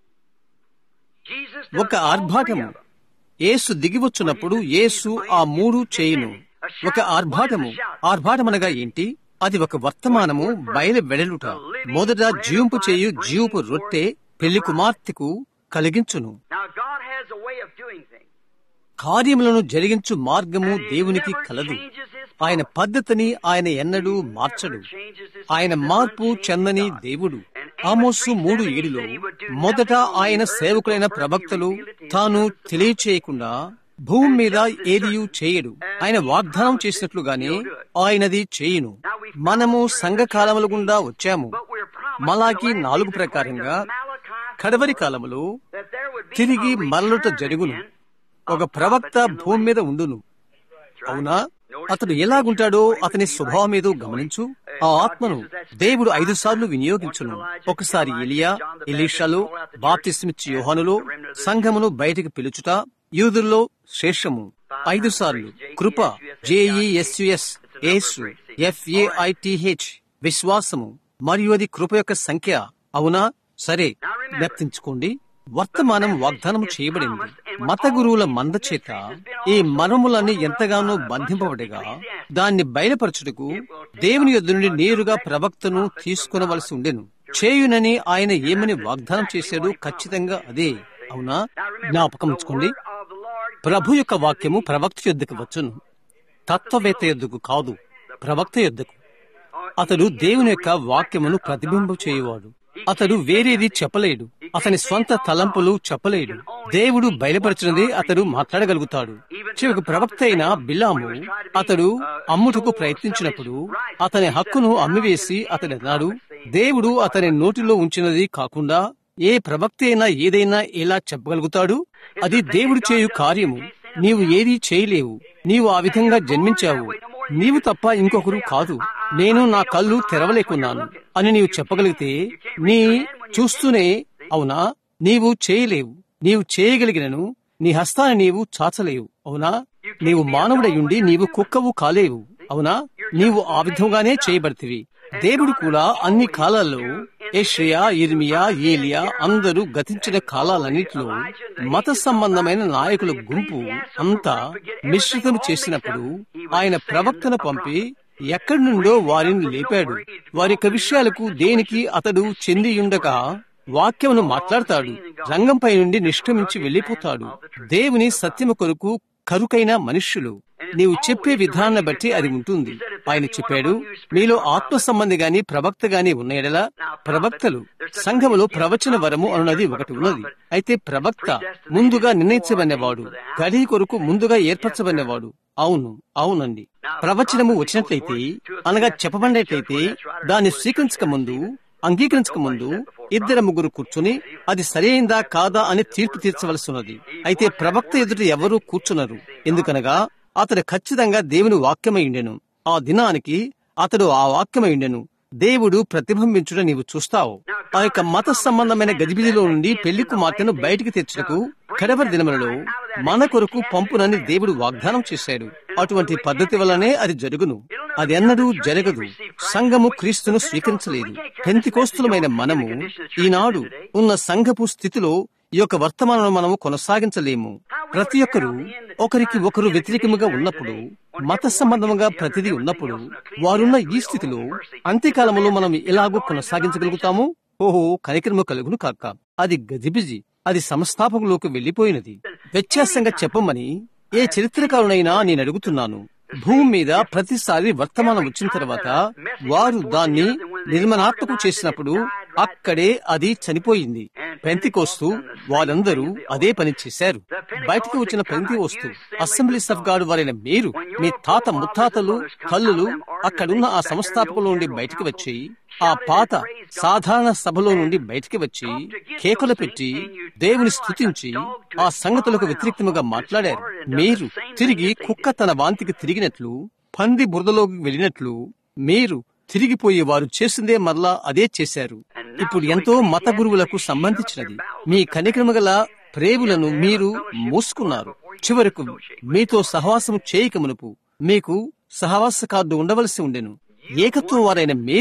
Jesus ఒక does all three ఆర్భాటము of them. యేసు దిగివచ్చున్నప్పుడు యేసు ఆ మూడు చేయును ఒక ఆర్భాటము ఆర్భాటమనగా ఏంటి అది ఒక వర్తమానము బయలు వెడలుట మొదట జీవింపు చేయు జీవపు రొట్టె పెళ్లి కుమార్తెకు కలిగించును Now, God has a way of doing things. కార్యములను జరిగించు మార్గము దేవునికి కలదు ఆయన పద్ధతిని ఆయన ఎన్నడూ మార్చడు ఆయన మార్పు చెందని దేవుడు ఆమోసు మూడు ఏడులో మొదట ఆయన సేవకులైన ప్రవక్తలు తాను తెలియచేయకుండా భూమి మీద ఏదియూ చేయడు ఆయన వాగ్దానం చేసినట్లుగానే ఆయనది చేయును మనము సంఘకాలముల గుండా వచ్చాము But we're promised మలాకి in the last నాలుగు days, ప్రకారంగా according to Malachi కడవరి కాలములో that there would be తిరిగి a మరలుట return జరుగును again ఒక ప్రవక్త భూమి మీద ఉండును అవునా అతడు ఎలాగుంటాడో అతని స్వభావం ఏదో గమనించు ఆ ఆత్మను దేవుడు ఐదు సార్లు వినియోగించును ఒకసారి ఎలియా ఎలీషాలో బాప్తిస్మిచ్ యోహానులో సంఘమును బయటికి పిలుచుట యూదుల్లో శేషము ఐదు సార్లు కృప జేఈఎస్యుఎస్ ఏసు ఎఫ్ఏఐటిహెచ్ విశ్వాసము మరియు అది కృప యొక్క సంఖ్య అవునా సరే జ్ఞప్తించుకోండి వర్తమానం వాగ్దానం చేయబడింది మత గురువుల మంద చేత ఈ మర్మములన్నీ ఎంతగానో బంధింపబడగా దాన్ని బయలుపరచుటకు దేవుని యొద్ద నుండి నేరుగా ప్రవక్తను తీసుకునవలసి ఉండెను చేయునని ఆయన ఏమని వాగ్దానం చేశాడు ఖచ్చితంగా అదే అవునా జ్ఞాపకం ఉంచుకోండి ప్రభు యొక్క వాక్యము ప్రవక్త యొద్దకు వచ్చును తత్వవేత్త యొద్దకు కాదు ప్రవక్త యొద్దకు అతడు దేవుని యొక్క వాక్యమును ప్రతిబింబం చేయువాడు అతడు వేరేది చెప్పలేడు అతని స్వంత తలంపులు చెప్పలేడు దేవుడు బయలుపరిచినది అతడు మాట్లాడగలుగుతాడు చివరికి ప్రవక్త అయిన బిలాము అతడు అమ్ముటకు ప్రయత్నించినప్పుడు అతని హక్కును అమ్మివేసి అతడు అన్నాడు దేవుడు అతని నోటిలో ఉంచినది కాకుండా ఏ ప్రవక్త అయినా ఏదైనా ఎలా చెప్పగలుగుతాడు అది దేవుడు చేయు కార్యము నీవు ఏదీ చేయలేవు నీవు ఆ విధంగా జన్మించావు నీవు తప్ప ఇంకొకరు కాదు నేను నా కళ్ళు తెరవలేకున్నాను అని నీవు చెప్పగలిగితే నీ చూస్తూనే అవునా నీవు చేయలేవు నీవు చేయగలిగినను నీ హస్తాన్ని నీవు చాచలేవు అవునా నీవు మానవుడయుండి నీవు కుక్కవు కాలేవు అవునా నీవు ఆ విధంగానే చేయబడితివి దేవుడు కూడా అన్ని కాలాల్లో ఏషియా ఇర్మియా ఏలియా అందరూ గతించిన కాలాలన్నిటిలో మత సంబంధమైన నాయకుల గుంపు అంతా మిశ్రితం చేసినప్పుడు ఆయన ప్రవక్తను పంపి ఎక్కడి నుండో వారిని లేపాడు వారి యొక్క విషయాలకు దేనికి అతడు చెందియుండగా వాక్యమును మాట్లాడతాడు రంగంపై నుండి నిష్క్రమించి వెళ్లిపోతాడు దేవుని సత్యము కొరకు కరుకైన మనుష్యులు నీవు చెప్పే విధానాన్ని బట్టి అది ఉంటుంది ఆయన చెప్పాడు మీలో ఆత్మ సంబంధి గాని ప్రవక్త గాని ఉన్న ఎడల ప్రవక్తలు సంఘములో ప్రవచన వరము అన్నది ఒకటి ఉన్నది అయితే ప్రవక్త ముందుగా నిర్ణయించబడినవాడు గడి కొరకు ముందుగా ఏర్పరచబడినవాడు అవును అవునండి ప్రవచనము వచ్చినట్లయితే అనగా చెప్పబడినట్లయితే దాన్ని స్వీకరించక ముందు అంగీకరించక ముందు ఇద్దరు ముగ్గురు కూర్చుని అది సరైందా కాదా అని తీర్పు తీర్చవలసి ఉన్నది అయితే ప్రవక్త ఎదుట ఎవరూ కూర్చున్నారు ఎందుకనగా అతడు ఖచ్చితంగా దేవుని వాక్యమైండెను ఆ దినానికి అతడు ఆ వాక్యమైండెను దేవుడు ప్రతిబింబించుట నీవు చూస్తావు ఆ యొక్క మత సంబంధమైన గజిబిజిలో నుండి పెళ్లి కుమార్తెను బయటికి తెచ్చుటకు కడవరి దినములలో మన కొరకు పంపునని దేవుడు వాగ్దానం చేశాడు అటువంటి పద్ధతి వల్లనే అది జరుగును అది ఎన్నడూ జరగదు సంఘము క్రీస్తును స్వీకరించలేదు పెంతికోస్తులమైన మనము ఈనాడు ఉన్న సంఘపు స్థితిలో ఈ యొక్క వర్తమానం మనము కొనసాగించలేము ప్రతి ఒక్కరూ ఒకరికి ఒకరు వ్యతిరేకముగా ఉన్నప్పుడు మత సంబంధముగా ప్రతిదీ ఉన్నప్పుడు వారున్న ఈ స్థితిలో అంత్యకాలంలో మనం ఎలాగో కొనసాగించగలుగుతాము ఓహో కనికరము కలుగును కాక అది గజిబిజి అది సంస్థాపకులోకి వెళ్లిపోయినది వ్యత్యాసంగా చెప్పమని ఏ చరిత్రకారునైనా నేను అడుగుతున్నాను భూమి మీద ప్రతిసారి వర్తమానం వచ్చిన తర్వాత వారు దాన్ని నిర్మనాత్మకం చేసినప్పుడు అక్కడే అది చనిపోయింది పెంతికోస్తూ వారందరూ అదే పని చేశారు బయటకు వచ్చిన పెంతికోస్తూ అసెంబ్లీస్ ఆఫ్ గాడ్ వారైన మీరు మీ తాత ముత్తాతలు కల్లులు అక్కడున్న ఆ సంస్థాపకుల నుండి బయటికి వచ్చి ఆ పాత సాధారణ సభలో నుండి బయటికి వచ్చి కేకలు పెట్టి దేవుని స్తుతించి ఆ సంగతులకు వ్యతిరేక్తముగా మాట్లాడారు మీరు తిరిగి కుక్క తన వాంతికి తిరిగినట్లు పంది బురదలోకి వెళ్ళినట్లు మీరు తిరిగిపోయి వారు చేసిందే మరలా అదే చేశారు ఇప్పుడు ఎంతో మత గురువులకు సంబంధించినది మీ కనికరమగల ప్రేములను మీరు మూసుకున్నారు చివరకు మీతో సహవాసం చేయక మునుపు మీకు సహవాస కార్డు ఉండవలసి ఉండెను ఏకత్వం వారైన మీరు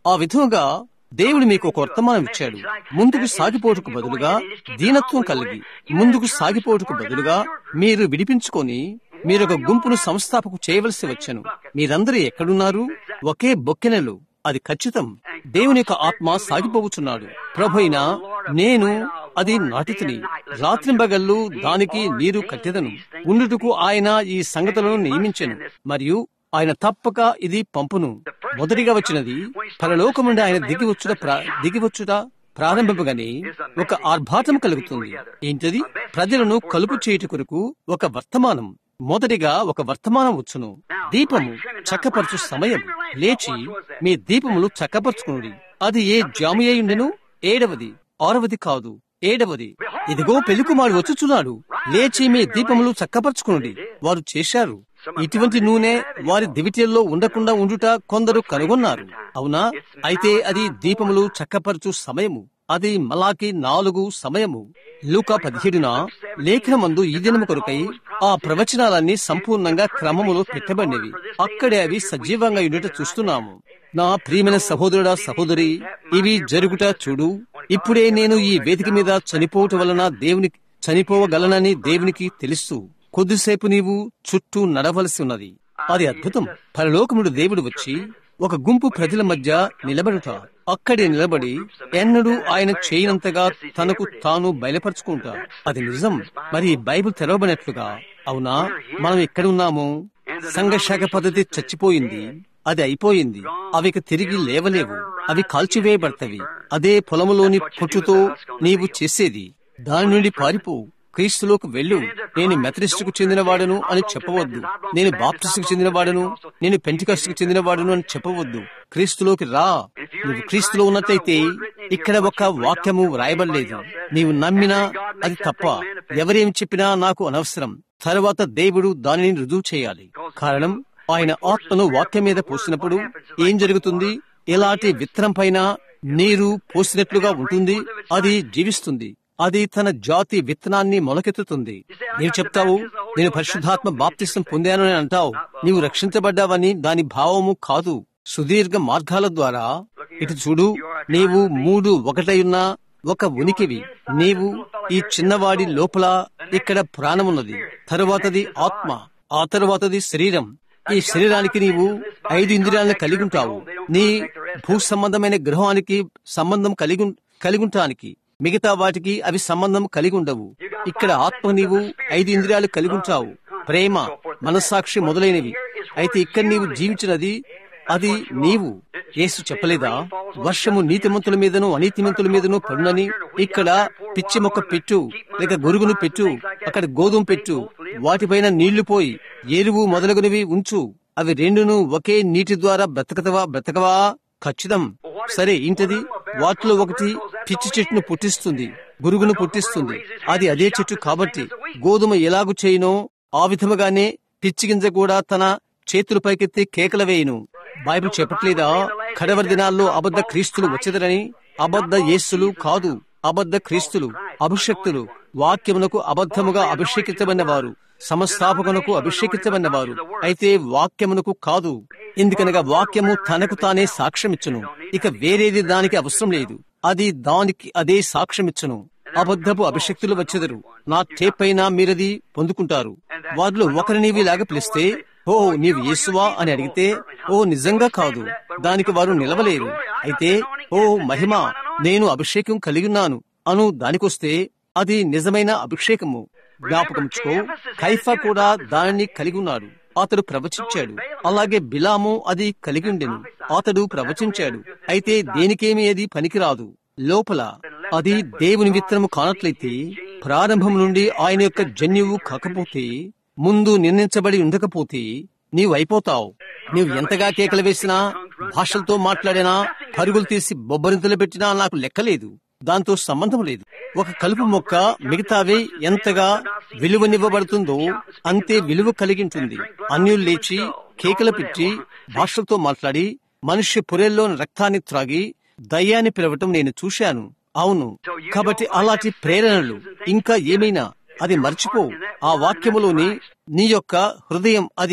ఆ విధంగా దేవుడు మీకు ఒక వర్తమానం ఇచ్చాడు ముందుకు సాగిపోటుకు బదులుగా దీనత్వం కలిగి ముందుకు సాగిపోటుకు బదులుగా మీరు విడిపించుకొని మీరు ఒక గుంపును సంస్థాపకు చేయవలసి వచ్చను మీరందరూ ఎక్కడున్నారు ఒకే బొక్కెనలు అది ఖచ్చితం దేవుని యొక్క ఆత్మ సాగిపోవచ్చున్నాడు ప్రభు అయినా నేను అది నాటితిని రాత్రింబగళ్ళు దానికి నీరు కట్టెదను ఉండుటకు ఆయన ఈ సంగతులను నియమించెను మరియు ఆయన తప్పక ఇది పంపును మొదటిగా వచ్చినది పరలోకం నుండి ఆయన దిగివచ్చుట ప్రా- దిగివచ్చుట ప్రారంభింపగానే ఒక ఆర్భాటం కలుగుతుంది ఏంటది ప్రజలను కలుపు చేయుట కొరకు ఒక వర్తమానం మొదటిగా ఒక వర్తమానం వచ్చును దీపము చక్కపరచు సమయం లేచి మీ దీపములు చక్కపరచుకునుడి అది ఏ జాము అయి ఉండెను ఏడవది ఆరవది కాదు ఏడవది ఇదిగో పెళ్లికుమారు వచ్చుచున్నాడు లేచి మీ దీపములు చక్కపరచుకునుడి వారు చేశారు ఇటువంటి నూనె వారి దివిటీల్లో ఉండకుండా ఉండుట కొందరు కనుగొన్నారు అవునా అయితే అది దీపములు చక్కపరచు సమయము అది మలాకి నాలుగు సమయము లూకా పదిహేడున లేఖనమందు ఈ దినము కొరకై ఆ ప్రవచనాలన్నీ సంపూర్ణంగా క్రమములో పెట్టబడినవి అక్కడే అవి సజీవంగా ఉండుట చూస్తున్నాము నా ప్రియమైన సహోదరుడా సహోదరి ఇవి జరుగుట చూడు ఇప్పుడే నేను ఈ వేదిక మీద చనిపోవటం వలన దేవునికి చనిపోవగలనని దేవునికి తెలుసు కొద్దిసేపు నీవు చుట్టూ నడవలసి ఉన్నది అది అద్భుతం పరలోకముడు దేవుడు వచ్చి ఒక గుంపు ప్రజల మధ్య నిలబడుట అక్కడే నిలబడి ఎన్నడూ ఆయన చేయనంతగా తనకు తాను బయలుపరుచుకుంటా అది నిజం మరి ఈ బైబిల్ తెరవబడినట్లుగా అవునా మనం ఎక్కడున్నాము సంఘశాఖ పద్ధతి చచ్చిపోయింది అది అయిపోయింది అవి ఇక తిరిగి లేవలేవు అవి కాల్చివేయబడతవి అదే పొలములోని పొట్టుతో నీవు చేసేది దాని నుండి పారిపో క్రీస్తులోకి వెళ్ళు నేను మెథడిస్టుకు చెందినవాడను అని చెప్పవద్దు నేను బాప్టిస్టుకు చెందినవాడను నేను పెంటికస్టుకు చెందినవాడను అని చెప్పవద్దు క్రీస్తులోకి రా నువ్వు క్రీస్తులో ఉన్నట్లయితే ఇక్కడ ఒక వాక్యము వ్రాయబడలేదు నీవు నమ్మినా అది తప్ప ఎవరేం చెప్పినా నాకు అనవసరం తర్వాత దేవుడు దానిని రుజువు చేయాలి కారణం ఆయన ఆత్మను వాక్యం మీద పోసినప్పుడు ఏం జరుగుతుంది ఎలాంటి విత్తనం పైన నీరు పోసినట్లుగా ఉంటుంది అది జీవిస్తుంది అది తన జాతి విత్తనాన్ని మొలకెత్తుతుంది నీవు చెప్తావు నేను పరిశుద్ధాత్మ బాప్తిసం పొందాను అని అంటావు నీవు రక్షించబడ్డావని దాని భావము కాదు సుదీర్ఘ మార్గాల ద్వారా ఇటు చూడు నీవు మూడు ఒకటైయున్న ఒక ఉనికివి నీవు ఈ చిన్నవాడి లోపల ఇక్కడ ప్రాణమున్నది తరువాతది ఆత్మ ఆ తరువాతది శరీరం ఈ శరీరానికి నీవు ఐదు ఇంద్రియాలను కలిగి ఉంటావు నీ భూ సంబంధమైన గృహానికి సంబంధం కలిగి కలిగుంటానికి మిగతా వాటికి అవి సంబంధం కలిగి ఉండవు ఇక్కడ ఆత్మ నీవు ఐదు ఇంద్రియాలు కలిగి ఉంటావు ప్రేమ మనస్సాక్షి మొదలైనవి అయితే ఇక్కడ నీవు జీవించినది అది నీవు యేసు చెప్పలేదా వర్షము నీతిమంతుల మీదను అనీతిమంతుల మీదను పడునని ఇక్కడ పిచ్చి మొక్క పెట్టు లేక గొరుగును పెట్టు అక్కడ గోధుమ పెట్టు వాటిపైన నీళ్లు పోయి ఎరువు మొదలగునవి ఉంచు అవి రెండును ఒకే నీటి ద్వారా బ్రతకతవా బ్రతకవా ఖచ్చితం సరే ఇంటది వాటిలో ఒకటి పిచ్చి చెట్టును పుట్టిస్తుంది గురుగును పుట్టిస్తుంది అది అదే చెట్టు కాబట్టి గోధుమ ఎలాగు చేయునో ఆ విధముగానే పిచ్చి గింజ కూడా తన చేతులు పైకెత్తి కేకల వేయును బైబిల్ చెప్పట్లేదా కడవరి దినాల్లో అబద్ధ క్రీస్తులు వచ్చేదరని అబద్ధ యేసులు కాదు అబద్ధ క్రీస్తులు అభిషక్తులు వాక్యమునకు అబద్ధముగా అభిషేకించబడిన వారు సమస్థాపకునకు అభిషేకించబడిన వారు అయితే వాక్యమునకు కాదు ఎందుకనగా వాక్యము తనకు తానే సాక్ష్యమిచ్చును ఇక వేరేది దానికి అవసరం లేదు అది దానికి అదే సాక్ష్యమిచ్చును అబద్ధపు అభిషక్తులు వచ్చెదరు నా టేప్ అయినా మీరది పొందుకుంటారు వారిలో ఒకరి నీవి లాగా పిలిస్తే ఓ నీవు యేసువా అని అడిగితే ఓ నిజంగా కాదు దానికి వారు నిలవలేరు అయితే ఓ మహిమ నేను అభిషేకం కలిగిన్నాను అను దానికొస్తే అది నిజమైన అభిషేకము జ్ఞాపకంచుకో కైఫా కూడా దానిని కలిగి ఉన్నాడు అతడు ప్రవచించాడు అలాగే బిలాము అది కలిగి ఉండెను అతడు ప్రవచించాడు అయితే దేనికేమీ అది పనికిరాదు లోపల అది దేవుని విత్తనము కానట్లయితే ప్రారంభం నుండి ఆయన యొక్క జన్యువు కాకపోతే ముందు నిర్ణయించబడి ఉండకపోతే నీవు అయిపోతావు నీవు ఎంతగా కేకలు వేసినా భాషలతో మాట్లాడినా పరుగులు తీసి బొబ్బరింతలు పెట్టినా నాకు లెక్కలేదు దాంతో సంబంధం లేదు ఒక కలుపు మొక్క మిగతావి ఎంతగా విలువనివ్వబడుతుందో అంతే విలువ కలిగి ఉంటుంది అన్యులు లేచి కేకలు పెట్టి భాషలతో మాట్లాడి మనిషి పురెల్లోని రక్తాన్ని త్రాగి దయ్యాన్ని పిలవటం నేను చూశాను అవును కాబట్టి అలాంటి ప్రేరణలు ఇంకా ఏమైనా అది మర్చిపో ఆ వాక్యములోని నీ యొక్క హృదయం అది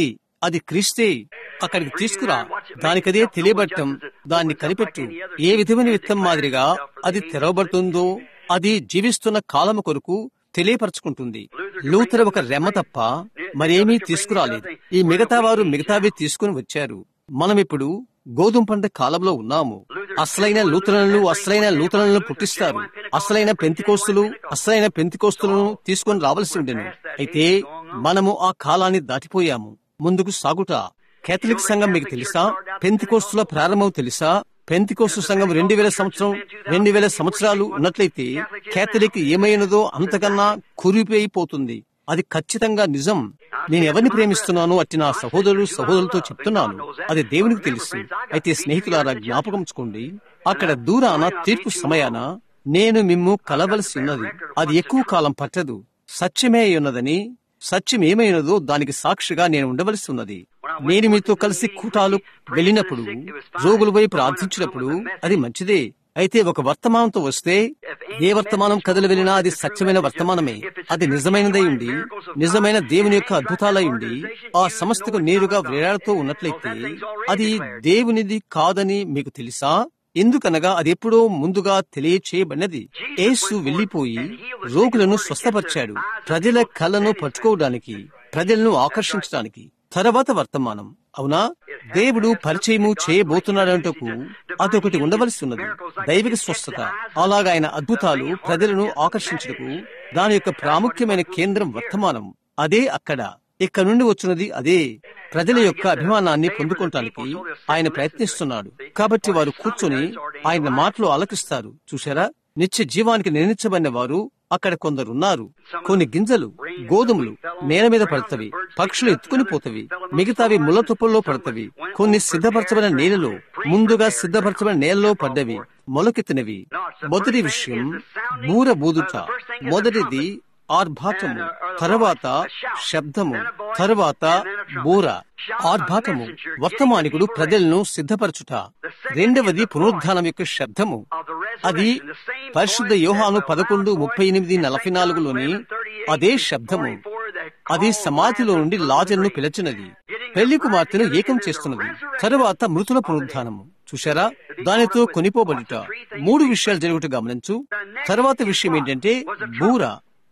అది క్రీస్తే అక్కడికి తీసుకురా దానికదే తెలియబట్టం దాన్ని కనిపెట్టు ఏ విధమైన విత్తం మాదిరిగా అది తెరవబడుతుందో అది జీవిస్తున్న కాలము కొరకు తెలియపరచుకుంటుంది లూథర్ ఒక రెమ్మ తప్ప మరేమీ తీసుకురాలేదు ఈ మిగతా వారు మిగతావి తీసుకుని వచ్చారు మనం ఇప్పుడు గోధుమ పంట కాలంలో ఉన్నాము అసలైన లూతరణలు అసలైన లూతరణలు పుట్టిస్తారు అసలైన పెంతికోస్తులు అసలైన పెంతికోస్తులను తీసుకొని రావాల్సి ఉండెను అయితే మనము ఆ కాలాన్ని దాటిపోయాము ముందుకు సాగుట కేథలిక్ సంఘం మీకు తెలుసా పెంతికోస్తుల ప్రారంభం తెలుసా పెంతికోస్తు సంఘం రెండు వేల సంవత్సరం రెండు వేల సంవత్సరాలు ఉన్నట్లయితే కేథలిక్ ఏమైనదో అంతకన్నా కురిపోయిపోతుంది అది ఖచ్చితంగా నిజం నేను ఎవరిని ప్రేమిస్తున్నానో అట్టి నా సహోదరులు సహోదరులతో చెప్తున్నాను అది దేవునికి తెలుసు అయితే స్నేహితులారా జ్ఞాపకంచుకోండి అక్కడ దూరాన తీర్పు సమయాన నేను మిమ్ము కలవలసి ఉన్నది అది ఎక్కువ కాలం పట్టదు సత్యమే ఉన్నదని సత్యం ఏమైనదో దానికి సాక్షిగా నేను ఉండవలసి ఉన్నది నేను మీతో కలిసి కూటాలు వెళ్ళినప్పుడు రోగులపై ప్రార్థించినప్పుడు అది మంచిదే అయితే ఒక వర్తమానంతో వస్తే ఏ వర్తమానం కథలు వెళ్ళినా అది సత్యమైన వర్తమానమే అది నిజమైనదై ఉండి నిజమైన దేవుని యొక్క అద్భుతాలై ఉండి ఆ సంస్థకు నేరుగా వేలాడుతూ ఉన్నట్లయితే అది దేవునిది కాదని మీకు తెలుసా ఎందుకనగా అది ఎప్పుడో ముందుగా తెలియచేయబడినది యేసు వెళ్లిపోయి రోగులను స్వస్థపరిచాడు ప్రజల కళ్ళను పట్టుకోవడానికి ప్రజలను ఆకర్షించడానికి తర్వాత వర్తమానం అవునా దేవుడు పరిచయము చేయబోతున్నాడంటకు అదొకటి ఉండవలసి ఉన్నది దైవిక స్వస్థత అలాగా ఆయన అద్భుతాలు ప్రజలను ఆకర్షించటకు దాని యొక్క ప్రాముఖ్యమైన కేంద్రం వర్తమానం అదే అక్కడ ఇక్కడ నుండి వచ్చినది అదే ప్రజల యొక్క అభిమానాన్ని పొందుకోవటానికి ఆయన ప్రయత్నిస్తున్నాడు కాబట్టి వారు కూర్చొని ఆయన మాటలు ఆలకిస్తారు చూశారా నిత్య జీవానికి నిర్ణయించబడిన వారు అక్కడ కొందరున్నారు కొన్ని గింజలు గోధుమలు నేల మీద పడతవి పక్షులు ఎత్తుకుని పోతవి మిగతావి ముళ్ళ తుప్పల్లో పడతవి కొన్ని సిద్ధపరచబడిన నేలలో ముందుగా సిద్ధపరచబడిన నేలలో పడ్డవి మొలకెత్తినవి మొదటి విషయం బూర బూదుట మొదటిది ఆర్భాటము తరువాత శబ్దము తరువాత బూర ఆర్భాటము వర్తమానికుడు ప్రజలను సిద్ధపరచుట రెండవది పునరుద్ధానం యొక్క శబ్దము అది పరిశుద్ధ యోహాను పదకొండు ముప్పై ఎనిమిది నలభై నాలుగులోని అదే శబ్దము అది సమాధిలో నుండి లాజర్ను పిలచినది పెళ్లి కుమార్తెను ఏకం చేస్తున్నది తరువాత మృతుల పునరుద్ధానము చూశారా దానితో కొనిపోబడుట మూడు విషయాలు జరుగుట గమనించు తర్వాత విషయం ఏంటంటే బూర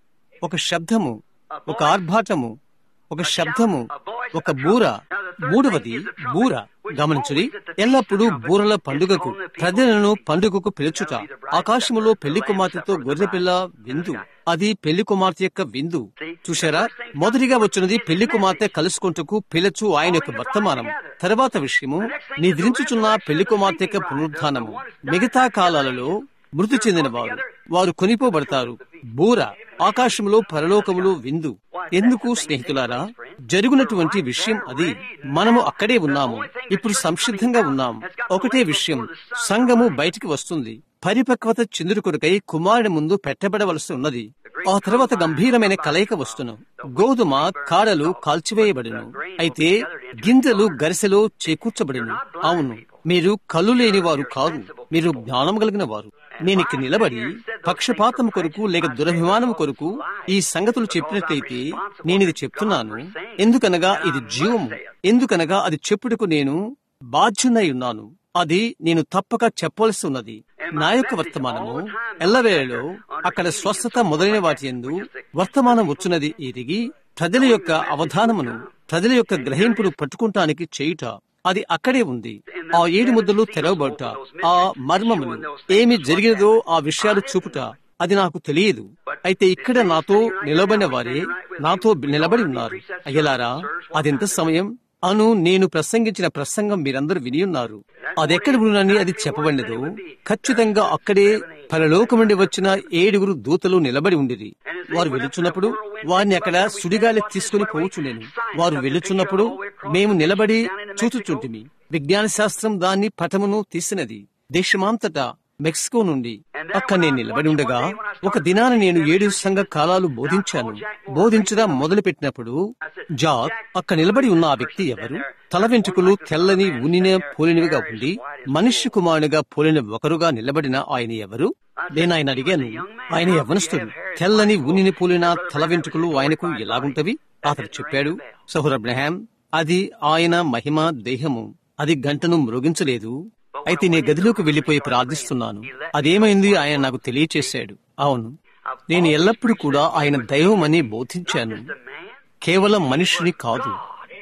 ఒక శబ్దము ఒక ఆర్భాటము ఒక శబ్దము ఒక బూర మూడవది బూర గమనించుడి ఎల్లప్పుడూ బూరల పండుగకు ప్రజలను పండుగకు పిలుచుట ఆకాశములో పెళ్లి కుమార్తెతో గొర్రెపిల్ల విందు అది పెళ్లి కుమార్తె యొక్క విందు చూశారా మొదటిగా వచ్చినది పెళ్లి కుమార్తె కలుసుకుంటకు పిలచు ఆయన యొక్క వర్తమానం తర్వాత విషయము నిద్రించుచున్న పెళ్లి కుమార్తె యొక్క పునరుద్ధానము మిగతా కాలాలలో మృతి చెందిన వారు వారు కొనిపోబడతారు బూర ఆకాశంలో పరలోకములో విందు ఎందుకు స్నేహితులారా జరుగునటువంటి విషయం అది మనము అక్కడే ఉన్నాము ఇప్పుడు సంసిద్ధంగా ఉన్నాం ఒకటే విషయం సంఘము బయటికి వస్తుంది పరిపక్వత చెందుడు కొరకై కుమారుడి ముందు పెట్టబడవలసి ఉన్నది ఆ తర్వాత గంభీరమైన కలయిక వస్తును గోధుమ కాడలు కాల్చివేయబడిను అయితే గింజలు గరిసెలో చేకూర్చబడిను అవును మీరు కళ్ళు లేని వారు కాదు మీరు జ్ఞానం కలిగిన వారు నేను ఇక్కడ నిలబడి పక్షపాతం కొరకు లేక దురభిమానం కొరకు ఈ సంగతులు చెప్పినట్లయితే నేను ఇది చెప్తున్నాను ఎందుకనగా ఇది జీవము ఎందుకనగా అది చెప్పుటకు నేను బాధ్యునై ఉన్నాను అది నేను తప్పక చెప్పవలసి ఉన్నది నా యొక్క వర్తమానము ఎల్లవేళలో అక్కడ స్వస్థత మొదలైన వాటి ఎందు వర్తమానం వచ్చున్నది ఎరిగి ప్రజల యొక్క అవధానమును ప్రజల యొక్క గ్రహింపును పట్టుకుంటానికి చేయుట అది అక్కడే ఉంది ఆ ఏడు ముద్దలు తెరవబడుట ఆ మర్మములు ఏమి జరిగినదో ఆ విషయాలు చూపుట అది నాకు తెలియదు అయితే ఇక్కడ నాతో నిలబడిన వారే నాతో నిలబడి ఉన్నారు అయ్యలారా అదెంత సమయం అను నేను ప్రసంగించిన ప్రసంగం మీరందరూ విని ఉన్నారు అదెక్కడ ఉన్నని అది చెప్పబడినదో ఖచ్చితంగా అక్కడే పరలోకం నుండి వచ్చిన ఏడుగురు దూతలు నిలబడి ఉండిరి వారు వెళుచున్నప్పుడు వారిని అక్కడ సుడిగాలి తీసుకుని పోచుండెను వారు వెళుచున్నప్పుడు మేము నిలబడి చూచుచుంటిమి విజ్ఞాన శాస్త్రం దాన్ని పటమును తీసినది దేశమాంతటా మెక్సికో నుండి అక్కడ నేను నిలబడి ఉండగా ఒక దినాన నేను ఏడు సంఘ కాలాలు బోధించాను బోధించడం మొదలు పెట్టినప్పుడు జాక్ అక్కడ నిలబడి ఉన్న ఆ వ్యక్తి ఎవరు తల వెంట్రుకలు తెల్లని ఉనిన పోలినవిగా ఉండి మనుష్య కుమారునిగా పోలిన ఒకరుగా నిలబడిన ఆయన ఎవరు నేను ఆయన అడిగాను ఆయన యవనస్తుడు తెల్లని ఉనిని పోలిన తల వెంట్రుకలు ఆయనకు ఎలాగుంటవి అతడు చెప్పాడు సహుర్ అబ్రహాం అది ఆయన మహిమ దేహము అది గంటను మ్రోగించలేదు అయితే నీ గదిలోకి వెళ్లిపోయి ప్రార్థిస్తున్నాను అదేమైంది ఆయన నాకు తెలియచేశాడు అవును నేను ఎల్లప్పుడూ కూడా ఆయన దైవమని బోధించాను కేవలం మనుష్యుని కాదు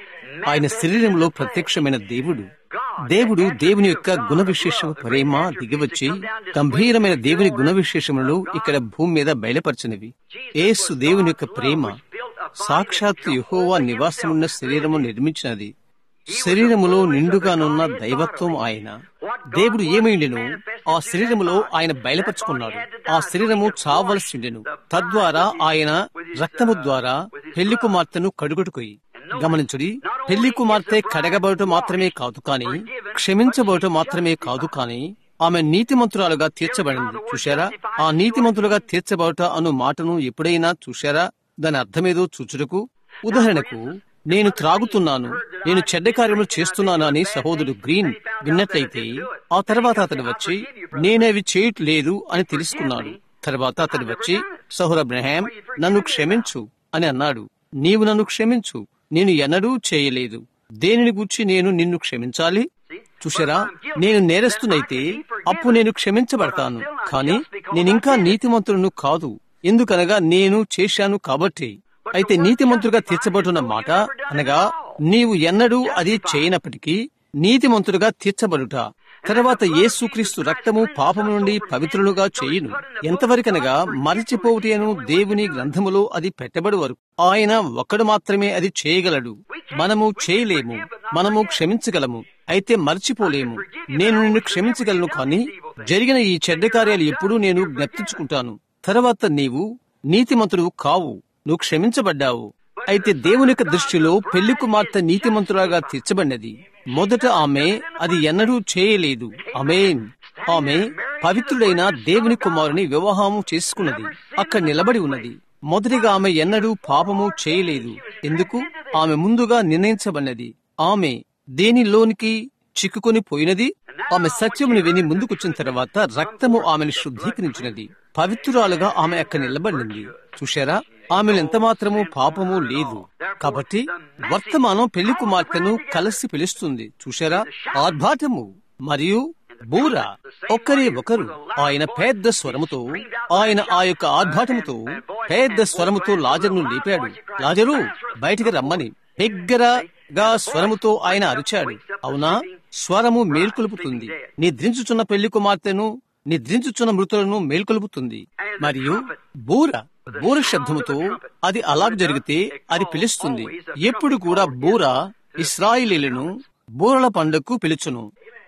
ఆయన శరీరంలో ప్రత్యక్షమైన దేవుడు దేవుడు దేవుని యొక్క గుణ విశేషం ప్రేమ దిగివచ్చి గంభీరమైన దేవుని గుణ విశేషములు ఇక్కడ భూమి మీద బయలుపరచినవి ఏసు దేవుని యొక్క ప్రేమ సాక్షాత్తు యహోవా నివాసమున్న శరీరము నిర్మించినది శరీరములో నిండుగానున్న దైవత్వం ఆయన దేవుడు ఏమైండెను ఆ శరీరములో ఆయన బయలుపరుచుకున్నాడు ఆ శరీరము చావలసి ఉండెను తద్వారా ఆయన రక్తము ద్వారా పెళ్లి కుమార్తెను కడుగుడుకొయి గమనించుడి పెళ్లి కుమార్తె కడగబడటం మాత్రమే కాదు కాని క్షమించబడటం మాత్రమే కాదు కాని ఆమె నీతిమంతురాలుగా తీర్చబడింది చూశారా ఆ నీతిమంతులుగా తీర్చబడట అను మాటను ఎప్పుడైనా చూశారా దాని అర్థమేదో చూచుటకు ఉదాహరణకు నేను త్రాగుతున్నాను నేను చెడ్డ కార్యములు చేస్తున్నాను అని సహోదరుడు గ్రీన్ విన్నట్లయితే ఆ తర్వాత అతడు వచ్చి నేనవి చేయట్లేదు అని తెలుసుకున్నాడు తర్వాత అతడు వచ్చి సహోర బ్రహాం నన్ను క్షమించు అని అన్నాడు నీవు నన్ను క్షమించు నేను ఎన్నడూ చేయలేదు దేనిని గూర్చి నేను నిన్ను క్షమించాలి చూసారా నేను నేరస్తునైతే అప్పుడు నేను క్షమించబడతాను కానీ నేనింకా నీతిమంతులను కాదు ఎందుకనగా నేను చేశాను కాబట్టి అయితే నీతిమంతుడుగా తీర్చబడుతున్న మాట అనగా నీవు ఎన్నడూ అది చేయనప్పటికీ నీతిమంతుడుగా తీర్చబడుట తర్వాత యేసుక్రీస్తు రక్తము పాపము నుండి పవిత్రులుగా చేయును ఎంతవరకనగా మరచిపోవుటను దేవుని గ్రంథములో అది పెట్టబడి వరకు ఆయన ఒక్కడు మాత్రమే అది చేయగలడు మనము చేయలేము మనము క్షమించగలము అయితే మర్చిపోలేము నేను నిన్ను క్షమించగలను కానీ జరిగిన ఈ చెడ్డ కార్యాలు ఎప్పుడూ నేను జ్ఞప్తించుకుంటాను తర్వాత నీవు నీతిమంతుడు కావు నువ్వు క్షమించబడ్డావు అయితే దేవుని యొక్క దృష్టిలో పెళ్లి కుమార్తె నీతిమంతురాగా తీర్చబడినది మొదట ఆమె అది ఎన్నడూ చేయలేదు ఆమెన్ ఆమె పవిత్రుడైన దేవుని కుమారుని వివాహము చేసుకున్నది అక్కడ నిలబడి ఉన్నది మొదటిగా ఆమె ఎన్నడూ పాపము చేయలేదు ఎందుకు ఆమె ముందుగా నిర్ణయించబడినది ఆమె దేనిలోనికి చిక్కుకొని పోయినది ఆమె సత్యమును విని ముందుకొచ్చిన తర్వాత రక్తము ఆమెను శుద్ధీకరించినది పవిత్రురాలుగా ఆమె అక్కడ నిలబడింది చూశారా ఆమెను ఎంత మాత్రము పాపము లేదు కాబట్టి వర్తమానం పెళ్లి కుమార్తెను కలిసి పిలుస్తుంది చూశారా ఆర్భాటము మరియు బూర ఒక్కరే ఒకరు ఆయన పెద్ద స్వరముతో ఆయన ఆ యొక్క ఆర్భాటముతో పెద్ద స్వరముతో లాజరును లేపాడు లాజరు బయటికి రమ్మని బిగ్గరగా స్వరముతో ఆయన అరిచాడు అవునా స్వరము మేల్కొలుపుతుంది నిద్రించుచున్న పెళ్లి కుమార్తెను నిద్రించుచున్న మృతులను మేల్కొలుపుతుంది మరియు బూర బూర శబ్దముతో అది అలాగ జరిగితే అది పిలుస్తుంది ఎప్పుడు కూడా బూర ఇస్రాయిలీలను బూరల పండుగకు పిలుచును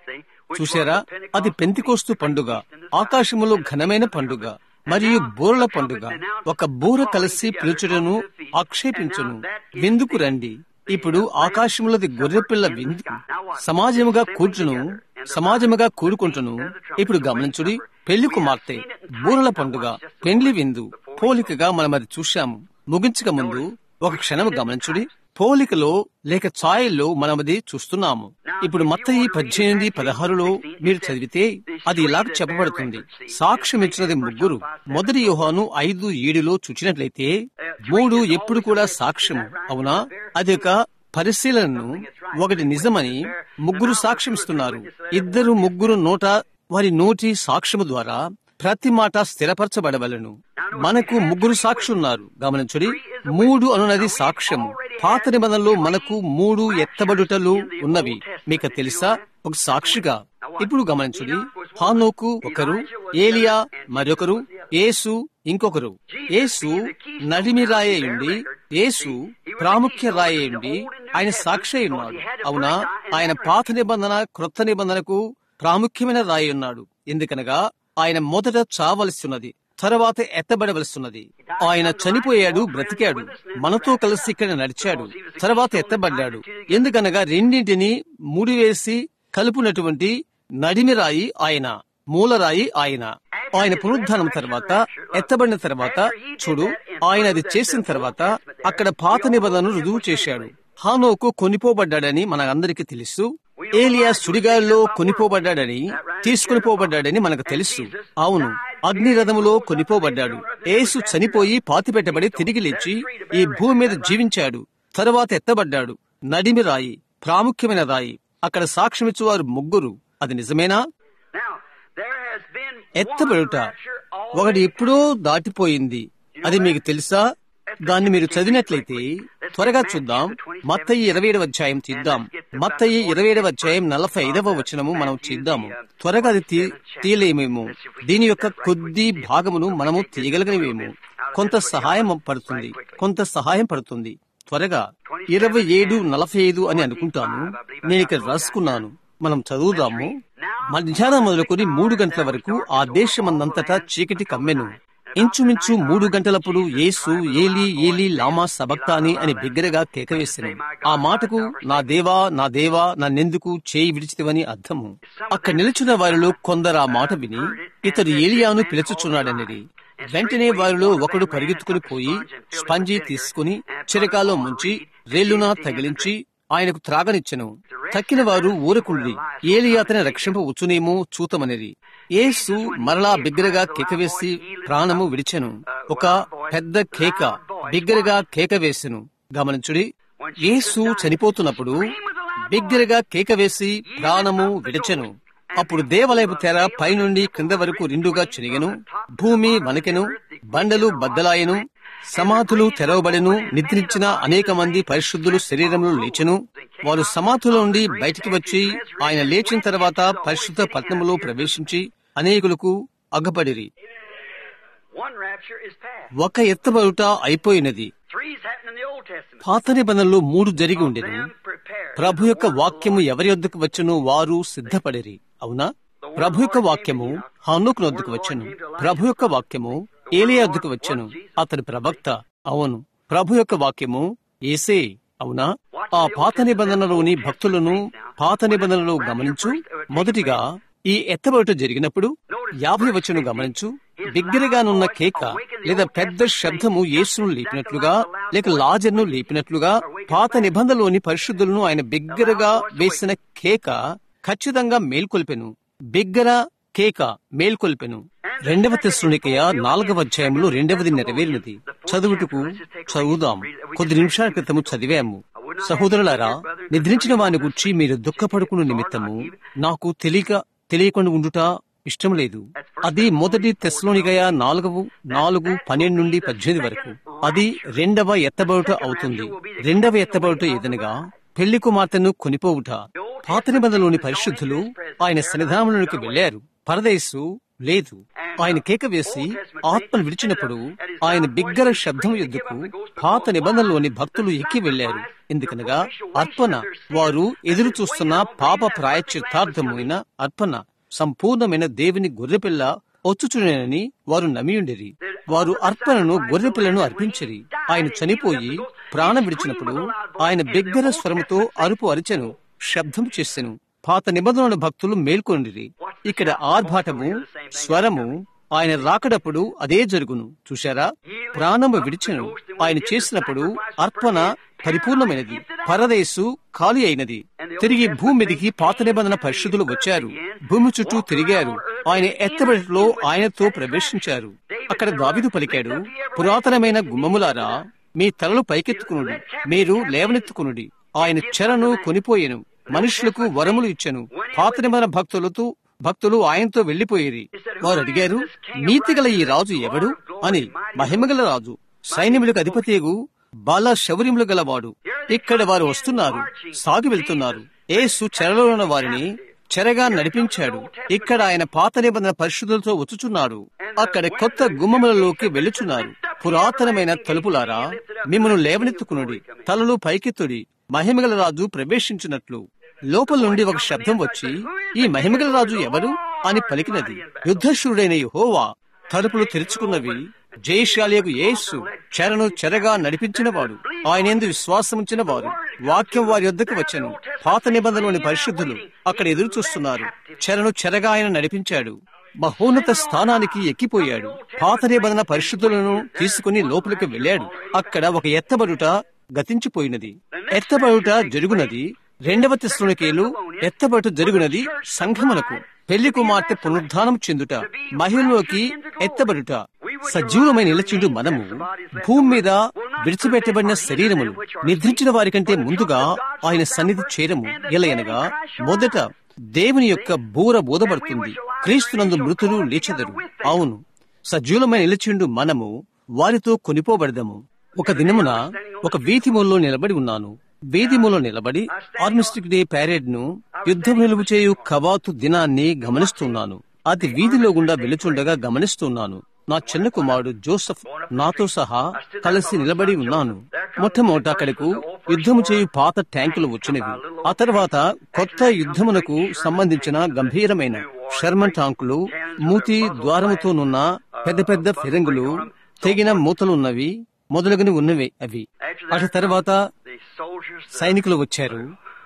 చూసారా అది పెంతికోస్తు పండుగ ఆకాశములో ఘనమైన పండుగ మరియు బూరల పండుగ ఒక బూర కలిసి పిలుచుటను ఆక్షేపించును విందుకు రండి ఇప్పుడు ఆకాశములది గొర్రెపిల్ల విందు సమాజముగా కూర్చును సమాజముగా కూడుకుంటును ఇప్పుడు గమనించుడి పెళ్లి కుమార్తె బూరల పండుగ పెండ్లి విందు పోలికగా మనం అది చూశాము ముగించక ముందు ఒక క్షణం గమనించుడి పోలికలో లేక ఛాయల్లో మనం అది చూస్తున్నాము ఇప్పుడు మత్తయి పద్దెనిమిది పదహారులో మీరు చదివితే అది ఇలాగ చెప్పబడుతుంది సాక్ష్యం ఇచ్చినది ముగ్గురు మొదటి యోహాను ఐదు ఏడులో చూచినట్లయితే మూడు ఎప్పుడు కూడా సాక్ష్యము అవునా అది ఒక పరిశీలనను ఒకటి నిజమని ముగ్గురు సాక్ష్యమిస్తున్నారు ఇద్దరు ముగ్గురు నోట వారి నోటి సాక్ష్యము ద్వారా ప్రతి మాట స్థిరపరచబడవలను మనకు ముగ్గురు సాక్షున్నారు గమనించుడి మూడు అనున్నది సాక్ష్యము పాత నిబంధనలో మనకు మూడు ఎత్తబడుటలు ఉన్నవి మీకు తెలుసా ఒక సాక్షిగా ఇప్పుడు గమనించుడి హానోకు ఒకరు ఏలియా మరొకరు యేసు ఇంకొకరు యేసు నడిమి రాయేయుండి యేసు ప్రాముఖ్య రాయేయుండి ఆయన సాక్షి ఉన్నాడు అవునా ఆయన పాత నిబంధన క్రొత్త నిబంధనకు ప్రాముఖ్యమైన రాయి ఉన్నాడు ఎందుకనగా ఆయన మొదట చావలసిన్నది తర్వాత ఎత్తబడవలసిన్నది ఆయన చనిపోయాడు బ్రతికాడు మనతో కలిసి ఇక్కడ నడిచాడు తర్వాత ఎత్తబడ్డాడు ఎందుకనగా రెండింటిని ముడివేసి కలుపునటువంటి నడిమిరాయి ఆయన మూలరాయి ఆయన ఆయన పునరుద్ధానం తర్వాత ఎత్తబడిన తర్వాత చూడు ఆయన అది చేసిన తర్వాత అక్కడ పాత నిబంధనను రుజువు చేశాడు హానోకు కొనిపోబడ్డాడని మన అందరికీ తెలుసు ఏలియా సుడిగాల్లో కొనిపోబడ్డాడని తీసుకుని పోబడ్డాడని మనకు తెలుసు అవును అగ్ని రథములో కొనిపోబడ్డాడు ఏసు చనిపోయి పాతిపెట్టబడి తిరిగి లేచి ఈ భూమి మీద జీవించాడు తరువాత ఎత్తబడ్డాడు నడిమి రాయి ప్రాముఖ్యమైన రాయి అక్కడ సాక్ష్యమిచ్చు వారు ముగ్గురు అది నిజమేనా Now, there has been ఎత్తబడుట one rapture ఒకటి already ఎప్పుడో దాటిపోయింది అది మీకు తెలుసా దాన్ని మీరు చదివినట్లయితే త్వరగా చూద్దాం మత్తయి ఇరవై ఏడవ అధ్యాయం తీద్దాం మత్తయి ఇరవై ఏడవ అధ్యాయం నలభై ఐదవ వచనము మనం చేద్దాము త్వరగా అది తీ తీయలేమేమో దీని యొక్క కొద్ది భాగమును మనము తీయగలిగినవేమో కొంత సహాయం పడుతుంది కొంత సహాయం పడుతుంది త్వరగా ఇరవై ఏడు నలభై ఐదు అని అనుకుంటాను నేను ఇక్కడ రాసుకున్నాను మనం చదువుదాము మధ్యాహ్నం మొదలుకొని మూడు గంటల వరకు ఆ దేశమందంతటా చీకటి కమ్మెను ఇంచుమించు మూడు గంటలప్పుడు యేసు ఏలి ఏలి లామా సబక్తాని అని బిగ్గరగా కేకవేసెను ఆ మాటకు నా దేవా నా దేవా నన్నెందుకు చేయి విడిచితివని అర్థము అక్కడ నిలుచున్న వారిలో కొందరు ఆ మాట విని ఇతడు ఏలియాను పిలుచుచున్నాడనిది వెంటనే వారిలో ఒకడు పరిగెత్తుకుని పోయి స్పంజీ తీసుకుని చిరకాలో ముంచి రేలునా తగిలించి ఆయనకు త్రాగనిచ్చెను తక్కిన వారు ఊరకుండి ఏలియాతని రక్షింపవచ్చునేమో చూతమనిరి యేసు మరలా బిగ్గరగా కేకవేసి ప్రాణము విడిచెను ఒక పెద్ద కేక బిగ్గరగా కేక వేసెను గమనించుడి యేసు చనిపోతున్నప్పుడు బిగ్గరగా కేక వేసి ప్రాణము విడిచెను అప్పుడు దేవాలయపు తెర పైనుండి క్రింద వరకు రెండుగా చిరిగెను భూమి వణకెను బండలు బద్దలాయెను సమాధులు తెరవబడెను నిద్రించిన అనేక మంది పరిశుద్ధులు శరీరంలో లేచెను వారు సమాధుల నుండి బయటికి వచ్చి ఆయన లేచిన తర్వాత పరిశుద్ధ పట్టణములో ప్రవేశించి అనేకులకు అగ్గపడిరి one rapture is past. ఒక ఎత్తబడుట అయిపోయినది Three's happened in the Old Testament. పాత నిబంధనలో మూడు జరిగి ఉండెను Them prepared. ప్రభు యొక్క వాక్యము ఎవరి వద్దకు వచ్చును వారు సిద్ధపడిరి అవునా ప్రభు యొక్క వాక్యము హనుకు వద్దకు వచ్చెను ప్రభు యొక్క వాక్యము ఏలియా వద్దకు వచ్చెను అతని ప్రవక్త అవును ప్రభు యొక్క వాక్యము ఏసే అవునా ఆ పాత నిబంధనలోని భక్తులను పాత నిబంధనలు గమనించు మొదటిగా ఈ ఎత్తబడుట జరిగినప్పుడు యాభై వచ్చును గమనించు బిగ్గరగానున్న కేక లేదా పెద్ద శబ్దము యేసును లేపినట్లుగా లేక లాజర్ను లేపినట్లుగా పాత నిబంధనలోని పరిశుద్ధులను ఆయన బిగ్గరగా వేసిన కేక ఖచ్చితంగా మేల్కొల్పెను బిగ్గర కేక మేల్కొల్పెను రెండవ తెస్సునికయ నాలుగవ అధ్యాయంలో రెండవది నెరవేరినది చదువుటకు చదువుదాం కొద్ది నిమిషాల క్రితము చదివాము సహోదరులారా నిద్రించిన వాని గుర్చి మీరు దుఃఖపడుకున్న నిమిత్తము నాకు తెలియక తెలియకుండా ఉండుట ఇష్టం లేదు అది మొదటి తెస్లోనికయ నాలుగవ నాలుగు పన్నెండు నుండి పద్దెనిమిది వరకు అది రెండవ ఎత్తబడుట అవుతుంది రెండవ ఎత్తబడుట ఏదనగా పెళ్లి కుమార్తెను కొనిపోవుట పాత నిబంధనలోని పరిశుద్ధులు ఆయన సన్నిధానంలోకి వెళ్లారు పరదేశు లేదు ఆయన కేక వేసి ఆత్మను విడిచినప్పుడు ఆయన బిగ్గర శబ్దం ఎద్దుకు పాత నిబంధనలోని భక్తులు ఎక్కి వెళ్లారు ఎందుకనగా అర్పణ వారు ఎదురు చూస్తున్న పాప ప్రాయచిత్తార్థమైన అర్పణ సంపూర్ణమైన దేవుని గొర్రెపిల్ల వచ్చుచునేనని వారు నమ్మియుండిరి వారు అర్పణను గొర్రెపిల్లను అర్పించిరి ఆయన చనిపోయి ప్రాణం విడిచినప్పుడు ఆయన బిగ్గర స్వరముతో అరుపు అరిచెను శబ్దం చేసెను పాత నిబంధనల భక్తులు మేల్కొండిరి ఇక్కడ ఆర్భాటము స్వరము ఆయన రాకడప్పుడు అదే జరుగును చూశారా ప్రాణము విడిచెను ఆయన చేసినప్పుడు అర్పణ పరిపూర్ణమైనది పరదేశు ఖాళీ అయినది తిరిగి భూమి మీదికి పాత నిబంధన పరిశుద్ధులు వచ్చారు భూమి చుట్టూ తిరిగారు ఆయన ఎత్తబడిలో ఆయనతో ప్రవేశించారు అక్కడ దావిదు పలికాడు పురాతనమైన గుమ్మములారా మీ తలలు పైకెత్తుకునుడి మీరు లేవనెత్తుకునుడి ఆయన చెరను కొనిపోయెను మనుషులకు వరములు ఇచ్చెను పాత నిబంధన భక్తులతో భక్తులు ఆయనతో వెళ్లిపోయేది వారు అడిగారు నీతిగల ఈ రాజు ఎవడు అని మహిమగల రాజు సైన్యములకు అధిపతియగు బాల శౌర్యములు గలవాడు ఇక్కడ వారు వస్తున్నారు సాగి వెళ్తున్నారు ఏసు చెరలో ఉన్న వారిని చెరగా నడిపించాడు ఇక్కడ ఆయన పాత నిబంధన పరిశుద్ధులతో వచ్చుచున్నాడు అక్కడ కొత్త గుమ్మములలోకి వెళ్ళుచున్నారు పురాతనమైన తలుపులారా మిమ్మను లేవనెత్తుకునుడి తలలు పైకెత్తుడి మహిమగల రాజు ప్రవేశించినట్లు లోపల నుండి ఒక శబ్దం వచ్చి ఈ మహిమగల రాజు ఎవరు అని పలికినది యుద్ధశూరుడైన యెహోవా తలుపులు తెరుచుకున్నవి జయశాలియకు యేసు చెరను చెరగా నడిపించినవాడు ఆయనందు విశ్వాసముంచిన వారు వాక్యం వారి యొద్దకు వచ్చెను పాత నిబంధనలోని పరిశుద్ధులు అక్కడ ఎదురు చూస్తున్నారు చెరను చెరగా ఆయన నడిపించాడు మహోన్నత స్థానానికి ఎక్కిపోయాడు పాత నిబంధన పరిశుద్ధులను తీసుకుని లోపలికి వెళ్ళాడు అక్కడ ఒక ఎత్తబడుట గతించిపోయినది ఎత్తబడుట జరుగునది రెండవ తెస్సునికేలు ఎత్తబడుట జరుగునది సంఘమునకు పెళ్లి కుమార్తె పునరుద్ధానం చెందుట మహిళలోకి ఎత్తబడుట సజీవులమైన నిలచిండు మనము భూమి మీద విడిచిపెట్టబడిన శరీరములు నిద్రించిన వారి కంటే ముందుగా ఆయన సన్నిధి చేరము ఎలయనగా మొదట దేవుని యొక్క బూర బోధపడుతుంది క్రీస్తునందు మృతులు లేచెదరు అవును సజీవులమై నిలిచిండు మనము వారితో కొనిపోబడదాము ఒక దినమున ఒక వీధి మూలలో నిలబడి ఉన్నాను వీధి మూలలో నిలబడి ఆర్మిస్టిక్ డే ప్యారేడ్ ను యుద్ధం నిలుపు చేయు కవాతు దినాన్ని గమనిస్తున్నాను అది వీధిలో గుండా వెలుచుండగా గమనిస్తున్నాను నా చిన్న కుమారుడు జోసఫ్ నాతో సహా కలిసి నిలబడి ఉన్నాను మొట్టమొదట అక్కడకు యుద్ధము చేయు పాత ట్యాంకులు వచ్చినవి ఆ తర్వాత కొత్త యుద్ధమునకు సంబంధించిన గంభీరమైన షర్మన్ టాంకులు మూతి ద్వారముతోనున్న పెద్ద పెద్ద ఫిరంగులు తెగిన మూతలున్నవి మొదలుగని ఉన్నవి అవి అటు తర్వాత సైనికులు వచ్చారు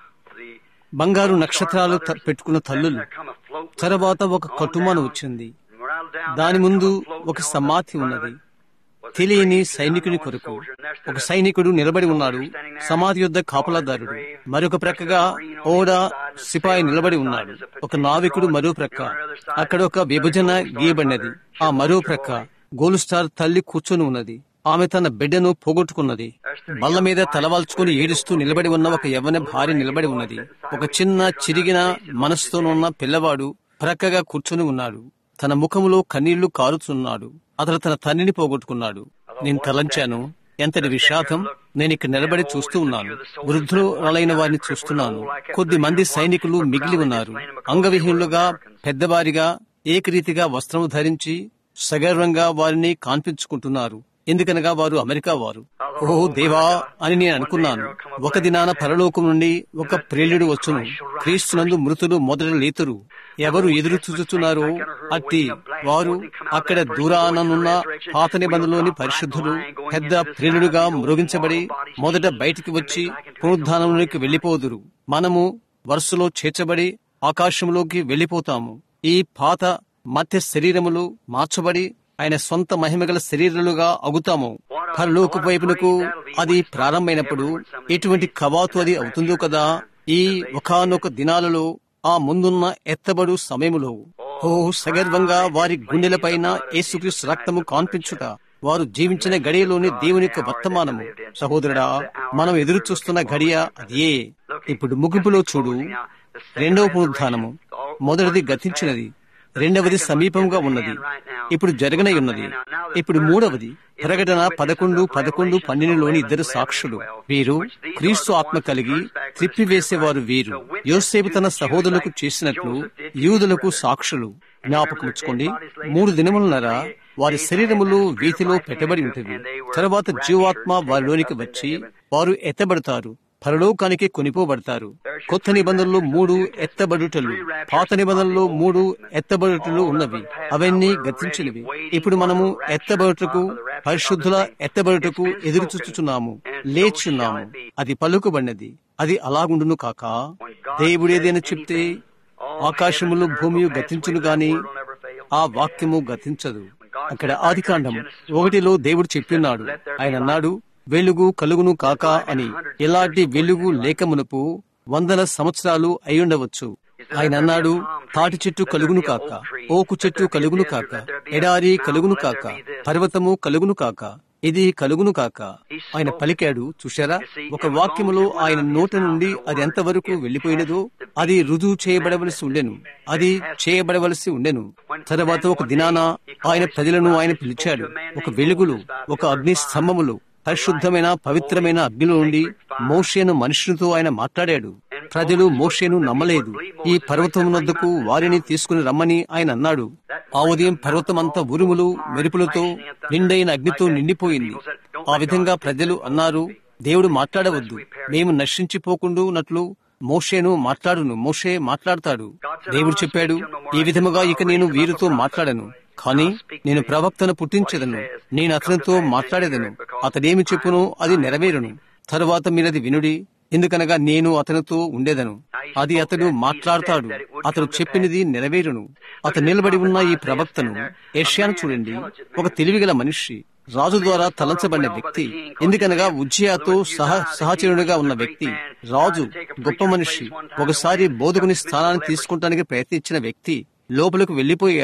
బంగారు నక్షత్రాలు త- పెట్టుకున్న తల్లులు తర్వాత ఒక కటుమాను వచ్చింది దాని ముందు ఒక సమాధి ఉన్నది తెలియని సైనికుని కొరకు ఒక సైనికుడు నిలబడి ఉన్నాడు సమాధి యొద్ద కాపలాదారుడు మరొక ప్రక్కగా ఓడ సిపాయి నిలబడి ఉన్నాడు ఒక నావికుడు మరో ప్రక్క అక్కడ ఒక విభజన గీయబడినది ఆ మరో ప్రక్క గోలు స్టార్ తల్లి కూర్చొని ఉన్నది ఆమె తన బిడ్డను పోగొట్టుకున్నది బల్ల మీద తలవాల్చుకుని ఏడుస్తూ నిలబడి ఉన్న ఒక యవ్వన భార్య నిలబడి ఉన్నది ఒక చిన్న చిరిగిన మనసుతోనున్న పిల్లవాడు ప్రక్కగా కూర్చొని ఉన్నాడు తన ముఖములో కన్నీళ్లు కారుతున్నాడు అతడు తన తండ్రిని పోగొట్టుకున్నాడు నేను తలంచాను ఎంతటి విషాదం నేను ఇక్కడ నిలబడి చూస్తూ ఉన్నాను వృద్ధులైన వారిని చూస్తున్నాను కొద్ది మంది సైనికులు మిగిలి ఉన్నారు అంగవిహీనులుగా పెద్దవారిగా ఏకరీతిగా వస్త్రము ధరించి సగర్వంగా వారిని కాన్పించుకుంటున్నారు ఎందుకనగా వారు అమెరికా వారు ఓ దేవా అని నేను అనుకున్నాను ఒక దినాన పరలోకం నుండి ఒక ప్రేలుడు వచ్చును క్రీస్తునందు మృతులు మొదట లేతురు ఎవరు ఎదురు చూచుచున్నారో అట్టి వారు అక్కడ దూరాననున్న పాత నిబంధనలోని పరిశుద్ధులు పెద్ద ప్రేలుడుగా మ్రోగించబడి మొదట బయటికి వచ్చి పునరుద్ధానంలోకి వెళ్లిపోదురు మనము వరుసలో చేర్చబడి ఆకాశంలోకి వెళ్లిపోతాము ఈ పాత మధ్య శరీరములు మార్చబడి ఆయన సొంత మహిమగల శరీరాలుగా అగుతాము పరలోక వైపునకు అది ప్రారంభమైనప్పుడు ఎటువంటి కవాతు అది అవుతుందో కదా ఈ ఒకనొక దినాలలో ఆ ముందున్న ఎత్తబడు సమయములో ఓ సగర్వంగా వారి గుండెలపైన యేసుక్రీస్తు రక్తము కాన్పించుట వారు జీవించిన గడియలోని దేవుని యొక్క వర్తమానము సహోదరుడా మనం ఎదురు చూస్తున్న గడియ అదే ఇప్పుడు ముగింపులో చూడు రెండవ పునరుద్ధానము మొదటిది గతించినది రెండవది సమీపంగా ఉన్నది ఇప్పుడు జరగనై ఉన్నది ఇప్పుడు మూడవది ప్రకటన పదకొండు పదకొండు పన్నెండులోని ఇద్దరు సాక్షులు వీరు క్రీస్తు ఆత్మ కలిగి త్రిప్పివేసేవారు వీరు యోసేపు తన సహోదరులకు చేసినట్లు యూదులకు సాక్షులు జ్ఞాపకముచ్చుకోండి మూడు దినములనరా వారి శరీరములు వీధిలో పెట్టబడి ఉంటుంది తర్వాత జీవాత్మ వారిలోనికి వచ్చి వారు ఎత్తబడతారు పరలోకానికి కొనిపోబడతారు కొత్త నిబంధనలు మూడు ఎత్తబడుటలు పాత నిబంధనలు మూడు ఎత్తబడుటలు ఉన్నవి అవన్నీ గతించినవి ఇప్పుడు మనము ఎత్తబడుటకు పరిశుద్ధుల ఎత్తబడుటకు ఎదురు చూస్తున్నాము లేచున్నాము అది పలుకుబడినది అది అలాగుండును కాక దేవుడేదైనా చెప్తే ఆకాశములు భూమి గతించును గాని ఆ వాక్యము గతించదు అక్కడ ఆదికాండం ఒకటిలో దేవుడు చెప్పిన్నాడు ఆయన అన్నాడు వెలుగు కలుగును కాక అని ఎలాంటి వెలుగు లేకమునపు వందల సంవత్సరాలు అయ్యుండవచ్చు ఆయన అన్నాడు తాటి చెట్టు కలుగును కాక ఓకు చెట్టు కలుగును కాక ఎడారి కలుగును కాక పర్వతము కలుగును కాక ఇది కలుగును కాక ఆయన పలికాడు చూశారా ఒక వాక్యములో ఆయన నోట నుండి అది ఎంతవరకు వెళ్లిపోయినదో అది రుజువు చేయబడవలసి ఉండెను అది చేయబడవలసి ఉండెను తర్వాత ఒక దినాన ఆయన ప్రజలను ఆయన పిలిచాడు ఒక వెలుగులు ఒక అగ్ని స్తంభములు పరిశుద్ధమైన పవిత్రమైన అగ్నిలో ఉండి మోషేను మనుషునితో ఆయన మాట్లాడాడు ప్రజలు మోషేను నమ్మలేదు ఈ పర్వతం వద్దకు వారిని తీసుకుని రమ్మని ఆయన అన్నాడు ఆ ఉదయం పర్వతం అంతా ఉరుములు మెరుపులతో నిండైన అగ్నితో నిండిపోయింది ఆ విధంగా ప్రజలు అన్నారు దేవుడు మాట్లాడవద్దు మేము నశించిపోకుండానట్లు మోషేను మాట్లాడును మోషే మాట్లాడతాడు దేవుడు చెప్పాడు ఈ విధముగా ఇక నేను వీరితో మాట్లాడను కానీ నేను ప్రవక్తను పుట్టించదను నేను అతనితో మాట్లాడేదను అతడేమి చెప్పునో అది నెరవేరును తరువాత మీరది వినుడి ఎందుకనగా నేను అతనితో ఉండేదను అది అతడు మాట్లాడతాడు అతడు చెప్పినది నెరవేరును అతను నిలబడి ఉన్న ఈ ప్రవక్తను ఏషియాను చూడండి ఒక తెలివిగల మనిషి రాజు ద్వారా తలంచబడిన వ్యక్తి ఎందుకనగా ఉజ్జయాతో సహ సహచరుడిగా ఉన్న వ్యక్తి రాజు గొప్ప మనిషి ఒకసారి బోధకుని స్థానాన్ని తీసుకుంటానికి ప్రయత్నించిన వ్యక్తి లోపలకు వెళ్లిపోయాడు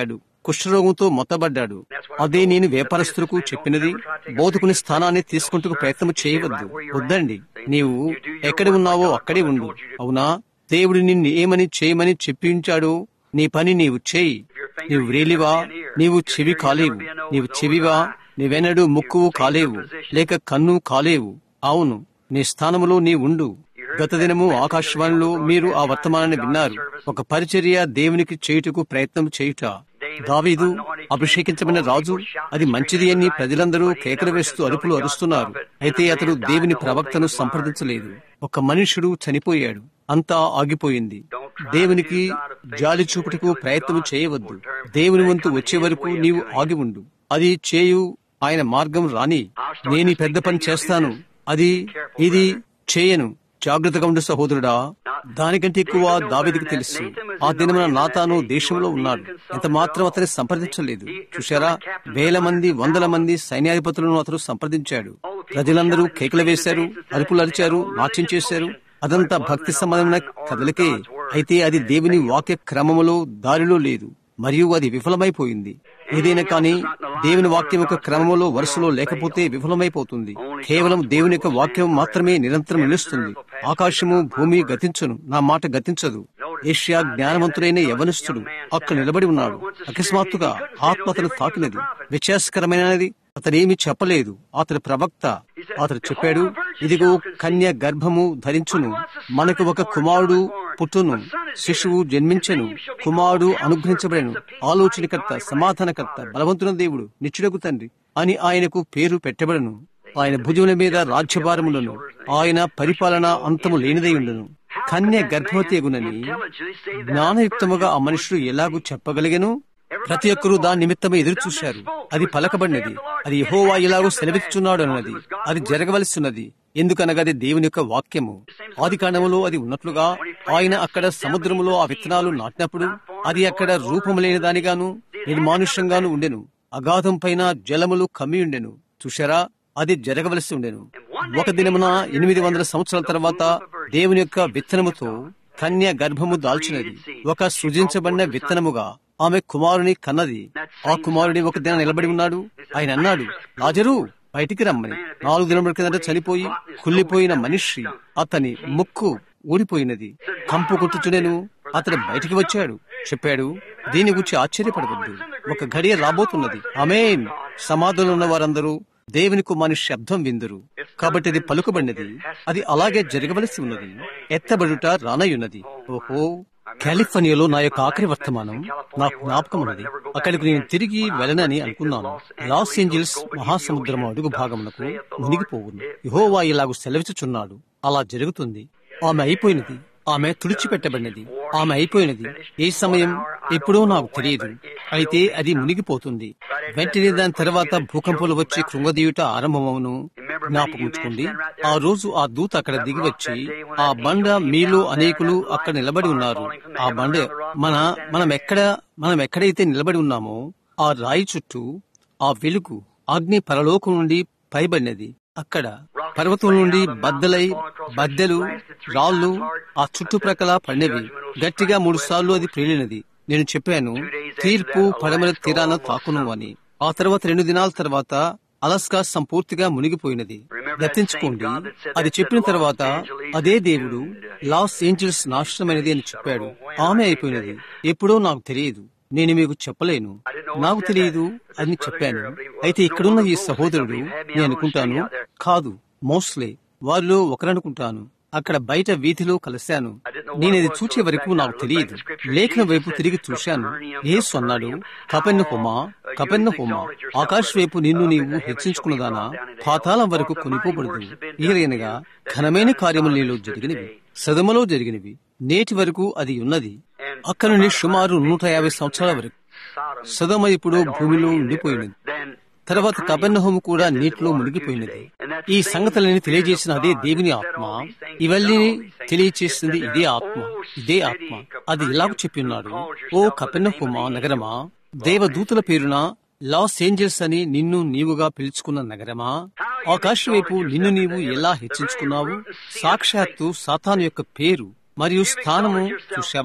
కుష్ఠరోగంతో మొత్తబడ్డాడు అదే నేను వ్యాపారస్తులకు చెప్పినది బోధకుని స్థానాన్ని తీసుకుంటూ ప్రయత్నం చేయవద్దు వద్దండి నీవు ఎక్కడ ఉన్నావో అక్కడే ఉండు అవునా దేవుడు నిన్ను ఏమని చేయమని చెప్పించాడో నీ పని నీవు చేయి నీవు వ్రేలివా నీవు చెవి కాలేవు నీవు చెవివా నీవెన్నడూ ముక్కువు కాలేవు లేక కన్ను కాలేవు అవును నీ స్థానములో నీ ఉండు గత దినము ఆకాశవాణిలో మీరు ఆ వర్తమానాన్ని విన్నారు ఒక పరిచర్య దేవునికి చేయుటకు ప్రయత్నం చేయుట దావీదు అభిషేకించబడిన రాజు అది మంచిది అని ప్రజలందరూ కేకలు వేస్తూ అరుపులు అరుస్తున్నారు అయితే అతడు దేవుని ప్రవక్తను సంప్రదించలేదు ఒక మనుషుడు చనిపోయాడు అంతా ఆగిపోయింది దేవునికి జాలి చూపుటకు ప్రయత్నం చేయవద్దు దేవుని వంతు వచ్చే వరకు నీవు ఆగి ఉండు అది చేయు ఆయన మార్గం రాని నేను ఈ పెద్ద పని చేస్తాను అది ఇది చేయను జాగ్రత్తగా ఉండు సహోదరుడా దానికంటే ఎక్కువ దావిదికి తెలుసు ఆ దినమున నాతాను దేశంలో ఉన్నాడు ఎంత మాత్రం అతని సంప్రదించలేదు చూశారా వేల మంది వందల మంది సైన్యాధిపతులను అతను సంప్రదించాడు ప్రజలందరూ కేకలు వేశారు అరుపులు అరిచారు నాట్యం చేశారు అదంతా భక్తి సంబంధమైన కథలకే అయితే అది దేవుని వాక్య క్రమములో దారిలో లేదు మరియు అది విఫలమైపోయింది ఏదైనా కానీ దేవుని వాక్యం యొక్క క్రమములో వరుసలో లేకపోతే విఫలమైపోతుంది కేవలం దేవుని యొక్క వాక్యం మాత్రమే నిరంతరం నిలుస్తుంది ఆకాశము భూమి గతించను నా మాట గతించదు ఏషియా జ్ఞానవంతుడైన యవనస్తుడు అక్కడ నిలబడి ఉన్నాడు అకస్మాత్తుగా ఆత్మ అతను తాకినది వ్యత్యాసకరమైనది అతనేమి చెప్పలేదు అతని ప్రవక్త అతడు చెప్పాడు ఇదిగో కన్య గర్భము ధరించును మనకు ఒక కుమారుడు పుట్టును శిశువు జన్మించను కుమారుడు అనుగ్రహించబడను ఆలోచనకర్త సమాధానకర్త బలవంతున దేవుడు నిచ్చుడకు తండ్రి అని ఆయనకు పేరు పెట్టబడను ఆయన భుజముల మీద రాజ్యభారములను ఆయన పరిపాలన అంతము లేనిదై ఉండును కన్య గర్భవతి ఎగునని జ్ఞానయుక్తముగా ఆ మనుషుడు ఎలాగూ చెప్పగలిగను ప్రతి ఒక్కరూ దాని నిమిత్తమే ఎదురు చూశారు అది పలకబడినది అది యహోవా ఎలాగో సెలవిస్తున్నాడు అన్నది అది జరగవలసిన్నది ఎందుకనగా అది దేవుని యొక్క వాక్యము ఆది కాండములో అది ఉన్నట్లుగా ఆయన అక్కడ సముద్రములో ఆ విత్తనాలు నాటినప్పుడు అది అక్కడ రూపము లేని దానిగాను నిర్మానుష్యంగాను ఉండెను అగాధం పైన జలములు కమ్మి ఉండెను చూశారా అది జరగవలసి ఉండెను ఒక దినమున ఎనిమిది వందల సంవత్సరాల తర్వాత దేవుని యొక్క విత్తనముతో కన్య గర్భము దాల్చినది ఒక సృజించబడిన విత్తనముగా ఆమె కుమారుని కన్నది ఆ కుమారుడి ఒక దిన నిలబడి ఉన్నాడు ఆయన అన్నాడు లాజరు బయటికి రమ్మని నాలుగు దినముల కిందట చనిపోయి కుళ్ళిపోయిన మనిషి అతని ముక్కు ఊడిపోయినది కంపు కొట్టుచునేను అతను బయటికి వచ్చాడు చెప్పాడు దీని గురించి ఆశ్చర్యపడవద్దు ఒక గడియ రాబోతున్నది అమేన్ సమాధులు ఉన్న వారందరూ దేవుని కుమారి శబ్దం విందురు కాబట్టి అది పలుకబడినది అది అలాగే జరగవలసి ఉన్నది ఎత్తబడుట రానయ్యున్నది ఓహో కాలిఫోర్నియాలో నా యొక్క ఆఖరి వర్తమానం నాకు జ్ఞాపకం ఉన్నది అక్కడికి నేను తిరిగి వెళ్ళనని అనుకున్నాను లాస్ ఏంజల్స్ మహాసముద్రము అడుగు భాగమునకు మునిగిపోవును యహోవా ఇలాగు సెలవిచుచున్నాడు అలా జరుగుతుంది ఆమె అయిపోయినది ఆమె తుడిచిపెట్టబడినది ఆమె అయిపోయినది ఏ సమయం ఎప్పుడో నాకు తెలియదు అయితే అది మునిగిపోతుంది వెంటనే దాని తర్వాత భూకంపాలు వచ్చి కృంగదీయుట ఆరంభమవును జ్ఞాపకం ఆ రోజు ఆ దూత అక్కడ దిగి వచ్చి ఆ బండ మీలో అనేకులు అక్కడ నిలబడి ఉన్నారు ఆ బండ మన మనం ఎక్కడ మనం ఎక్కడైతే నిలబడి ఉన్నామో ఆ రాయి చుట్టూ ఆ వెలుగు అగ్ని పరలోకం నుండి పైబడినది అక్కడ పర్వతం నుండి బద్దలై బద్దెలు రాళ్లు ఆ చుట్టుప్రక్కల పడినవి గట్టిగా మూడు సార్లు అది ప్రేలినది నేను చెప్పాను తీర్పు పడమల తీరాన తాకును అని ఆ తర్వాత రెండు దినాల తర్వాత అలస్కా సంపూర్తిగా మునిగిపోయినది గతించుకోండి అది చెప్పిన తర్వాత అదే దేవుడు లాస్ ఏంజల్స్ నాశనమైనది అని చెప్పాడు ఆమె అయిపోయినది ఎప్పుడో నాకు తెలియదు నేను మీకు చెప్పలేను నాకు తెలియదు అని చెప్పాను అయితే ఇక్కడున్న ఈ సహోదరుడు నేను అనుకుంటాను కాదు మోస్లే వారిలో ఒకరనుకుంటాను అక్కడ బయట వీధిలో కలిశాను నేనది చూచే వరకు నాకు తెలియదు లేఖన వైపు తిరిగి చూశాను యేసు అన్నాడు కపెన్న హోమా కపెన్న హోమా ఆకాశ వైపు నిన్ను నీవు హెచ్చించుకున్నదానా పాతాళం వరకు కొనిపోబడదు ఈయనగా ఘనమైన కార్యములు నీలో జరిగినవి సదమలో జరిగినవి నేటి వరకు అది ఉన్నది అక్కడ నుండి సుమారు నూట యాభై సంవత్సరాల వరకు సదమ ఇప్పుడు భూమిలో ఉండిపోయినది తర్వాత కబన్నహోము కూడా నీటిలో మునిగిపోయినది ఈ సంగతులని తెలియజేసిన అదే దేవుని ఆత్మ ఇవన్నీ తెలియజేసింది ఇదే ఆత్మ ఇదే ఆత్మ అది ఇలాగ చెప్పిన్నాడు ఓ కపెన్నహోమా నగరమా దేవదూతుల పేరున లాస్ ఏంజల్స్ అని నిన్ను నీవుగా పిలుచుకున్న నగరమా ఆకాశం వైపు నిన్ను నీవు ఎలా హెచ్చించుకున్నావు సాక్షాత్తు సాతాను యొక్క పేరు మరియు స్థానము చూశావా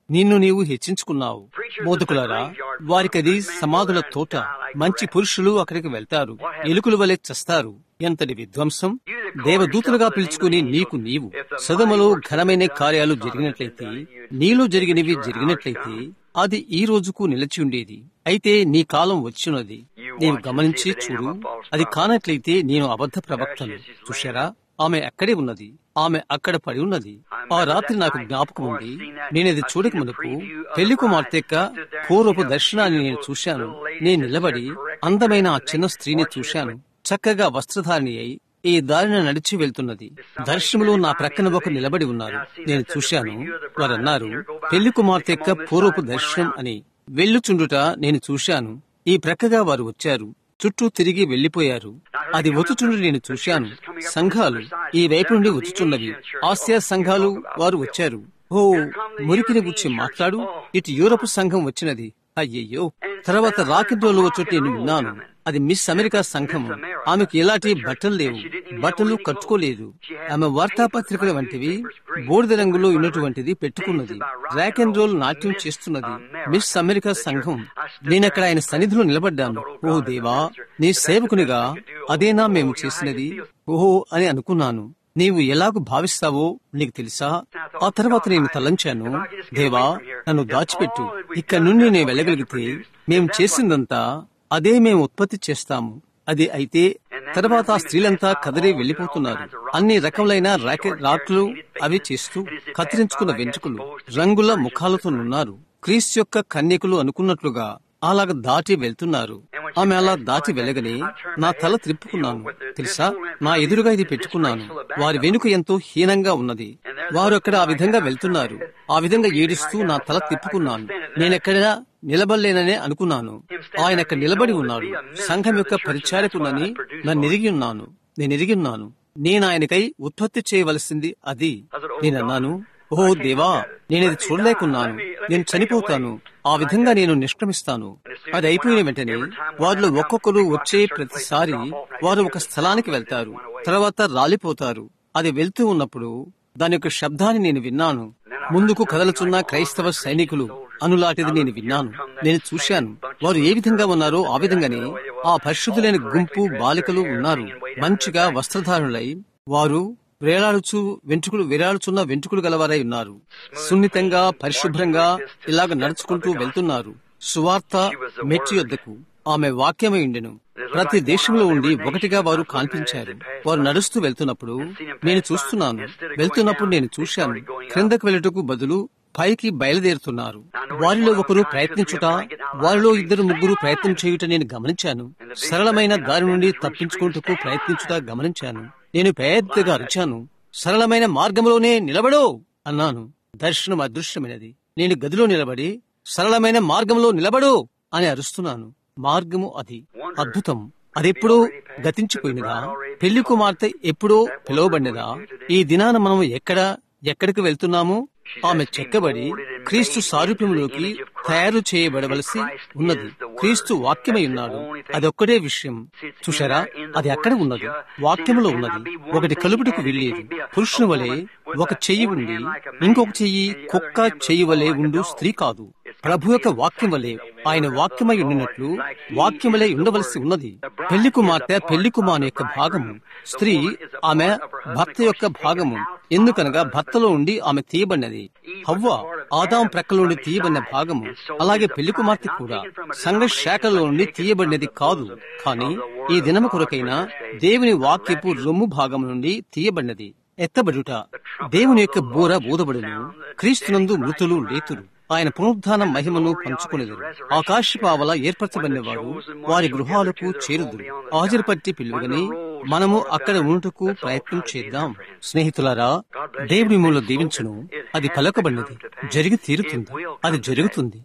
నిన్ను నీవు హెచ్చించుకున్నావు బోధకులారా వారికది సమాధుల తోట మంచి పురుషులు అక్కడికి వెళ్తారు ఎలుకల వలె చస్తారు ఎంతటి విధ్వంసం దేవదూతలుగా పిలుచుకుని నీకు నీవు సదమలో ఘనమైన కార్యాలు జరిగినట్లయితే నీలో జరిగినవి జరిగినట్లయితే అది ఈ రోజుకు నిలిచి ఉండేది అయితే నీ కాలం వచ్చినది నీవు గమనించి చూడు అది కానట్లయితే నేను అబద్ధ ప్రవక్తను చూశారా ఆమె అక్కడే ఉన్నది ఆమె అక్కడ పడి ఉన్నది ఆ రాత్రి నాకు జ్ఞాపకం ఉంది నేనది చూడక మునుపు పెళ్లి కుమార్తె యొక్క పూర్వపు దర్శనాన్ని నేను చూశాను నేను నిలబడి అందమైన ఆ చిన్న స్త్రీని చూశాను చక్కగా వస్త్రధారిణి అయి ఈ దారిన నడిచి వెళ్తున్నది దర్శనంలో నా ప్రక్కన ఒకరు నిలబడి ఉన్నారు నేను చూశాను వారన్నారు పెళ్లి కుమార్తె యొక్క పూర్వపు దర్శనం అని వెళ్ళుచుండుట నేను చూశాను ఈ ప్రక్కగా వారు వచ్చారు చుట్టూ తిరిగి వెళ్లిపోయారు అది వచ్చుచుండి నేను చూశాను సంఘాలు ఈ వైపు నుండి వచ్చుచున్నవి ఆసియా సంఘాలు వారు వచ్చారు ఓ మురికిని గురించి మాట్లాడు ఇటు యూరప్ సంఘం వచ్చినది అయ్యయ్యో తర్వాత రాకెట్ రోలు వచ్చి నేను విన్నాను అది మిస్ అమెరికా సంఘము ఆమెకు ఎలాంటి బట్టలు లేవు బట్టలు కట్టుకోలేదు ఆమె వార్తాపత్రికల వంటివి బూడిద రంగులో ఉన్నటువంటిది పెట్టుకున్నది ర్యాక్ అండ్ రోల్ నాట్యం చేస్తున్నది మిస్ అమెరికా సంఘం నేనక్కడ ఆయన సన్నిధిలో నిలబడ్డాను ఓ దేవా నీ సేవకునిగా అదేనా మేము చేసినది ఓహో అని అనుకున్నాను నీవు ఎలాగూ భావిస్తావో నీకు తెలుసా ఆ తర్వాత నేను తలంచాను దేవా నన్ను దాచిపెట్టు ఇక్కడ నుండి నేను వెళ్ళగలిగితే మేము చేసిందంతా అదే మేము ఉత్పత్తి చేస్తాము అది అయితే తర్వాత ఆ స్త్రీలంతా కదిలి వెళ్లిపోతున్నారు అన్ని రకములైన రాకెట్ రాట్లు అవి చేస్తూ కత్తిరించుకున్న వెంట్రుకలు రంగుల ముఖాలతో ఉన్నారు క్రీస్ యొక్క కన్యకులు అనుకున్నట్లుగా అలాగ దాటి వెళ్తున్నారు ఆమె అలా దాటి వెళ్ళగని నా తల త్రిప్పుకున్నాను తెలుసా నా ఎదురుగా ఇది పెట్టుకున్నాను వారి వెనుక ఎంతో హీనంగా ఉన్నది వారు అక్కడ ఆ విధంగా వెళ్తున్నారు ఆ విధంగా ఏడుస్తూ నా తల తిప్పుకున్నాను నేనెక్కడ నిలబడలేననే అనుకున్నాను ఆయన అక్కడ నిలబడి ఉన్నాడు సంఘం యొక్క పరిచారకునని నన్ను ఎరిగి ఉన్నాను నేను ఎరిగి ఉన్నాను నేను ఆయనకై ఉత్పత్తి చేయవలసింది అది నేనన్నాను ఓ దేవా నేనది చూడలేకున్నాను నేను చనిపోతాను ఆ విధంగా నేను నిష్క్రమిస్తాను అది అయిపోయిన వెంటనే వారిలో ఒక్కొక్కరు వచ్చే ప్రతిసారి వారు ఒక స్థలానికి వెళ్తారు తర్వాత రాలిపోతారు అది వెళ్తూ ఉన్నప్పుడు దాని యొక్క శబ్దాన్ని నేను విన్నాను ముందుకు కదలుచున్న క్రైస్తవ సైనికులు అనులాంటిది నేను విన్నాను నేను చూశాను వారు ఏ విధంగా ఉన్నారో ఆ విధంగానే ఆ పరిశుద్ధులైన గుంపు బాలికలు ఉన్నారు మంచిగా వస్త్రధారులై వారు వేలాడుచు వెంట్రుకలు వేలాడుచున్న వెంట్రుకలు గలవారై ఉన్నారు సున్నితంగా పరిశుభ్రంగా ఇలాగ నడుచుకుంటూ వెళ్తున్నారు సువార్త మెట్టి యొద్దకు ఆమె వాక్యమై ఉండెను ప్రతి దేశంలో ఉండి ఒకటిగా వారు కనిపించారు వారు నడుస్తూ వెళ్తున్నప్పుడు నేను చూస్తున్నాను వెళ్తున్నప్పుడు నేను చూశాను క్రిందకు వెళ్ళటకు బదులు పైకి బయలుదేరుతున్నారు వారిలో ఒకరు ప్రయత్నించుట వారిలో ఇద్దరు ముగ్గురు ప్రయత్నం చేయుట నేను గమనించాను సరళమైన దారి నుండి తప్పించుకుంటూ ప్రయత్నించుట గమనించాను నేను పెద్దగా అరిచాను సరళమైన మార్గంలోనే నిలబడు అన్నాను దర్శనం అదృశ్యమైనది నేను గదిలో నిలబడి సరళమైన మార్గంలో నిలబడు అని అరుస్తున్నాను మార్గము అది అద్భుతం అదెప్పుడో గతించిపోయినదా పెళ్లి కుమార్తె ఎప్పుడో పిలువబడినదా ఈ దినాన మనం ఎక్కడ ఎక్కడికి వెళ్తున్నాము ఆమె చెక్కబడి క్రీస్తు సారూప్యంలోకి తయారు చేయబడవలసి ఉన్నది క్రీస్తు వాక్యమై ఉన్నాడు అదొక్కడే విషయం చూశారా అది అక్కడ ఉన్నది వాక్యములో ఉన్నది ఒకటి కలుపుటకు వెళ్ళేది పురుషుని వలె ఒక చెయ్యి ఉండి ఇంకొక చెయ్యి కుక్క చెయ్యి వలె ఉండు స్త్రీ కాదు ప్రభు యొక్క వాక్యం వలె ఆయన వాక్యమై ఉండినట్లు వాక్యమలే ఉండవలసి ఉన్నది పెళ్లి కుమార్తె పెళ్లి కుమారు యొక్క భాగము స్త్రీ ఆమె భర్త యొక్క భాగము ఎందుకనగా భర్తలో ఉండి ఆమె తీయబడినది హవ్వ ఆదాం ప్రక్కల నుండి తీయబడిన భాగము అలాగే పెళ్లి కుమార్తె కూడా సంఘ శాఖలో నుండి తీయబడినది కాదు కానీ ఈ దినము కొరకైన దేవుని వాక్యపు రొమ్ము భాగం నుండి తీయబడినది ఎత్తబడుట దేవుని యొక్క బూర బూదబడును క్రీస్తునందు మృతులు లేతురు ఆయన పునరుద్ధాన మహిమను పంచుకునేదురు ఆకాశపావల ఏర్పరచబడిన వారు వారి గృహాలకు చేరుదురు హాజరుపట్టి పిలువగని మనము అక్కడ ఉండుటకు ప్రయత్నం చేద్దాం స్నేహితులారా దేవుని మూల దీవించును అది పలకబడినది జరిగి తీరుతుంది అది జరుగుతుంది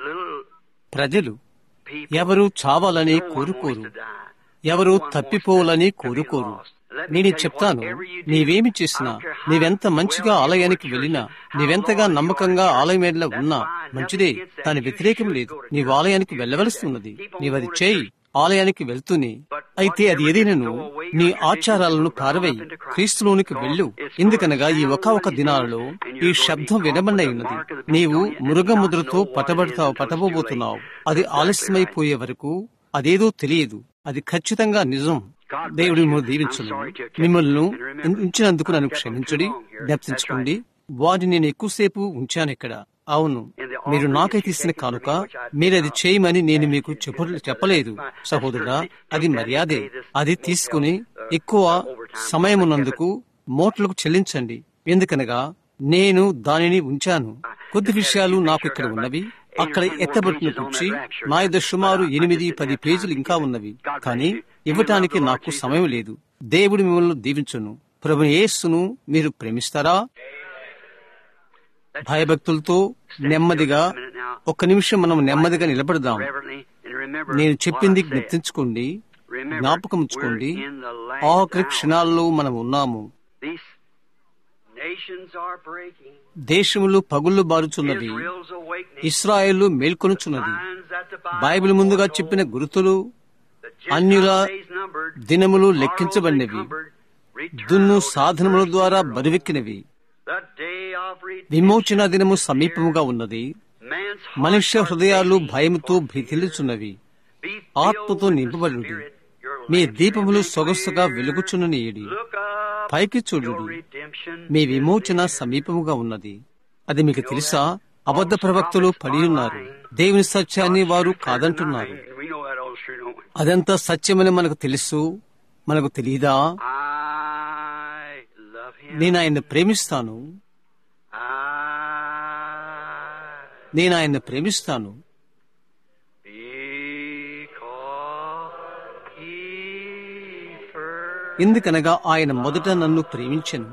ప్రజలు ఎవరు చావాలని కోరుకోరు ఎవరు తప్పిపోవాలని కోరుకోరు నేను చెప్తాను నీవేమి చేసినా నీవెంత మంచిగా ఆలయానికి వెళ్ళినా నీవెంతగా నమ్మకంగా ఆలయం ఉన్నా మంచిదే దాని వ్యతిరేకం లేదు నీవు ఆలయానికి వెళ్ళవలసి ఉన్నది నీవది చేయి ఆలయానికి వెళ్తూనే అయితే అది ఏదైనాను నీ ఆచారాలను పారవేయి క్రీస్తులోనికి వెళ్ళు ఎందుకనగా ఈ ఒక ఒక దినాలలో ఈ శబ్దం వినబడి ఉన్నది నీవు మృగముద్రతో పట్టబడతావు పట్టబోతున్నావు అది ఆలస్యమైపోయే వరకు అదేదో తెలియదు అది ఖచ్చితంగా నిజం దేవుడి మిమ్మల్ని దీవించను మిమ్మల్ని ఉంచినందుకు నన్ను క్షమించుడి జ్ఞప్తించుకోండి వారిని నేను ఎక్కువసేపు ఉంచాను ఇక్కడ అవును మీరు నాకైతే ఇచ్చిన కానుక మీరు అది చేయమని నేను మీకు చెప్ప చెప్పలేదు సహోదరుడా అది మర్యాదే అది తీసుకుని ఎక్కువ సమయం ఉన్నందుకు మోట్లకు చెల్లించండి ఎందుకనగా నేను దానిని ఉంచాను కొద్ది విషయాలు నాకు ఇక్కడ ఉన్నవి అక్కడ ఎత్తబట్టిన కూర్చి నా యొద్ద సుమారు ఎనిమిది పది పేజీలు ఇంకా ఉన్నవి కానీ ఇవ్వటానికి నాకు సమయం లేదు దేవుడు మిమ్మల్ని దీవించును ప్రభు యేసును మీరు ప్రేమిస్తారా భయభక్తులతో నెమ్మదిగా ఒక్క నిమిషం మనం నెమ్మదిగా నిలబడదాం నేను చెప్పింది జ్ఞప్తించుకోండి జ్ఞాపకం ఉంచుకోండి ఆఖరి క్షణాల్లో మనం ఉన్నాము దేశములు పగుళ్ళు బారుచున్నవి ఇస్రాయేళ్లు మేల్కొనుచున్నది బైబిల్ ముందుగా చెప్పిన గురుతులు అన్యుల దినములు లెక్కించబడినవి దున్ను సాధనముల ద్వారా బరువెక్కినవి విమోచన దినము సమీపముగా ఉన్నది మనుష్య హృదయాలు భయముతో భీతిల్లుచున్నవి ఆత్మతో నింపబడి మీ దీపములు సొగసుగా వెలుగుచున్ననీయడి పైకి చూడు మీ విమోచన సమీపముగా ఉన్నది అది మీకు తెలుసా అబద్ధ ప్రవక్తలు పడి ఉన్నారు దేవుని సత్యాన్ని వారు కాదంటున్నారు అదంతా సత్యమని మనకు తెలుసు మనకు తెలియదా నేను ఆయన్ని ప్రేమిస్తాను నేను ఆయన్ని ప్రేమిస్తాను ఎందుకనగా ఆయన మొదట నన్ను ప్రేమించను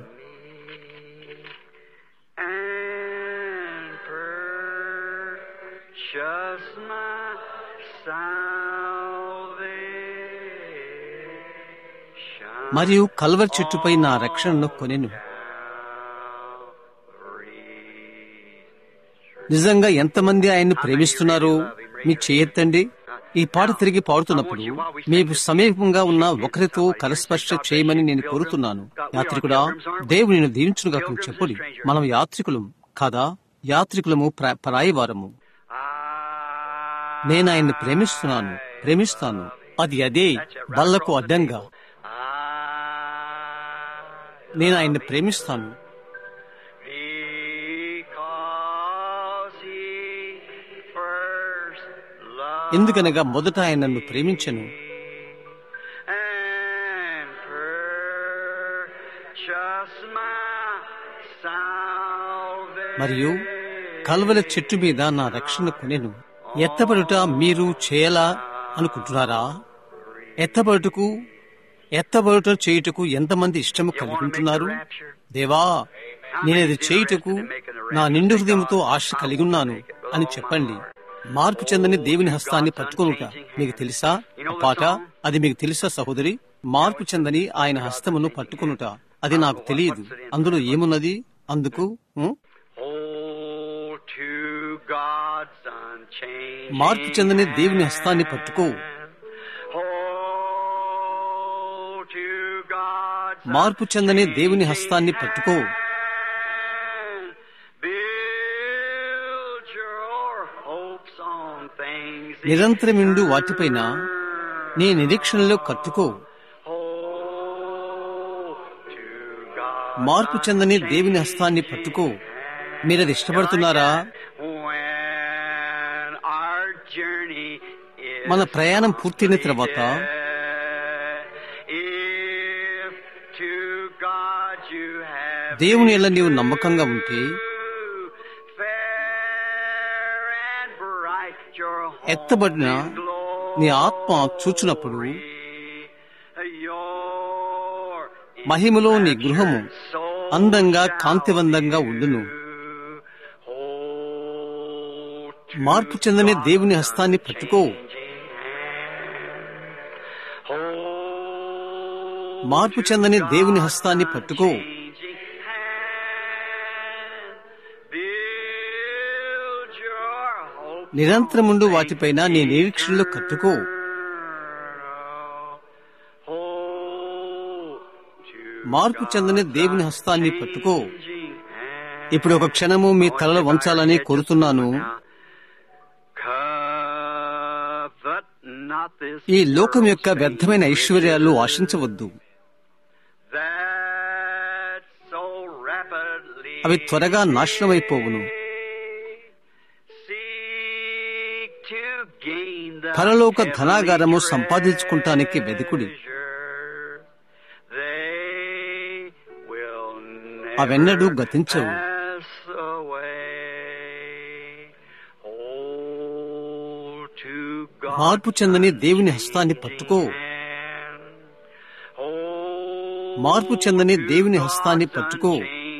మరియు కల్వర్ చెట్టుపై నా రక్షణను కొనెను నిజంగా ఎంతమంది ఆయన్ని ప్రేమిస్తున్నారో మీ చేయెత్తండి ఈ పాట తిరిగి పాడుతున్నప్పుడు మీకు సమీపంగా ఉన్న ఒకరితో కలస్పర్శ చేయమని నేను కోరుతున్నాను యాత్రికుడా దేవుని నేను దీవించునుగా చెప్పుడి మనం యాత్రికులం కాదా యాత్రికులము పరాయివారము నేను ఆయన్ని ప్రేమిస్తున్నాను ప్రేమిస్తాను అది అదే బల్లకు అడ్డంగా నేను ఆయన్ని ప్రేమిస్తాను ఎందుకనగా మొదట ఆయన నన్ను ప్రేమించను మరియు కల్వల చెట్టు మీద నా రక్షణ కొనెను ఎత్తబడుట మీరు చేయాలా అనుకుంటున్నారా ఎత్తబడుటకు ఎత్తబడుట చేయుటకు ఎంతమంది ఇష్టము కలుగుంటున్నారు దేవా నేనది చేయుటకు నా నిండు హృదయంతో ఆశ కలిగున్నాను అని చెప్పండి మార్పు చెందని దేవుని హస్తాన్ని పట్టుకొనుట మీకు తెలుసా ఆ పాట అది మీకు తెలుసా సహోదరి మార్పు చెందని ఆయన హస్తమును పట్టుకొనుట అది నాకు తెలియదు అందులో ఏమున్నది అందుకు మార్పు చెందని దేవుని హస్తాన్ని పట్టుకో మార్పు చెందని దేవుని హస్తాన్ని పట్టుకో నిరంతరమిండు వాటిపైన నీ నిరీక్షణలో కట్టుకో మార్పు చెందని దేవుని హస్తాన్ని పట్టుకో మీరది ఇష్టపడుతున్నారా మన ప్రయాణం పూర్తయిన తర్వాత దేవుని ఎలా నీవు నమ్మకంగా ఉంటే ఎత్తబడిన నీ ఆత్మ చూచినప్పుడు మహిమలో నీ గృహము అందంగా కాంతివంతంగా ఉండును మార్పు చెందని దేవుని హస్తాన్ని పట్టుకో మార్పు చెందని దేవుని హస్తాన్ని పట్టుకో నిరంతరముండు వాటిపైన నీ నిరీక్షణలో కట్టుకో మార్పు చెందని దేవుని హస్తాన్ని పట్టుకో ఇప్పుడు ఒక క్షణము మీ తలలో వంచాలని కోరుతున్నాను ఈ లోకం యొక్క వ్యర్థమైన ఐశ్వర్యాలు ఆశించవద్దు అవి త్వరగా నాశనమైపోవును పరలోక ధనాగారము సంపాదించుకుంటానికి వెదుకుడి అవెన్నడూ గతించవు మార్పు చెందని దేవుని హస్తాన్ని పట్టుకో మార్పు చెందని దేవుని హస్తాన్ని పట్టుకో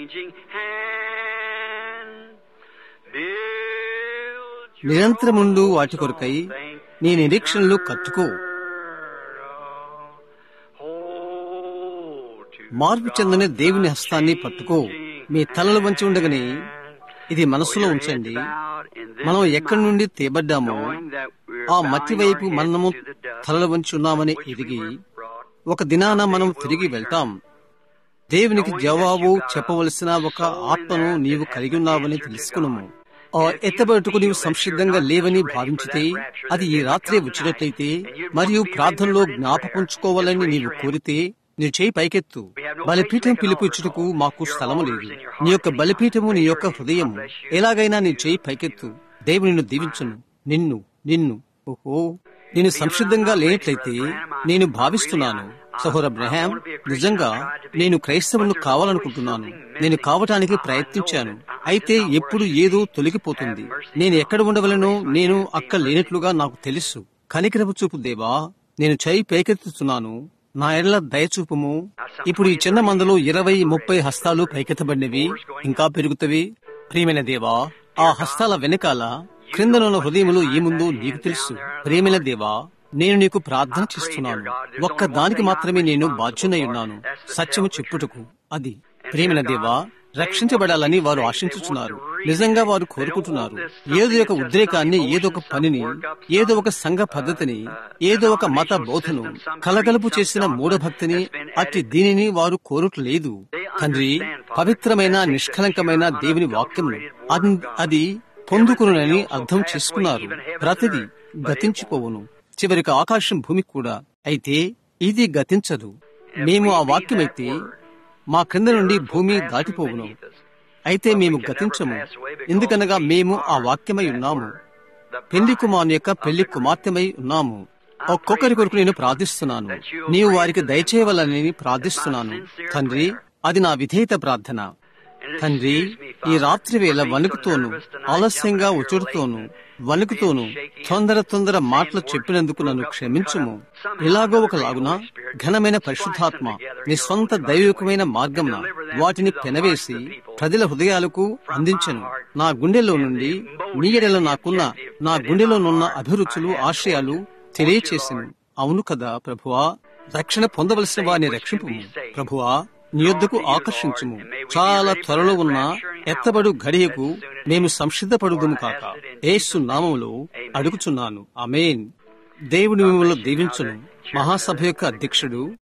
నిరంతరముండు వాటి కొరకై నీ నిరీక్షణలు కట్టుకో మార్పు చెందని దేవుని హస్తాన్ని పట్టుకో మీ తలలు వంచి ఉండగానే ఇది మనసులో ఉంచండి మనం ఎక్కడి నుండి తేబడ్డామో ఆ మట్టి వైపు మనము తలలు వంచి ఉన్నామని ఎదిగి ఒక దినాన మనం తిరిగి వెళ్తాం దేవునికి జవాబు చెప్పవలసిన ఒక ఆత్మను నీవు కలిగి ఉన్నావని తెలుసుకున్నాము ఆ ఎత్తబడుటకు నీవు సంసిద్ధంగా లేవని భావించితే అది ఈ రాత్రే వచ్చినట్లయితే మరియు ప్రార్థనలో జ్ఞాపకుంచుకోవాలని నీవు కోరితే నీ చేయి పైకెత్తు బలిపీఠం పిలిపించుటకు మాకు స్థలము లేదు నీ యొక్క బలిపీఠము నీ యొక్క హృదయము ఎలాగైనా నీ చేయి పైకెత్తు దేవుని నిన్ను దీవించును నిన్ను నిన్ను ఓహో నేను సంసిద్ధంగా లేనట్లయితే నేను భావిస్తున్నాను సహోర బ్రహాం నిజంగా నేను క్రైస్తవులను కావాలనుకుంటున్నాను నేను కావటానికి ప్రయత్నించాను అయితే ఎప్పుడు ఏదో తొలగిపోతుంది నేను ఎక్కడ ఉండవలనో నేను అక్కడ లేనట్లుగా నాకు తెలుసు కనికరపు చూపు దేవా నేను చేయి పైకెత్తుతున్నాను నా ఎడల దయచూపము ఇప్పుడు ఈ చిన్న మందలో ఇరవై ముప్పై హస్తాలు పైకెత్తబడినవి ఇంకా పెరుగుతవి ప్రియమైన దేవా ఆ హస్తాల వెనకాల క్రిందనున్న హృదయములో ఏముందో నీకు తెలుసు ప్రియమైన దేవా నేను నీకు ప్రార్థన చేస్తున్నాను ఒక్క దానికి మాత్రమే నేను బాధ్యునై ఉన్నాను సత్యము చెప్పుటకు అది ప్రియమైన దేవా రక్షించబడాలని వారు ఆశించుచున్నారు నిజంగా వారు కోరుకుంటున్నారు ఏదో ఒక ఉద్రేకాన్ని ఏదో ఒక పనిని ఏదో ఒక సంఘ పద్ధతిని ఏదో ఒక మత బోధను కలగలుపు చేసిన మూఢభక్తిని అట్టి దీనిని వారు కోరుటలేదు తండ్రి పవిత్రమైన నిష్కలంకమైన దేవుని వాక్యం అది పొందుకునని అర్థం చేసుకున్నారు ప్రతిది గతించిపోవును చివరికి ఆకాశం భూమి కూడా అయితే ఇది గతించదు మేము ఆ వాక్యమైతే మా క్రింద నుండి భూమి దాటిపోవును అయితే మేము గతించము ఎందుకనగా మేము ఆ వాక్యమై ఉన్నాము పెళ్లి కుమారుని యొక్క పెళ్లి కుమార్తెమై ఉన్నాము ఒక్కొక్కరి కొరకు నేను ప్రార్థిస్తున్నాను నీవు వారికి దయచేయవలని ప్రార్థిస్తున్నాను తండ్రి అది నా విధేయత ప్రార్థన తండ్రి ఈ రాత్రి వేళ వణుకుతోను ఆలస్యంగా ఉచుడుతోను వణుకుతోను తొందర తొందర మాటలు చెప్పినందుకు నన్ను క్షమించుము ఇలాగో ఒక లాగున ఘనమైన పరిశుద్ధాత్మ నీ సొంత దైవికమైన మార్గంన వాటిని పెనవేసి ప్రజల హృదయాలకు అందించను నా గుండెలో నుండి నీ ఎడల నాకున్న నా గుండెలోనున్న అభిరుచులు ఆశయాలు తెలియచేసిను అవును కదా ప్రభువా రక్షణ పొందవలసిన వారిని రక్షింపు ప్రభువా నీ యొద్దకు ఆకర్షించుము చాలా త్వరలో ఉన్న ఎత్తబడు ఘడియకు మేము సంసిద్ధపడుదుము కాక ఏసు నామములో అడుగుచున్నాను అమేన్ దేవుని మిమ్మల్ని దీవించును మహాసభ యొక్క అధ్యక్షుడు